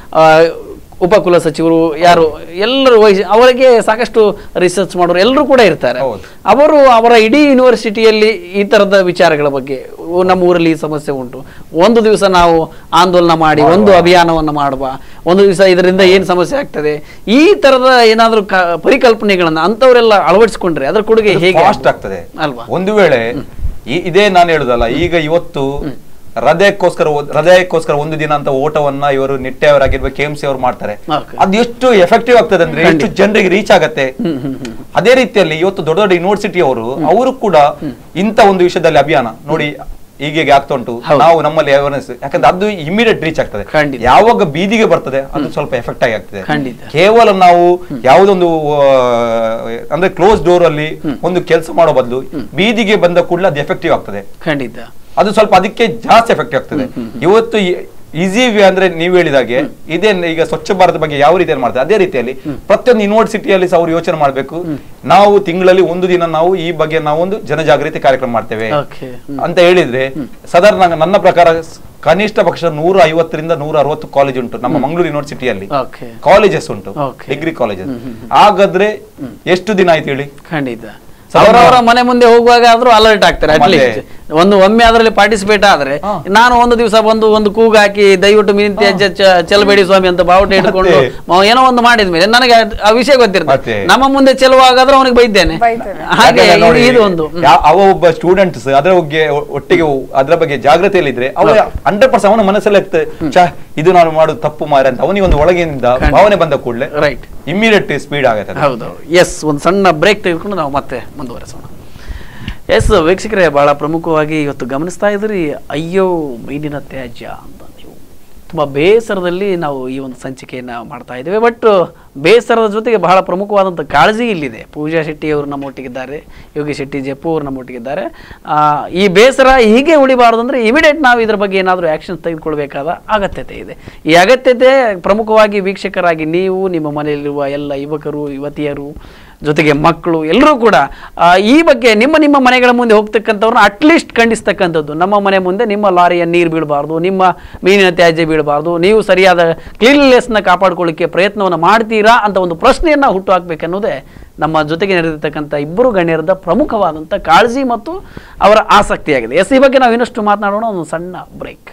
ಉಪಕುಲ ಸಚಿವರು ಯಾರು ಎಲ್ಲರೂ ವಹಿಸಿ ಅವರಿಗೆ ಸಾಕಷ್ಟು ರಿಸರ್ಚ್ ಮಾಡೋರು ಎಲ್ಲರೂ ಕೂಡ ಇರ್ತಾರೆ ಹೌದು. ಅವರು ಅವರ ಇಡೀ ಯೂನಿವರ್ಸಿಟಿಯಲ್ಲಿ ಈ ತರದ ವಿಚಾರಗಳ ಬಗ್ಗೆ ಓ, ನಮ್ಮ ಊರಲ್ಲಿ ಈ ಸಮಸ್ಯೆ ಉಂಟು ಒಂದು ದಿವಸ ನಾವು ಆಂದೋಲನ ಮಾಡಿ ಒಂದು ಅಭಿಯಾನವನ್ನು ಮಾಡುವ ಒಂದು ದಿವಸ ಇದರಿಂದ ಏನು ಸಮಸ್ಯೆ ಆಗ್ತದೆ ಈ ತರದ ಏನಾದರೂ ಪರಿಕಲ್ಪನೆಗಳನ್ನ ಅಂತವರೆಲ್ಲ ಅಳವಡಿಸಿಕೊಂಡ್ರೆ ಅದರ ಕೊಡುಗೆ ಹೇಗೆ ಫಾಸ್ಟ್ ಆಗ್ತದೆ ಅಲ್ವಾ ಒಂದು ವೇಳೆ ಈ- ಇದೇ ನಾನು ಹೇಳುದಲ್ಲ ಈಗ ಇವತ್ತು ಹೃದಯಕ್ಕೋಸ್ಕರ ಒ- ಹೃದಯಕ್ಕೋಸ್ಕರ ಒಂದು ದಿನ ಅಂತ ಓಟವನ್ನ ಇವರು ನಿಟ್ಟೆಯವರಾಗಿರ್ಬೇಕು ಕೆ ಎಂ ಸಿ ಅವರು ಮಾಡ್ತಾರೆ Okay. ಅದು ಎಷ್ಟು ಎಫೆಕ್ಟಿವ್ ಆಗ್ತದೆ ಅಂದ್ರೆ ಎಷ್ಟು ಜನರಿಗೆ ರೀಚ್ ಆಗತ್ತೆ ಅದೇ ರೀತಿಯಲ್ಲಿ ಇವತ್ತು ದೊಡ್ಡ ದೊಡ್ಡ ಯೂನಿವರ್ಸಿಟಿ ಅವರು ಅವರು ಕೂಡ ಇಂತ ಒಂದು ವಿಷಯದಲ್ಲಿ ಅಭಿಯಾನ ನೋಡಿ ಹೀಗೆ ಆಗ್ತಾ ಉಂಟು ಹೌದು. ನಾವು ನಮ್ಮಲ್ಲಿ ಅವೇರ್ನೆಸ್ ಯಾಕಂದ್ರೆ ಅದು ಇಮಿಡಿಯೇಟ್ ರೀಚ್ ಆಗ್ತದೆ ಖಂಡಿತ. ಯಾವಾಗ ಬೀದಿಗೆ ಬರ್ತದೆ ಅದು ಸ್ವಲ್ಪ ಎಫೆಕ್ಟ್ ಆಗಿ ಆಗ್ತದೆ ಖಂಡಿತ. ಕೇವಲ ನಾವು ಯಾವುದೊಂದು ಆ, ಅಂದ್ರೆ ಕ್ಲೋಸ್ ಡೋರ್ ಅಲ್ಲಿ ಒಂದು ಕೆಲಸ ಮಾಡೋ ಬದಲು ಬೀದಿಗೆ ಬಂದ ಕೂಡಲೇ ಅದು ಎಫೆಕ್ಟಿವ್ ಆಗ್ತದೆ ಖಂಡಿತ ಅದು ಸ್ವಲ್ಪ ಅದಕ್ಕೆ ಜಾಸ್ತಿ ಎಫೆಕ್ಟ್ ಆಗ್ತದೆ ಇವತ್ತು ಈಸಿ ವೇ ಅಂದ್ರೆ ನೀವು ಹೇಳಿದಾಗೆ ಇದೇ ಈಗ ಸ್ವಚ್ಛ ಭಾರತ ಬಗ್ಗೆ ಯಾವ ರೀತಿಯಲ್ಲಿ ಮಾಡ್ತಾರೆ ಅದೇ ರೀತಿಯಲ್ಲಿ ಪ್ರತಿಯೊಂದು ಯೂನಿವರ್ಸಿಟಿಯಲ್ಲಿ ಸಹ ಅವರು ಯೋಚನೆ ಮಾಡಬೇಕು ನಾವು ತಿಂಗಳಲ್ಲಿ ಒಂದು ದಿನ ನಾವು ಈ ಬಗ್ಗೆ ನಾವು ಒಂದು ಜನಜಾಗೃತಿ ಕಾರ್ಯಕ್ರಮ ಮಾಡ್ತೇವೆ ಓಕೆ ಅಂತ ಹೇಳಿದ್ರೆ ಸಾಧಾರಣ ನಂಗೆ- ನನ್ನ ಪ್ರಕಾರ ಸ್- ಕನಿಷ್ಠ ಪಕ್ಷ ನೂರ ಐವತ್ತರಿಂದ ನೂರ ಅರವತ್ತು ಕಾಲೇಜ್ ಉಂಟು ನಮ್ಮ ಮಂಗಳೂರು ಯೂನಿವರ್ಸಿಟಿಯಲ್ಲಿ ಓಕೆ ಕಾಲೇಜಸ್ ಉಂಟು Okay. ಡಿಗ್ರಿ ಕಾಲೇಜಸ್ ಹಾಗಾದ್ರೆ ಎಷ್ಟು ದಿನ ಆಯ್ತು ಹೇಳಿ ಖಂಡಿತ ಸಾಧಾರಣ- ಅವರವರ ಮನೆ ಮುಂದೆ ಹೋಗುವಾಗ ಆದ್ರೂ ಅಲರ್ಟ್ ಆಗ್ತಾರೆ ಮತ್ತೆ ಅಟ್ಲೀಸ್ಟ್ ಒಂದು ಒಮ್ಮೆ ಅದರಲ್ಲಿ ಪಾರ್ಟಿಸಿಪೇಟ್ ಆದ್ರೆ ನಾನು ಒಂದು ದಿವಸ ಬಂದು ಒಂದು ಕೂಗು ಹಾಕಿ ದಯವಿಟ್ಟು ಮೀನು ತ್ಯಾಜ್ಯ ಚ- ಚೆಲ್ಲಬೇಡಿ ಸ್ವಾಮಿ ಅಂತ ಬಾವುಟ ಇಟ್ಕೊಂಡು ಮ- ಏನೋ ಒಂದು ಮಾಡಿದ್ಮೇಲೆ ನನಗೆ ಅದ್- ಆ ವಿಷಯ ಗೊತ್ತಿರ್ತದೆ ಮತ್ತೆ? ನಮ್ಮ ಮುಂದೆ ಚೆಲ್ಲುವಾಗಾದ್ರೆ ಅವನಿಗೆ ಬೈದ್ದೇನೆ ಬೈತೇನೆ. ಹಾಗೆ ಯಾಕಂದ್ರೆ ಇದು- ನೋಡಿ, ಇದು ಒಂದು ಹ್ಮ್. ಯಾ- ಅವ ಒಬ್ಬ ಸ್ಟೂಡೆಂಟ್ಸ್ ಅದರ ಬಗ್ಗೆ ಒ- ಒಟ್ಟಿಗೆ ಒ- ಅದರ ಬಗ್ಗೆ ಜಾಗೃತಿಯಲ್ಲಿದ್ರೆ ಅವ ಹಂಡ್ರೆಡ್ ಪರ್ಸೆಂಟ್ ಅವನ ಮನಸ್ಸಲ್ಲಿ ಇರ್ತದೆ ಛ ಇದು ನಾನು ಮಾಡೋದು ತಪ್ಪು ಮಾರ ಅಂತ ಅವನಿಗೆ ಒಂದು ಒಳಗಿನಿಂದ ಖಂಡಿತ. ಭಾವನೆ ಬಂದ ಕೂಡಲೇ ರೈಟ್ ಇಮ್ಮಿಡಿಯೇಟ್ ಸ್ಪೀಡ್ ಆಗುತ್ತೆ ಅದು. ಹೌದು ಎಸ್ ಒಂದು ಸಣ್ಣ ಬ್ರೇಕ್ ತೆಗೆದುಕೊಂಡು ನಾವು ಮತ್ತೆ ಮುಂದುವರೆಸೋಣ ಎಸ್ ವೀಕ್ಷಕರೇ ಬಹಳ ಪ್ರಮುಖವಾಗಿ ಇವತ್ತು ಗಮನಿಸ್ತಾ ಇದ್ರಿ ಅಯ್ಯೋ ಮೀನಿನ ತ್ಯಾಜ್ಯ ಅಂತ ನೀವು ತುಂಬ ಬೇಸರದಲ್ಲಿ ನಾವು ಈ ಒಂದು ಸಂಚಿಕೆಯನ್ನು ಮಾಡ್ತಾ ಇದ್ದೇವೆ ಬಟ್ ಬೇಸರದ ಜೊತೆಗೆ ಬಹಳ ಪ್ರಮುಖವಾದಂಥ ಕಾಳಜಿ ಇಲ್ಲಿದೆ ಪೂಜಾ ಶೆಟ್ಟಿ ಅವರು ನಮ್ಮೊಟ್ಟಿಗಿದ್ದಾರೆ ಯೋಗಿ ಶೆಟ್ಟಿ ಜಪ್ಪು ಅವರು ನಮ್ಮೊಟ್ಟಿಗಿದ್ದಾರೆ ಆ, ಈ ಬೇಸರ ಹೀಗೆ ಉಳಿಬಾರ್ದು ಅಂದರೆ ಇಮಿಡಿಯೇಟ್ ನಾವು ಇದ್ರ ಬಗ್ಗೆ ಏನಾದರೂ ಆ್ಯಕ್ಷನ್ ತೆಗೆದುಕೊಳ್ಬೇಕಾದ ಅಗತ್ಯತೆ ಇದೆ ಈ ಅಗತ್ಯತೆ ಪ್ರಮುಖವಾಗಿ ವೀಕ್ಷಕರಾಗಿ ನೀವು ನಿಮ್ಮ ಮನೆಯಲ್ಲಿರುವ ಎಲ್ಲ ಯುವಕರು ಯುವತಿಯರು ಜೊತೆಗೆ ಮಕ್ಕಳು ಎಲ್ಲರೂ ಕೂಡ ಆ, ಈ ಬಗ್ಗೆ ನಿಮ್ಮ ನಿಮ್ಮ ಮನೆಗಳ ಮುಂದೆ ಹೋಗ್ತಕ್ಕಂಥವ್ರನ್ನ ಅಟ್ಲೀಸ್ಟ್ ಖಂಡಿಸ್ತಕ್ಕಂಥದ್ದು ನಮ್ಮ ಮನೆ ಮುಂದೆ ನಿಮ್ಮ ಲಾರಿಯ ನೀರು ಬೀಳಬಾರ್ದು ನಿಮ್ಮ ಮೀನಿನ ತ್ಯಾಜ್ಯ ಬೀಳಬಾರ್ದು ನೀವು ಸರಿಯಾದ ಕ್ಲೀನ್ನೆಸ್ನ ಕಾಪಾಡ್ಕೊಳ್ಳಿಕ್ಕೆ ಪ್ರಯತ್ನವನ್ನು ಮಾಡ್ತೀರಾ ಅಂತ ಒಂದು ಪ್ರಶ್ನೆಯನ್ನು ಹುಟ್ಟು ಹಾಕ್ಬೇಕನ್ನೋದೇ ನಮ್ಮ ಜೊತೆಗೆ ನಡೆದಿರ್ತಕ್ಕಂಥ ಇಬ್ಬರು ಗಣ್ಯರದ ಪ್ರಮುಖವಾದಂಥ ಕಾಳಜಿ ಮತ್ತು ಅವರ ಆಸಕ್ತಿಯಾಗಿದೆ ಎಸ್ ಈ ಬಗ್ಗೆ ನಾವು ಇನ್ನಷ್ಟು ಮಾತನಾಡೋಣ ಒಂದು ಸಣ್ಣ ಬ್ರೇಕ್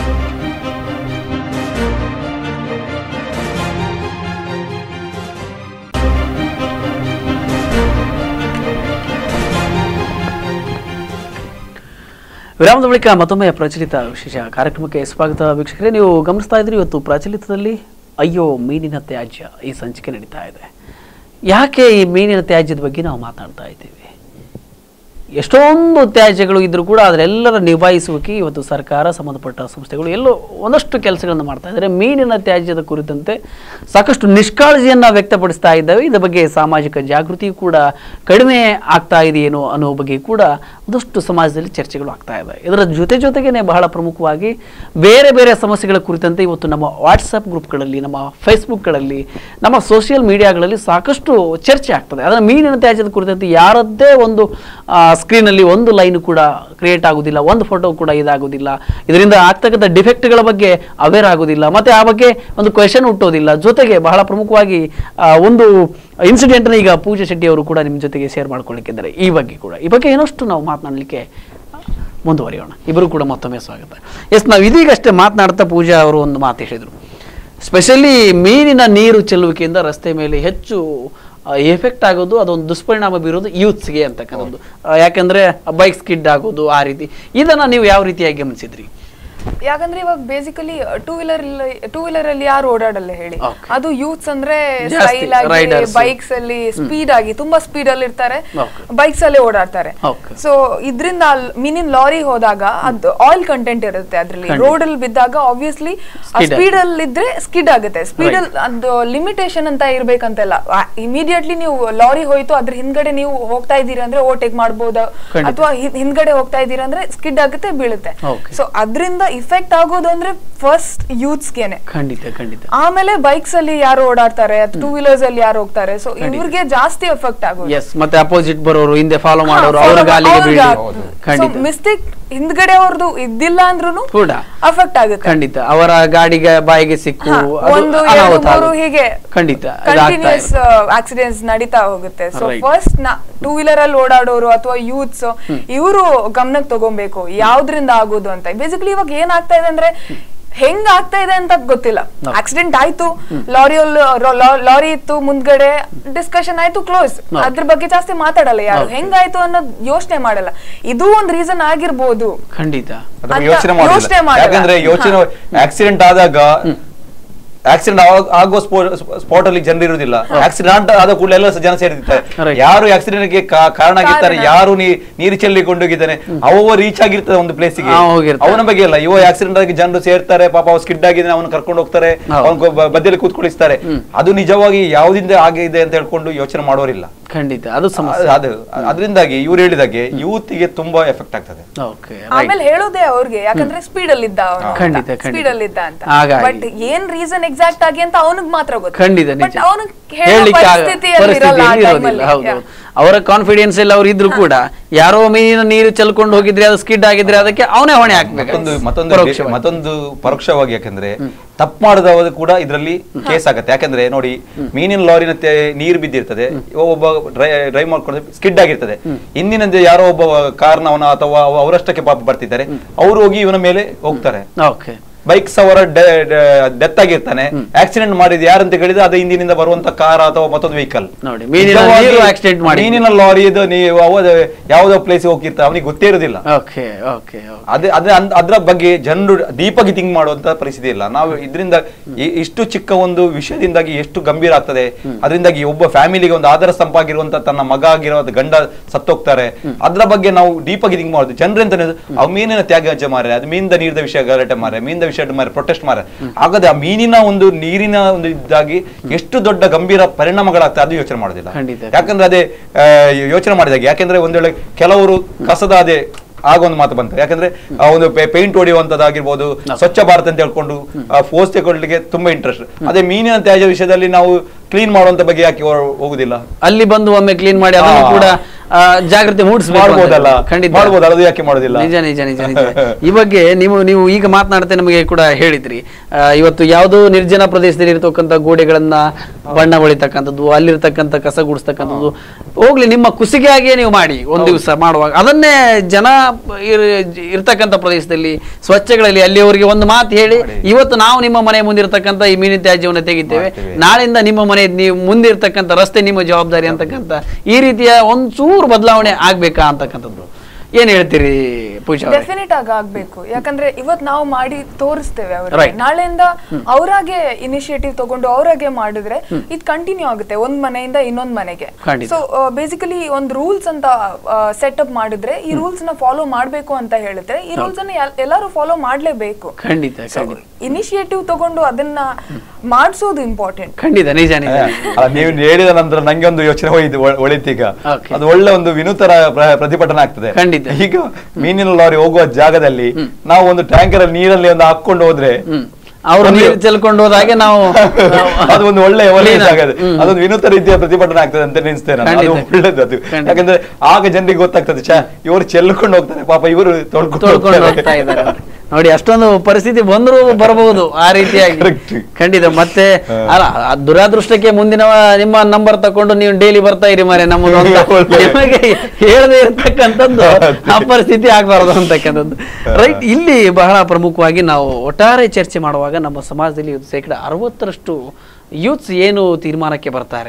ವಿರಾಮದ ಬಳಿಕ ಮತ್ತೊಮ್ಮೆ ಪ್ರಚಲಿತ ವಿಶೇಷ ಕಾರ್ಯಕ್ರಮಕ್ಕೆ ಸ್ವಾಗತ ವೀಕ್ಷಕರೇ ನೀವು ಗಮನಿಸ್ತಾ ಇದ್ರಿ ಇವತ್ತು ಪ್ರಚಲಿತದಲ್ಲಿ ಅಯ್ಯೋ ಮೀನಿನ ತ್ಯಾಜ್ಯ ಈ ಸಂಚಿಕೆ ನಡೀತಾ ಇದೆ ಯಾಕೆ ಈ ಮೀನಿನ ತ್ಯಾಜ್ಯದ ಬಗ್ಗೆ ನಾವು ಮಾತನಾಡ್ತಾ ಇದ್ದೀವಿ ಎಷ್ಟೊಂದು ತ್ಯಾಜ್ಯಗಳು ಇದ್ರೂ ಕೂಡ ಅದರೆಲ್ಲರ ನಿಭಾಯಿಸುವಿಕೆ ಇವತ್ತು ಸರ್ಕಾರ ಸಂಬಂಧಪಟ್ಟ ಸಂಸ್ಥೆಗಳು ಎಲ್ಲೋ ಒಂದಷ್ಟು ಕೆಲಸಗಳನ್ನು ಮಾಡ್ತಾ ಇದ್ದಾರೆ ಮೀನಿನ ತ್ಯಾಜ್ಯದ ಕುರಿತಂತೆ ಸಾಕಷ್ಟು ನಿಷ್ಕಾಳಜಿಯನ್ನು ವ್ಯಕ್ತಪಡಿಸ್ತಾ ಇದ್ದಾವೆ ಇದರ ಬಗ್ಗೆ ಸಾಮಾಜಿಕ ಜಾಗೃತಿ ಕೂಡ ಕಡಿಮೆ ಆಗ್ತಾ ಇದೆಯೇನೋ ಅನ್ನೋ ಬಗ್ಗೆ ಕೂಡ ಒಂದಷ್ಟು ಸಮಾಜದಲ್ಲಿ ಚರ್ಚೆಗಳು ಆಗ್ತಾ ಇವೆ ಇದರ ಜೊತೆ ಜೊತೆಗೇನೆ ಬಹಳ ಪ್ರಮುಖವಾಗಿ ಬೇರೆ ಬೇರೆ ಸಮಸ್ಯೆಗಳ ಕುರಿತಂತೆ ಇವತ್ತು ನಮ್ಮ ವಾಟ್ಸಪ್ ಗ್ರೂಪ್ಗಳಲ್ಲಿ ನಮ್ಮ ಫೇಸ್ಬುಕ್ಗಳಲ್ಲಿ ನಮ್ಮ ಸೋಷಿಯಲ್ ಮೀಡಿಯಾಗಳಲ್ಲಿ ಸಾಕಷ್ಟು ಚರ್ಚೆ ಆಗ್ತದೆ ಅದರ ಮೀನಿನ ತ್ಯಾಜ್ಯದ ಕುರಿತಂತೆ ಯಾರದ್ದೇ ಒಂದು ಸ್ಕ್ರೀನಲ್ಲಿ ಒಂದು ಲೈನ್ ಕೂಡ ಕ್ರಿಯೇಟ್ ಆಗುದಿಲ್ಲ ಒಂದು ಫೋಟೋ ಕೂಡ ಇದಾಗುದಿಲ್ಲ ಇದರಿಂದ ಆಗ್ತಕ್ಕಂಥ ಡಿಫೆಕ್ಟ್ಗಳ ಬಗ್ಗೆ ಅವೇರ್ ಆಗುದಿಲ್ಲ ಮತ್ತೆ ಆ ಬಗ್ಗೆ ಒಂದು ಕ್ವೆಶನ್ ಹುಟ್ಟೋದಿಲ್ಲ ಜೊತೆಗೆ ಬಹಳ ಪ್ರಮುಖವಾಗಿ ಆ, ಒಂದು ಇನ್ಸಿಡೆಂಟ್ನ ಈಗ ಪೂಜಾ ಶೆಟ್ಟಿ ಅವರು ಕೂಡ ನಿಮ್ಮ ಜೊತೆಗೆ ಶೇರ್ ಮಾಡ್ಕೊಳ್ಳಿಕ್ಕಿದ್ದಾರೆ ಈ ಬಗ್ಗೆ ಕೂಡ ಈ ಬಗ್ಗೆ ಏನಷ್ಟು ನಾವು ಮಾತನಾಡಲಿಕ್ಕೆ ಮುಂದುವರಿಯೋಣ ಇಬ್ಬರು ಕೂಡ ಮತ್ತೊಮ್ಮೆ ಸ್ವಾಗತ ಎಸ್ ನಾವು ಇದೀಗಷ್ಟೇ ಮಾತನಾಡ್ತಾ ಪೂಜಾ ಅವರು ಒಂದು ಮಾತು ಹೇಳಿದರು ಸ್ಪೆಷಲಿ ಮೀನಿನ ನೀರು ಚೆಲ್ಲುವಿಕೆಯಿಂದ ರಸ್ತೆ ಮೇಲೆ ಹೆಚ್ಚು ಎಫೆಕ್ಟ್ ಆಗೋದು ಅದೊಂದು ದುಷ್ಪರಿಣಾಮ ಬೀರೋದು ಯೂತ್ಸ್ಗೆ ಅಂತಕ್ಕಂಥದ್ದು ಆ, ಯಾಕಂದ್ರೆ ಬೈಕ್ ಸ್ಕಿಡ್ ಆಗೋದು ಆ ರೀತಿ ಇದನ್ನ ನೀವು ಯಾವ ರೀತಿಯಾಗಿ ಗಮನಿಸಿದ್ರಿ ಯಾಕಂದ್ರೆ ಇವಾಗ basically two wheeler two wheeler ಅಲ್ಲಿ ಯಾರು ಓಡಾಡಲ್ಲ ಹೇಳಿ Okay. ಅದು ಯೂತ್ಸ್ ಅಂದ್ರೆ ಜಾಸ್ತಿ ಸ್ಟೈಲ್ ಆಗಿ riders. ಬೈಕ್ಸ್ ಅಲ್ಲಿ ಸ್ಪೀಡ್ ಆಗಿ ತುಂಬಾ ಸ್ಪೀಡ್ ಅಲ್ಲಿ ಇರ್ತಾರೆ Okay. ಬೈಕ್ಸ್ ಅಲ್ಲೇ ಓಡಾಡ್ತಾರೆ Okay. ಸೊ ಇದರಿಂದ ಮೀನಿನ ಲಾರಿ ಹೋದಾಗ ಅದು ಆಯಿಲ್ ಕಂಟೆಂಟ್ ಇರುತ್ತೆ ಅದ್ರಲ್ಲಿ ಖಂಡಿತ. ರೋಡ್ ಅಲ್ಲಿ ಬಿದ್ದಾಗ ಆಬ್ವಿಯಸ್ಲಿ Skid ಸ್ಪೀಡ್ ಅಲ್ಲಿ ಇದ್ರೆ ಸ್ಕಿಡ್ ಆಗುತ್ತೆ ಸ್ಪೀಡ್ ಅಲ್ಲಿ ಅದು ಲಿಮಿಟೇಷನ್ ಅಂತ ಇರ್ಬೇಕಂತೆಲ್ಲ ಇಮಿಡಿಯೇಟ್ಲಿ ನೀವು ಲಾರಿ ಹೋಯ್ತು ಅದ್ರ ಹಿಂದ್ಗಡೆ ನೀವು ಹೋಗ್ತಾ ಇದ್ದೀರಾ ಅಂದ್ರೆ ಓವರ್ಟೇಕ್ ಮಾಡ್ಬೋದು ಖಂಡಿತ. ಅಥವಾ ಹಿಂದ್ಗಡೆ ಹೋಗ್ತಾ ಇದ್ದೀರಾ ಅಂದ್ರೆ ಸ್ಕಿಡ್ ಆಗುತ್ತೆ ಬೀಳುತ್ತೆ Okay. ಸೊ ಅದರಿಂದ ಇಫೆಕ್ಟ್ ಆಗೋದು ಅಂದ್ರೆ ಫಸ್ಟ್ ಯೂತ್ಸ್ಗೆನೆ ಖಂಡಿತ ಖಂಡಿತ ಆಮೇಲೆ ಬೈಕ್ಸ್ ಅಲ್ಲಿ ಯಾರು ಓಡಾಡ್ತಾರೆ ಟೂ ವೀಲರ್ಸ್ ಅಲ್ಲಿ ಯಾರು ಹೋಗ್ತಾರೆ ಸೊ ಇವ್ರಿಗೆ ಜಾಸ್ತಿ ಎಫೆಕ್ಟ್ ಆಗೋದು ಎಸ್ ಮತ್ತೆ ಅಪೋಸಿಟ್ ಬರೋರು ಹಿಂದೆ ಫಾಲೋ ಮಾಡೋರು ಅವ್ರ ಗಾಲಿಗೆ ಬೀಳಿ ಖಂಡಿತ ಮಿಸ್ಟೇಕ್ ಹಿಂದ್ಗಡೆ ಅವ್ರದ್ದು ಇದ್ದಿಲ್ಲ ಅಂದ್ರೂ ಕೂಡ ಅಫೆಕ್ಟ್ ಆಗುತ್ತೆ ಖಂಡಿತ ಅವರ ಗಾಡಿಗೆ ಬಾಯಿಗೆ ಸಿಕ್ಕು ಹಾ, ಅದು ಒಂದು ಎರಡು ಅನಾಹುತ ಮೂರು ಆಗುತ್ತೆ. ಹೀಗೆ ಖಂಡಿತ ಇದಾಗ್ತಾ ಕಂಟಿನ್ಯೂಸ್ ಇದೆ. ಆಕ್ಸಿಡೆಂಟ್ಸ್ ನಡೀತಾ ಹೋಗುತ್ತೆ so Right. First two wheeler ಅಲ್ಲಿ ಓಡಾಡೋರು ಅಥವಾ ಯೂತ್ಸ್ ಇವರು ಗಮನಕ್ಕೆ ತಗೋಬೇಕು ಯಾವ್ದ್ರಿಂದ ಆಗೋದು ಅಂತ ಬೇಸಿಕಲಿ ಇವಾಗ ಏನಾಗ್ತಾ ಇದೆ ಅಂದ್ರೆ ಹೆಂಗ್ ಆಗ್ತಾ ಇದೆ ಅಂತ ಗೊತ್ತಿಲ್ಲ ಹೌದು. ಆಕ್ಸಿಡೆಂಟ್ ಆಯ್ತು ಲಾರಿಯಲ್ಲಿ ಲಾರಿ ಇತ್ತು ಮುಂದ್ಗಡೆ ಡಿಸ್ಕಷನ್ ಆಯ್ತು ಕ್ಲೋಸ್ ಹೌದು. ಅದ್ರ ಬಗ್ಗೆ ಜಾಸ್ತಿ ಮಾತಾಡಲ್ಲ ಯಾರು ಹೌದು. ಹೆಂಗಾಯ್ತು ಅನ್ನೋದು ಯೋಚನೆ ಮಾಡಲ್ಲ ಇದು ಒಂದ್ ರೀಸನ್ ಆಗಿರ್ಬೋದು ಖಂಡಿತ ಅದ್ರ ಬಗ್ಗೆ ಅಂತ ಯೋಚನೆ ಯೋಚ್ನೆ ಮಾಡಿಲ್ಲ ಮಾಡಲ್ಲ. ಯಾಕಂದ್ರೆ ಯೋಚನೆ ಆಕ್ಸಿಡೆಂಟ್ ಆದಾಗ ಆಕ್ಸಿಡೆಂಟ್ ಆಗುವ ಸ್ಪಾಟ್ ಅಲ್ಲಿ ಜನರು ಇರುವುದಿಲ್ಲ ಆಕ್ಸಿಡೆಂಟ್ ಆದ ಕೂಡಲೇ ಎಲ್ಲ ಜನ ಸೇರಿರ್ತಾರೆ Right. ಯಾರು ಆಕ್ಸಿಡೆಂಟ್ ಗೆ ಕಾ- ಕಾರಣ ಆಗಿರ್ತಾರೆ ಕಾರಣ. ಯಾರು ನೀ- ನೀರು ಚೆಲ್ಲಿ ಕೊಂಡೋಗಿದ್ದಾನೆ ಅವ ರೀಚ್ ಆಗಿರ್ತದೆ ಒಂದು ಪ್ಲೇಸಿಗೆ ಹಾ, ಹೋಗಿರ್ತಾರೆ. ಅವನ ಬಗ್ಗೆ ಅಲ್ಲ ಇವ ಆಕ್ಸಿಡೆಂಟ್ ಆಗಿ ಜನರು ಸೇರ್ತಾರೆ ಪಾಪ ಅವ ಸ್ಕಿಡ್ ಆಗಿದ್ದಾನೆ ಅವನು ಕರ್ಕೊಂಡು ಹೋಗ್ತಾರೆ ಹೌದು. ಅವನ ಬದಿಯಲ್ಲಿ ಕೂತ್ಕೊಳಿಸ್ತಾರೆ ಅದು ನಿಜವಾಗಿ ಯಾವ್ದಿಂದ ಆಗಿದೆ ಅಂತ ಹೇಳ್ಕೊಂಡು ಯೋಚನೆ ಮಾಡೋರಿಲ್ಲ ಖಂಡಿತ ಅದು ಸಮಸ್ಯೆ ಅದು ಅದರಿಂದಾಗಿ ಇವ್ರು ಹೇಳಿದಾಗೆ ಯೂತ್ ಗೆ ತುಂಬಾ ಎಫೆಕ್ಟ್ ಆಗ್ತದೆ ಓಕೆ ಆಮೇಲೆ ಹೇಳೋದೇ ಅವ್ರಿಗೆ ಯಾಕಂದ್ರೆ ಸ್ಪೀಡ್ ಅಲ್ಲಿ ಇದ್ದ ಖಂಡಿತ, ಖಂಡಿತ. ಸ್ಪೀಡ್ ಅಲ್ಲಿ ಇದ್ದ ಅಂತ ಹಾಗಾಗಿ. ಬಟ್ ಏನ್ ರೀಸನ್ ಎಕ್ಸಾಕ್ಟ್ ಆಗಿ ಅಂತ ಅವನಿಗೆ ಮಾತ್ರ ಗೊತ್ತು ಖಂಡಿತ ಬಟ್ ನಿಜ ಅವನು ಹೇಳೋ ಹೇಳಲಿಕ್ಕೆ ಆಗ- ಪರಿಸ್ಥಿತಿಯಲ್ಲಿ ಇರಲ್ಲ ಆ ಪರಿಸ್ಥಿತಿಯಲ್ಲಿ time ಇರೋದಿಲ್ಲ ಅಲ್ಲಿ. ಹೌದು Yeah. ಅವರ ಕಾನ್ಫಿಡೆನ್ಸ್ ಎಲ್ಲ ಅವ್ರು ಇದ್ರು ಕೂಡ ಯಾರೋ ಮೀನಿನ ನೀರು ಚೆಲ್ಕೊಂಡು ಹೋಗಿದ್ರೆ ಅದು ಸ್ಕಿಡ್ ಆಗಿದ್ರೆ ಅದಕ್ಕೆ ಅವನೇ ಹೊಣೆ ಹಾಕ್ಬೇಕು ಮತ್ತೊಂದು ಮತ್ತೊಂದು ಪರೋಕ್ಷವಾಗಿ. ಮತ್ತೊಂದು ಪರೋಕ್ಷವಾಗಿ ಯಾಕಂದ್ರೆ ತಪ್ಪು ಮಾಡಿದವರು ಕೂಡ ಇದರಲ್ಲಿ ಕೇಸ್ ಆಗತ್ತೆ ಯಾಕಂದ್ರೆ ನೋಡಿ ಮೀನಿನ ಲಾರಿನ ತೆ- ನೀರು ಬಿದ್ದಿರ್ತದೆ ಒಬ್ಬ ಡ್ರೈವ್ ಮಾಡ್ಕೊಂಡು ಸ್ಕಿಡ್ ಆಗಿರ್ತದೆ ಹಿಂದಿನಂತೆ ಯಾರೋ ಒಬ್ಬ ಕಾರ್ನವನ ಅಥವಾ ಅವ- ಅವರಷ್ಟಕ್ಕೆ ಪಾಪ ಬರ್ತಿದ್ದಾರೆ ಅವರು ಹೋಗಿ ಇವನ ಮೇಲೆ ಹೋಗ್ತಾರೆ ಓಕೆ ಬೈಕ್ ಸವರ ಡೆತ್ ಆಗಿರ್ತಾನೆ ಆಕ್ಸಿಡೆಂಟ್ ಮಾಡಿದ್ ಯಾರಂತ ಹೇಳಿದ್ರೆ ಅದು ಹಿಂದಿನಿಂದ ಬರುವಂತ ಕಾರ್ ಅಥವಾ ಮತ್ತೊಂದು ವೆಹಿಕಲ್ ನೋಡಿ, ಮೀನಿನ ನೀರು accident ಮಾಡಿದ್ದು. ಮೀನಿನ ಲಾರಿ ಇದು ನೀವು ಅವ- ಯಾವ್ದೋ ಪ್ಲೇಸ್ ಹೋಗಿರ್ತಾರೆ ಅವನಿಗೆ ಗೊತ್ತೇ ಇರೋದಿಲ್ಲ ಓಕೆ ಓಕೆ ಅದೇ ಅದೇ ಅನ್- ಅದ್ರ ಬಗ್ಗೆ ಜನರು ಡೀಪಾಗಿ ಥಿಂಕ್ ಮಾಡುವಂತ ಪರಿಸ್ಥಿತಿ ಇಲ್ಲ ನಾವು ಇದರಿಂದ ಇ- ಇಷ್ಟು ಚಿಕ್ಕ ಒಂದು ವಿಷಯದಿಂದಾಗಿ ಎಷ್ಟು ಗಂಭೀರ ಆಗ್ತದೆ ಅದರಿಂದಾಗಿ ಒಬ್ಬ ಫ್ಯಾಮಿಲಿಗೆ ಒಂದು ಆಧಾರ ಸ್ತಂಭ ಆಗಿರುವಂತ ತನ್ನ ಮಗ ಆಗಿರೋ ಗಂಡ ಸತ್ತೋಗ್ತಾರೆ ಅದ್ರ ಬಗ್ಗೆ ನಾವು ಡೀಪಾಗಿ ಥಿಂಕ್ ಮಾಡೋದು ಜನರು ಎಂತ ಅವ್ ಮೀನಿನ ತ್ಯಾಜ್ಯ ಮಾರೆ ಅದು ಮೀನಿಂದ ನೀರಿದ ವಿಷಯ ಗಲಾಟೆ ಮಾರೆ ಮೀನಿನ ವಿಷಯ ಮಾರೆ ಪ್ರೊಟೆಸ್ಟ್ ಮಾರೆ ಆಗದೆ ಆ ಮೀನಿನ ಒಂದು ನೀರಿನ ಒಂದು ಇದ್ದಾಗಿ ಎಷ್ಟು ದೊಡ್ಡ ಗಂಭೀರ ಪರಿಣಾಮಗಳಾಗ್ತದೆ ಅದು ಯೋಚನೆ ಮಾಡೋದಿಲ್ಲ ಖಂಡಿತ. ಯಾಕಂದ್ರೆ ಅದೇ ಆ, ಯೋಚನೆ ಮಾಡಿದಾಗ ಯಾಕಂದ್ರೆ ಒಂದ್ ವೇಳೆ ಕೆಲವರು ಕಸದ ಅದೇ ಆಗ ಒಂದು ಮಾತು ಬಂತು ಯಾಕಂದ್ರೆ ಆ ಒಂದು ಪೇಂಟ್ ಹೊಡೆಯುವಂತದ್ದಾಗಿರ್ಬೋದು ಸ್ವಚ್ಛ ಭಾರತ್ ಅಂತ ಹೇಳ್ಕೊಂಡು ಫೋರ್ಸ್ ತಗೊಳ್ಳಿಕ್ಕೆ ತುಂಬಾ ಇಂಟ್ರೆಸ್ಟ್ ಅದೇ ಮೀನಿನ ತ್ಯಾಜ್ಯ ವಿಷಯದಲ್ಲಿ ನಾವು ಕ್ಲೀನ್ ಮಾಡುವಂತ ಬಗ್ಗೆ ಯಾಕೆ ಹೋ- ಹೋಗುದಿಲ್ಲ ಅಲ್ಲಿ ಬಂದು ಒಮ್ಮೆ ಕ್ಲೀನ್ ಮಾಡಿ ಅದನ್ನು ಹಾ. ಕೂಡ ಆ, ಜಾಗೃತಿ ಮೂಡಿಸಬೇಕು ಮಾಡ್ಬೋದಲ್ಲ ಖಂಡಿತ ಮಾಡ್ಬೋದಲ್ಲ ಅದು ಯಾಕೆ ಮಾಡೋದಿಲ್ಲ ನಿಜ ನಿಜ ನಿಜ ನಿಜ ಈ ಬಗ್ಗೆ ನೀವು ನೀವು ಈಗ ಮಾತನಾಡ್ತಾ ನಮಗೆ ಕೂಡ ಹೇಳಿದ್ರಿ ಆ, ಇವತ್ತು ಯಾವುದೋ ನಿರ್ಜನ ಪ್ರದೇಶದಲ್ಲಿ ಇರತಕ್ಕಂಥ ಗೋಡೆಗಳನ್ನ ಬಣ್ಣ ಹೊಳಿತಕ್ಕಂಥದ್ದು ಅಲ್ಲಿರ್ತಕ್ಕಂಥ ಕಸ ಗುಡಿಸ್ತಕ್ಕಂಥದ್ದು ಹೋಗ್ಲಿ ನಿಮ್ಮ ಕುಸಿಗೆಯಾಗಿಯೇ ನೀವು ಮಾಡಿ ಒಂದ್ ದಿವಸ ಮಾಡುವಾಗ ಅದನ್ನೇ ಜನ ಇರ್- ಇರ್ತಕ್ಕಂಥ ಪ್ರದೇಶದಲ್ಲಿ ಸ್ವಚ್ಛಗಳಲ್ಲಿ ಅಲ್ಲಿಯವರಿಗೆ ಒಂದು ಮಾತು ಹೇಳಿ ಇವತ್ತು ನಾವು ನಿಮ್ಮ ಮನೆ ಮುಂದಿರ್ತಕ್ಕಂಥ ಈ ಮೀನಿನ ತ್ಯಾಜ್ಯವನ್ನು ತೆಗಿತೇವೆ ಮಾಡ್ತೇವೆ. ನಾಳೆಯಿಂದ ನಿಮ್ಮ ಮನೆ ನೀವು ಮುಂದಿರ್ತಕ್ಕಂಥ ರಸ್ತೆ ನಿಮ್ಮ ಜವಾಬ್ದಾರಿ ಅಂತಕ್ಕಂಥ ಈ ರೀತಿಯ ಒಂಚೂರು ಬದಲಾವಣೆ ಆಗ್ಬೇಕಾ ಅಂತಕ್ಕಂಥದ್ದು ಏನ್ ಹೇಳ್ತೀರಿ ಪೂಜಾ ಅವರೇ? ಡೆಫಿನೆಟ್ ಆಗಿ ಆಗ್ಬೇಕು ಯಾಕಂದ್ರೆ ಇವತ್ ನಾವು ಮಾಡಿ ತೋರಿಸ್ತೇವೆ ಅವ್ರಿಗೆ Right. ನಾಳೆಯಿಂದ ಅವರಾಗೆ ಇನಿಷಿಯೇಟಿವ್ ತಗೊಂಡು ಅವರಾಗೆ ಮಾಡಿದ್ರೆ ಇದು ಕಂಟಿನ್ಯೂ ಆಗುತ್ತೆ ಒಂದ್ ಮನೆಯಿಂದ ಇನ್ನೊಂದ್ ಮನೆಗೆ ಖಂಡಿತ. ಸೊ ಬೇಸಿಕಲಿ ಒಂದ್ ರೂಲ್ಸ್ ಅಂತ ಸೆಟಪ್ ಮಾಡಿದ್ರೆ ಈ ರೂಲ್ಸ್ ನ ಫಾಲೋ ಮಾಡ್ಬೇಕು ಅಂತ ಹೇಳಿದ್ರೆ ಈ ರೂಲ್ಸ್ ಅನ್ನ ಎಲ್- ಎಲ್ಲರೂ ಫಾಲೋ ಮಾಡ್ಲೇಬೇಕು ಖಂಡಿತ ಖಂಡಿತ ಇನಿಷಿಯೇಟಿವ್ ತಗೊಂಡು ಅದನ್ನ ಮಾಡಿಸೋದು ಇಂಪಾರ್ಟೆಂಟ್ ಖಂಡಿತ ನಿಜ ನಿಜ ಅಲ್ಲ, ನೀವು ಹೇಳಿದ ನಂತರ ನಂಗೆ ಒಂದು ಯೋಚನೆ ಹೋಯ್ತು ಒ- ಒಳಿತೀಗ Okay. ಅದು ಒಳ್ಳೆ ಒಂದು ವಿನೂತರ ಪ್ರ- ಪ್ರತಿಭಟನೆ ಆಗ್ತದೆ ಖಂಡಿತ. ಈಗ ಮೀನಿನ ಲಾರಿ ಹೋಗುವ ಜಾಗದಲ್ಲಿ ನಾವು ಒಂದು ಟ್ಯಾಂಕರ್ ಅಲ್ಲಿ ನೀರಲ್ಲಿ ಒಂದು ಹಾಕೊಂಡು ಹೋದ್ರೆ ಹ್ಮ್ ಅವರು ಒಂದು- ನೀರು ಚೆಲ್ಕೊಂಡು ಹೋದಾಗೆ ನಾವು ಅದು ಒಂದು ಒಳ್ಳೆ ಒಳ್ಳೆ Clean ಜಾಗ ಅದು. ಹ್ಮ್. ಅದೊಂದು ವಿನೂತ ರೀತಿಯ ಪ್ರತಿಭಟನೆ ಆಗ್ತದೆ ಅಂತ ನೆನೆಸ್ತೇನೆ ನಾನು. ಅದು ಖಂಡಿತ. ಒಳ್ಳೇದು ಅದು ಖಂಡಿತ. ಯಾಕಂದ್ರೆ ಆಗ ಜನರಿಗೆ ಗೊತ್ತಾಗ್ತದೆ ಛಾ ಇವರು ಚೆಲ್ಕೊಂಡು ಹೋಗ್ತಾರೆ ಪಾಪ ಇವರು ತೊಳ್ಕೊಂಡು ತೊಳ್ಕೊಂಡು ಹೋಗ್ತಾರೆ. ಹೋಗ್ತಾ ಇದ್ದಾರೆ ಅವ್ರು. ನೋಡಿ ಅಷ್ಟೊಂದು ಪರಿಸ್ಥಿತಿ ಬಂದರೂ ಬರಬಹುದು ಆ ರೀತಿಯಾಗಿ Correct. ಖಂಡಿತ ಮತ್ತೆ ಹಾ. ಅಲ್ಲ ಆ ದುರಾದೃಷ್ಟಕ್ಕೆ ಮುಂದಿನ ನಿಮ್ಮ ನಂಬರ್ ತಕೊಂಡು ನೀವು ಡೈಲಿ ಬರ್ತಾ ಇರಿ ಮಾರೆ ನಮ್ಮದು ಅಂತ ಒಳ್ಳೆ. ನಿಮಗೆ ಹೇಳದೇ ಇರತಕ್ಕಂಥದ್ದು ಆ ಪರಿಸ್ಥಿತಿ ಆಗ್ಬಾರ್ದು ಅಂತಕ್ಕಂಥದ್ದು ರೈಟ್ ಇಲ್ಲಿ ಬಹಳ ಪ್ರಮುಖವಾಗಿ ನಾವು ಒಟ್ಟಾರೆ ಚರ್ಚೆ ಮಾಡುವಾಗ ನಮ್ಮ ಸಮಾಜದಲ್ಲಿ ಇವತ್ತು ಶೇಕಡ ಅರವತ್ತರಷ್ಟು ಯೂತ್ಸ್ ಏನು ತೀರ್ಮಾನಕ್ಕೆ ಬರ್ತಾರೆ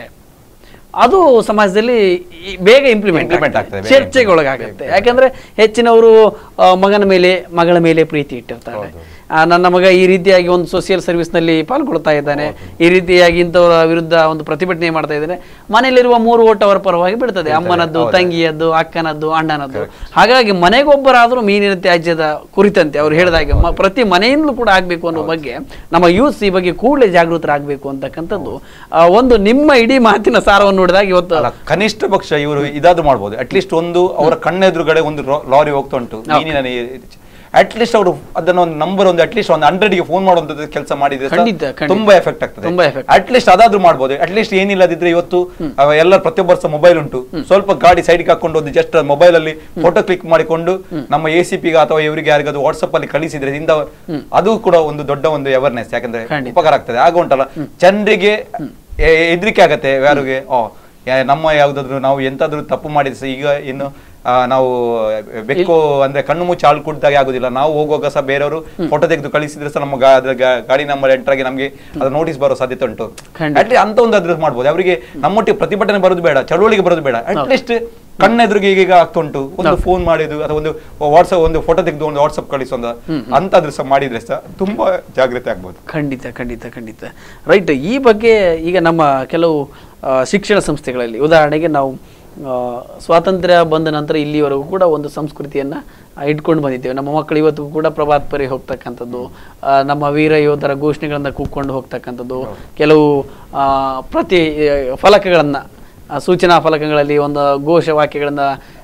ಅದು ಸಮಾಜದಲ್ಲಿ ಈ- ಬೇಗ ಇಂಪ್ಲಿಮೆಂಟ್ Implement ಆಗ್ತದೆ, ಬೇಗ ಚರ್ಚೆಗೊಳಗಾಗುತ್ತೆ ಯಾಕಂದ್ರೆ ಹೆಚ್ಚಿನವರು ಆ, ಮಗನ ಮೇಲೆ ಮಗಳ ಮೇಲೆ ಪ್ರೀತಿ ಇಟ್ಟಿರ್ತಾರೆ ಆ, ನನ್ನ ಮಗ ಈ ರೀತಿಯಾಗಿ ಒಂದು ಸೋಷಿಯಲ್ ಸರ್ವಿಸ್ ನಲ್ಲಿ ಪಾಲ್ಗೊಳ್ತಾ ಇದ್ದಾನೆ ಈ ರೀತಿಯಾಗಿ ಇಂಥವರ ವಿರುದ್ಧ ಒಂದು ಪ್ರತಿಭಟನೆ ಮಾಡ್ತಾ ಇದ್ದಾನೆ ಮನೆಯಲ್ಲಿರುವ ಮೂರು ಓಟ್ ಅವರ ಪರವಾಗಿ ಬಿಡ್ತದೆ ಅಮ್ಮನದ್ದು ತಂಗಿಯದ್ದು ಅಕ್ಕನದ್ದು ಅಣ್ಣನದ್ದು ಹಾಗಾಗಿ ಮನೆಗೊಬ್ಬರಾದರೂ ಮೀನಿನ ತ್ಯಾಜ್ಯದ ಕುರಿತಂತೆ ಅವ್ರು ಹೇಳಿದಾಗೆ ಮ- ಪ್ರತಿ ಮನೆಯಿಂದಲೂ ಕೂಡ ಆಗ್ಬೇಕು ಅನ್ನೋ ಬಗ್ಗೆ ನಮ್ಮ ಯೂತ್ಸ್ ಈ ಬಗ್ಗೆ ಕೂಡಲೇ ಜಾಗೃತರಾಗಬೇಕು ಅಂತಕ್ಕಂಥದ್ದು ಆ, ಒಂದು ನಿಮ್ಮ ಇಡೀ ಮಾತಿನ ಸಾರವನ್ನು ನೋಡಿದಾಗ ಇವತ್ತು ಅಲ್ಲ ಕನಿಷ್ಠ ಪಕ್ಷ ಇವರು ಇದಾದ್ರು ಮಾಡ್ಬೋದು ಅಟ್ಲೀಸ್ಟ್ ಒಂದು ಅವರ ಕಣ್ಣೆದುರುಗಡೆ ಒಂದು ರೋ- ಲಾರಿ ಹೋಗ್ತಾ ಉಂಟು ಮೀನಿನ ಅಟ್ಲೀಸ್ಟ್ ಅವರು ಅದನ್ನ ಒಂದು ನಂಬರ್ ಒಂದು ಅಟ್ಲೀಸ್ಟ್ ಒಂದು ಹಂಡ್ರೆಡ್ ಗೆ ಫೋನ್ ಮಾಡುವಂತದ್ದು ಕೆಲಸ ಮಾಡಿದ್ರೆ ಸಹ ಖಂಡಿತ, ಖಂಡಿತ. ತುಂಬಾ ಎಫೆಕ್ಟ್ ಆಗ್ತದೆ ತುಂಬಾ effect. ಅಟ್ಲೀಸ್ಟ್ ಅದಾದ್ರೂ ಮಾಡ್ಬೋದು ಅಟ್ಲೀಸ್ಟ್ ಏನಿಲ್ಲದಿದ್ರೆ ಇವತ್ತು ಅವ ಎಲ್ಲ ಪ್ರತಿಯೊಬ್ಬರ ಸಹ ಮೊಬೈಲ್ ಉಂಟು ಸ್ವಲ್ಪ ಗಾಡಿ ಸೈಡ್ಗೆ ಹಾಕೊಂಡು ಒಂದು ಜಸ್ಟ್ ಮೊಬೈಲ್ ಅಲ್ಲಿ ಫೋಟೋ ಕ್ಲಿಕ್ ಮಾಡಿಕೊಂಡು ನಮ್ಮ ಎ ಸಿ ಪಿಗೆ ಅಥವಾ ಇವರಿಗೆ ಯಾರಿಗಾದ್ರು ವಾಟ್ಸ್ಆಪ್ ಅಲ್ಲಿ ಕಳಿಸಿದ್ರೆ ಇಂದ ಅದು ಕೂಡ ಒಂದು ದೊಡ್ಡ ಒಂದು ಅವೇರ್ನೆಸ್ ಯಾಕಂದ್ರೆ ಖಂಡಿತ. ಉಪಕಾರ ಆಗ್ತದೆ ಆಗ ಉಂಟಲ್ಲ ಜನರಿಗೆ ಹೆದರಿಕೆ ಆಗತ್ತೆ ಯಾರಿಗೆ ಓ ಯಾ- ನಮ್ಮ ಯಾವ್ದಾದ್ರು ನಾವು ಎಂತಾದ್ರೂ ತಪ್ಪು ಮಾಡಿದ್ರೆ ಸಹ ಈಗ ಇನ್ನು ಆ, ನಾವು ಬೆಕ್ಕು ಅಂದ್ರೆ ಕಣ್ಣು ಮುಚ್ಚಿ ಹಾಲು ಕುಡ್ದಾಗ ಆಗುದಿಲ್ಲ ನಾವು ಹೋಗುವಾಗ ಸಹ ಬೇರೆಯವರು ಫೋಟೋ ತೆಗೆದು ಕಳಿಸಿದ್ರೆ ಸಹ ನಮ್ಮ ಗಾ- ಅದ್ರ ಗಾ- ಗಾಡಿ ನಂಬರ್ ಎಂಟರ್ ಆಗಿ ನಮಗೆ ಅದು ನೋಟಿಸ್ ಬರೋ ಸಾಧ್ಯತೆ ಉಂಟು ಖಂಡಿತ. ಅಟ್ಲಿ ಅಂತ ಒಂದು ಅದ್ರ ಮಾಡ್ಬೋದು ಅವರಿಗೆ ನಮ್ಮೊಟ್ಟಿಗೆ ಪ್ರತಿಭಟನೆ ಬರೋದು ಬೇಡ ಚಳುವಳಿಗೆ ಬರೋದು ಬೇಡ ಅಟ್ಲೀಸ್ಟ್ ಕಣ್ಣೆದುರಿಗೆ ಈಗ ಆಗ್ತುಂಟು ಒಂದು ಫೋನ್ ಮಾಡಿದ್ದು ಅಥವಾ ಒಂದು ವಾಟ್ಸ್ಆಪ್ ಒಂದು ಫೋಟೋ ತೆಗೆದು ಒಂದು ವಾಟ್ಸ್ಆಪ್ ಕಳಿಸೋದು ಅಂತದ್ರೂ ಸಹ ಮಾಡಿದ್ರೆ ಸಹ ತುಂಬಾ ಜಾಗ್ರತೆ ಆಗ್ಬೋದು ಖಂಡಿತ ಖಂಡಿತ ಖಂಡಿತ ರೈಟ್ ಈ ಬಗ್ಗೆ ಈಗ ನಮ್ಮ ಕೆಲವು ಆ, ಶಿಕ್ಷಣ ಸಂಸ್ಥೆಗಳಲ್ಲಿ ಉದಾಹರಣೆಗೆ ನಾವು ಆ, ಸ್ವಾತಂತ್ರ್ಯ ಬಂದ ನಂತರ ಇಲ್ಲಿವರೆಗೂ ಕೂಡ ಒಂದು ಸಂಸ್ಕೃತಿಯನ್ನು ಇಟ್ಕೊಂಡು ಬಂದಿದ್ದೇವೆ ನಮ್ಮ ಮಕ್ಕಳು ಇವತ್ತಿಗೂ ಕೂಡ ಪ್ರಭಾತ್ ಪರಿ ಹೋಗ್ತಕ್ಕಂಥದ್ದು ಆ, ನಮ್ಮ ವೀರ ಯೋಧರ ಘೋಷಣೆಗಳನ್ನು ಕೂಗ್ಕೊಂಡು ಹೋಗ್ತಕ್ಕಂಥದ್ದು ಕೆಲವು ಆ, ಪ್ರತಿ ಫಲಕಗಳನ್ನು ಸೂಚನಾ ಫಲಕಗಳಲ್ಲಿ ಒಂದು ಘೋಷ ವಾಕ್ಯಗಳನ್ನು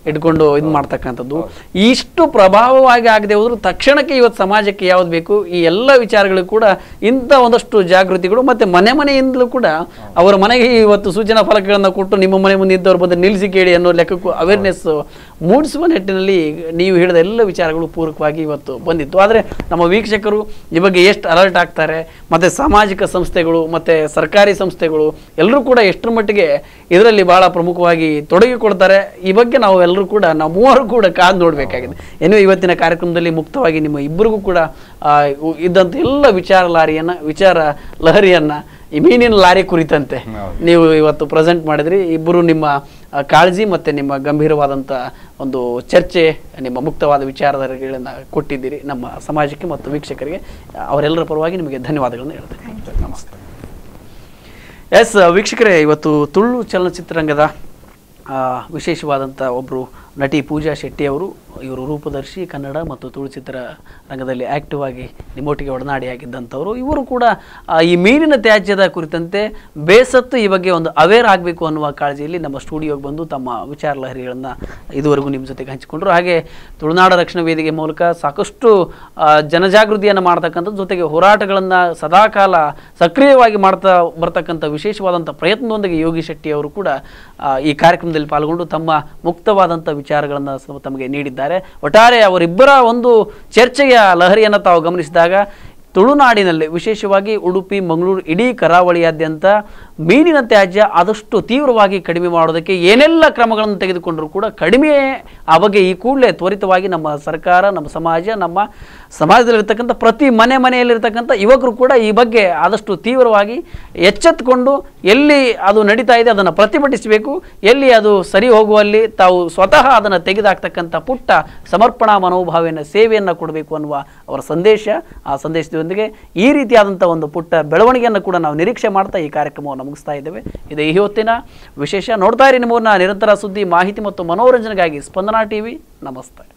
ಇಟ್ಕೊಂಡು ಇದು ಮಾಡ್ತಕ್ಕಂಥದ್ದು ಇಷ್ಟು ಪ್ರಭಾವವಾಗಿ ಆಗದೆ ಹೋದ್ರು ತಕ್ಷಣಕ್ಕೆ ಇವತ್ತು ಸಮಾಜಕ್ಕೆ ಯಾವ್ದು ಬೇಕು ಈ ಎಲ್ಲ ವಿಚಾರಗಳು ಕೂಡ ಇಂಥ ಒಂದಷ್ಟು ಜಾಗೃತಿಗಳು ಮತ್ತೆ ಮನೆ ಮನೆಯಿಂದಲೂ ಕೂಡ ಅವರ ಮನೆಗೆ ಇವತ್ತು ಸೂಚನಾ ಫಲಕಗಳನ್ನು ಕೊಟ್ಟು ನಿಮ್ಮ ಮನೆ ಮುಂದೆ ಇದ್ದವ್ರು ಬಂದು ನಿಲ್ಲಿಸಿ ಕೇಳಿ ಅನ್ನೋ ಲೆಕ್ಕಕ್ಕೂ ಅವೇರ್ನೆಸ್ ಮೂಡಿಸುವ ನಿಟ್ಟಿನಲ್ಲಿ ನೀವು ಹೇಳಿದ ಎಲ್ಲ ವಿಚಾರಗಳು ಪೂರಕವಾಗಿ ಇವತ್ತು ಬಂದಿತ್ತು ಆದರೆ ನಮ್ಮ ವೀಕ್ಷಕರು ಈ ಬಗ್ಗೆ ಎಷ್ಟು ಅಲರ್ಟ್ ಆಗ್ತಾರೆ ಮತ್ತು ಸಾಮಾಜಿಕ ಸಂಸ್ಥೆಗಳು ಮತ್ತು ಸರ್ಕಾರಿ ಸಂಸ್ಥೆಗಳು ಎಲ್ಲರೂ ಕೂಡ ಎಷ್ಟರ ಮಟ್ಟಿಗೆ ಇದರಲ್ಲಿ ಬಹಳ ಪ್ರಮುಖವಾಗಿ ತೊಡಗಿಕೊಳ್ತಾರೆ ಈ ಬಗ್ಗೆ ನಾವು ಎಲ್ಲರೂ ಕೂಡ ನಾವು ಮೂವರು ಕೂಡ ಕಾದು ನೋಡಬೇಕಾಗಿದೆ ಏನೋ ಇವತ್ತಿನ ಕಾರ್ಯಕ್ರಮದಲ್ಲಿ ಮುಕ್ತವಾಗಿ ನಿಮ್ಮ ಇಬ್ಬರಿಗೂ ಕೂಡ ಆ, ಉ- ಇದ್ದಂಥ ಎಲ್ಲ ವಿಚಾರ ಲಾರಿಯನ್ನು ವಿಚಾರ ಲಹರಿಯನ್ನು ಈ ಮೀನಿನ ಲಾರಿ ಕುರಿತಂತೆ ನೀವು ಇವತ್ತು ಪ್ರೆಸೆಂಟ್ ಮಾಡಿದ್ರಿ ಇಬ್ಬರು ನಿಮ್ಮ ಆ, ಕಾಳಜಿ ಮತ್ತು ನಿಮ್ಮ ಗಂಭೀರವಾದಂಥ ಒಂದು ಚರ್ಚೆ ನಿಮ್ಮ ಮುಕ್ತವಾದ ವಿಚಾರಧಾರೆಗಳನ್ನು ಕೊಟ್ಟಿದ್ದೀರಿ ನಮ್ಮ ಸಮಾಜಕ್ಕೆ ಮತ್ತು ವೀಕ್ಷಕರಿಗೆ ಅವರೆಲ್ಲರ ಪರವಾಗಿ ನಿಮಗೆ ಧನ್ಯವಾದಗಳನ್ನು ಹೇಳ್ತೇನೆ ನಮಸ್ತೆ ಎಸ್ ವೀಕ್ಷಕರೇ ಇವತ್ತು ತುಳು ಚಲನಚಿತ್ರರಂಗದ ಆ, ವಿಶೇಷವಾದಂಥ ಒಬ್ಬರು ನಟಿ ಪೂಜಾ ಶೆಟ್ಟಿ ಅವರು ಇವರು ರೂಪದರ್ಶಿ ಕನ್ನಡ ಮತ್ತು ತುಳು ಚಿತ್ರ ರಂಗದಲ್ಲಿ ಆಕ್ಟಿವ್ ಆಗಿ ನಿಮ್ಮೊಟ್ಟಿಗೆ ಒಡನಾಡಿಯಾಗಿದ್ದಂಥವರು ಇವರು ಕೂಡ ಆ, ಈ ಮೀನಿನ ತ್ಯಾಜ್ಯದ ಕುರಿತಂತೆ ಬೇಸತ್ತು ಈ ಬಗ್ಗೆ ಒಂದು ಅವೇರ್ ಆಗಬೇಕು ಅನ್ನುವ ಕಾಳಜಿಯಲ್ಲಿ ನಮ್ಮ ಸ್ಟುಡಿಯೋಗೆ ಬಂದು ತಮ್ಮ ವಿಚಾರ ಲಹರಿಗಳನ್ನು ಇದುವರೆಗೂ ನಿಮ್ಮ ಜೊತೆಗೆ ಹಂಚಿಕೊಂಡ್ರು ಹಾಗೆ ತುಳುನಾಡ ರಕ್ಷಣಾ ವೇದಿಕೆ ಮೂಲಕ ಸಾಕಷ್ಟು ಆ, ಜನಜಾಗೃತಿಯನ್ನು ಮಾಡ್ತಕ್ಕಂಥದ್ದು ಜೊತೆಗೆ ಹೋರಾಟಗಳನ್ನು ಸದಾಕಾಲ ಸಕ್ರಿಯವಾಗಿ ಮಾಡ್ತಾ ಬರ್ತಕ್ಕಂಥ ವಿಶೇಷವಾದಂಥ ಪ್ರಯತ್ನದೊಂದಿಗೆ ಯೋಗಿ ಶೆಟ್ಟಿ ಅವರು ಕೂಡ ಆ, ಈ ಕಾರ್ಯಕ್ರಮದಲ್ಲಿ ಪಾಲ್ಗೊಂಡು ತಮ್ಮ ಮುಕ್ತವಾದಂಥ ವಿಚಾರಗಳನ್ನು ಸ- ತಮಗೆ ನೀಡಿದ್ದಾರೆ ಒಟ್ಟಾರೆ ಅವರಿಬ್ಬರ ಒಂದು ಚರ್ಚೆಯ ಲಹರಿಯನ್ನು ತಾವು ಗಮನಿಸಿದಾಗ ತುಳುನಾಡಿನಲ್ಲಿ ವಿಶೇಷವಾಗಿ ಉಡುಪಿ ಮಂಗಳೂರು ಇಡೀ ಕರಾವಳಿಯಾದ್ಯಂತ ಮೀನಿನ ತ್ಯಾಜ್ಯ ಆದಷ್ಟು ತೀವ್ರವಾಗಿ ಕಡಿಮೆ ಮಾಡೋದಕ್ಕೆ ಏನೆಲ್ಲ ಕ್ರಮಗಳನ್ನು ತೆಗೆದುಕೊಂಡರೂ ಕೂಡ ಕಡಿಮೆ ಆ ಬಗ್ಗೆ ಈ ಕೂಡಲೇ ತ್ವರಿತವಾಗಿ ನಮ್ಮ ಸರ್ಕಾರ ನಮ್ಮ ಸಮಾಜ ನಮ್ಮ ಸಮಾಜದಲ್ಲಿರ್ತಕ್ಕಂಥ ಪ್ರತಿ ಮನೆ ಮನೆಯಲ್ಲಿರ್ತಕ್ಕಂಥ ಯುವಕರು ಕೂಡ ಈ ಬಗ್ಗೆ ಆದಷ್ಟು ತೀವ್ರವಾಗಿ ಎಚ್ಚೆತ್ತುಕೊಂಡು ಎಲ್ಲಿ ಅದು ನಡೀತಾ ಇದೆ ಅದನ್ನು ಪ್ರತಿಭಟಿಸಬೇಕು ಎಲ್ಲಿ ಅದು ಸರಿ ಹೋಗುವಲ್ಲಿ ತಾವು ಸ್ವತಃ ಅದನ್ನು ತೆಗೆದಾಕ್ತಕ್ಕಂಥ ಪುಟ್ಟ ಸಮರ್ಪಣಾ ಮನೋಭಾವನ ಸೇವೆಯನ್ನು ಕೊಡಬೇಕು ಅನ್ನುವ ಅವರ ಸಂದೇಶ ಆ ಸಂದೇಶದೊಂದಿಗೆ ಈ ರೀತಿಯಾದಂಥ ಒಂದು ಪುಟ್ಟ ಬೆಳವಣಿಗೆಯನ್ನು ಕೂಡ ನಾವು ನಿರೀಕ್ಷೆ ಮಾಡ್ತಾ ಈ ಕಾರ್ಯಕ್ರಮವನ್ನು ಮುಗಿಸ್ತಾ ಇದ್ದೇವೆ ಇದು ಈ ಹೊತ್ತಿನ ವಿಶೇಷ ನೋಡ್ತಾ ಇರಿ ನಿಮ್ಮನ್ನ ನಿರಂತರ ಸುದ್ದಿ ಮಾಹಿತಿ ಮತ್ತು ಮನೋರಂಜನೆಗಾಗಿ ಸ್ಪಂದನಾ ಟಿವಿ ನಮಸ್ತೆ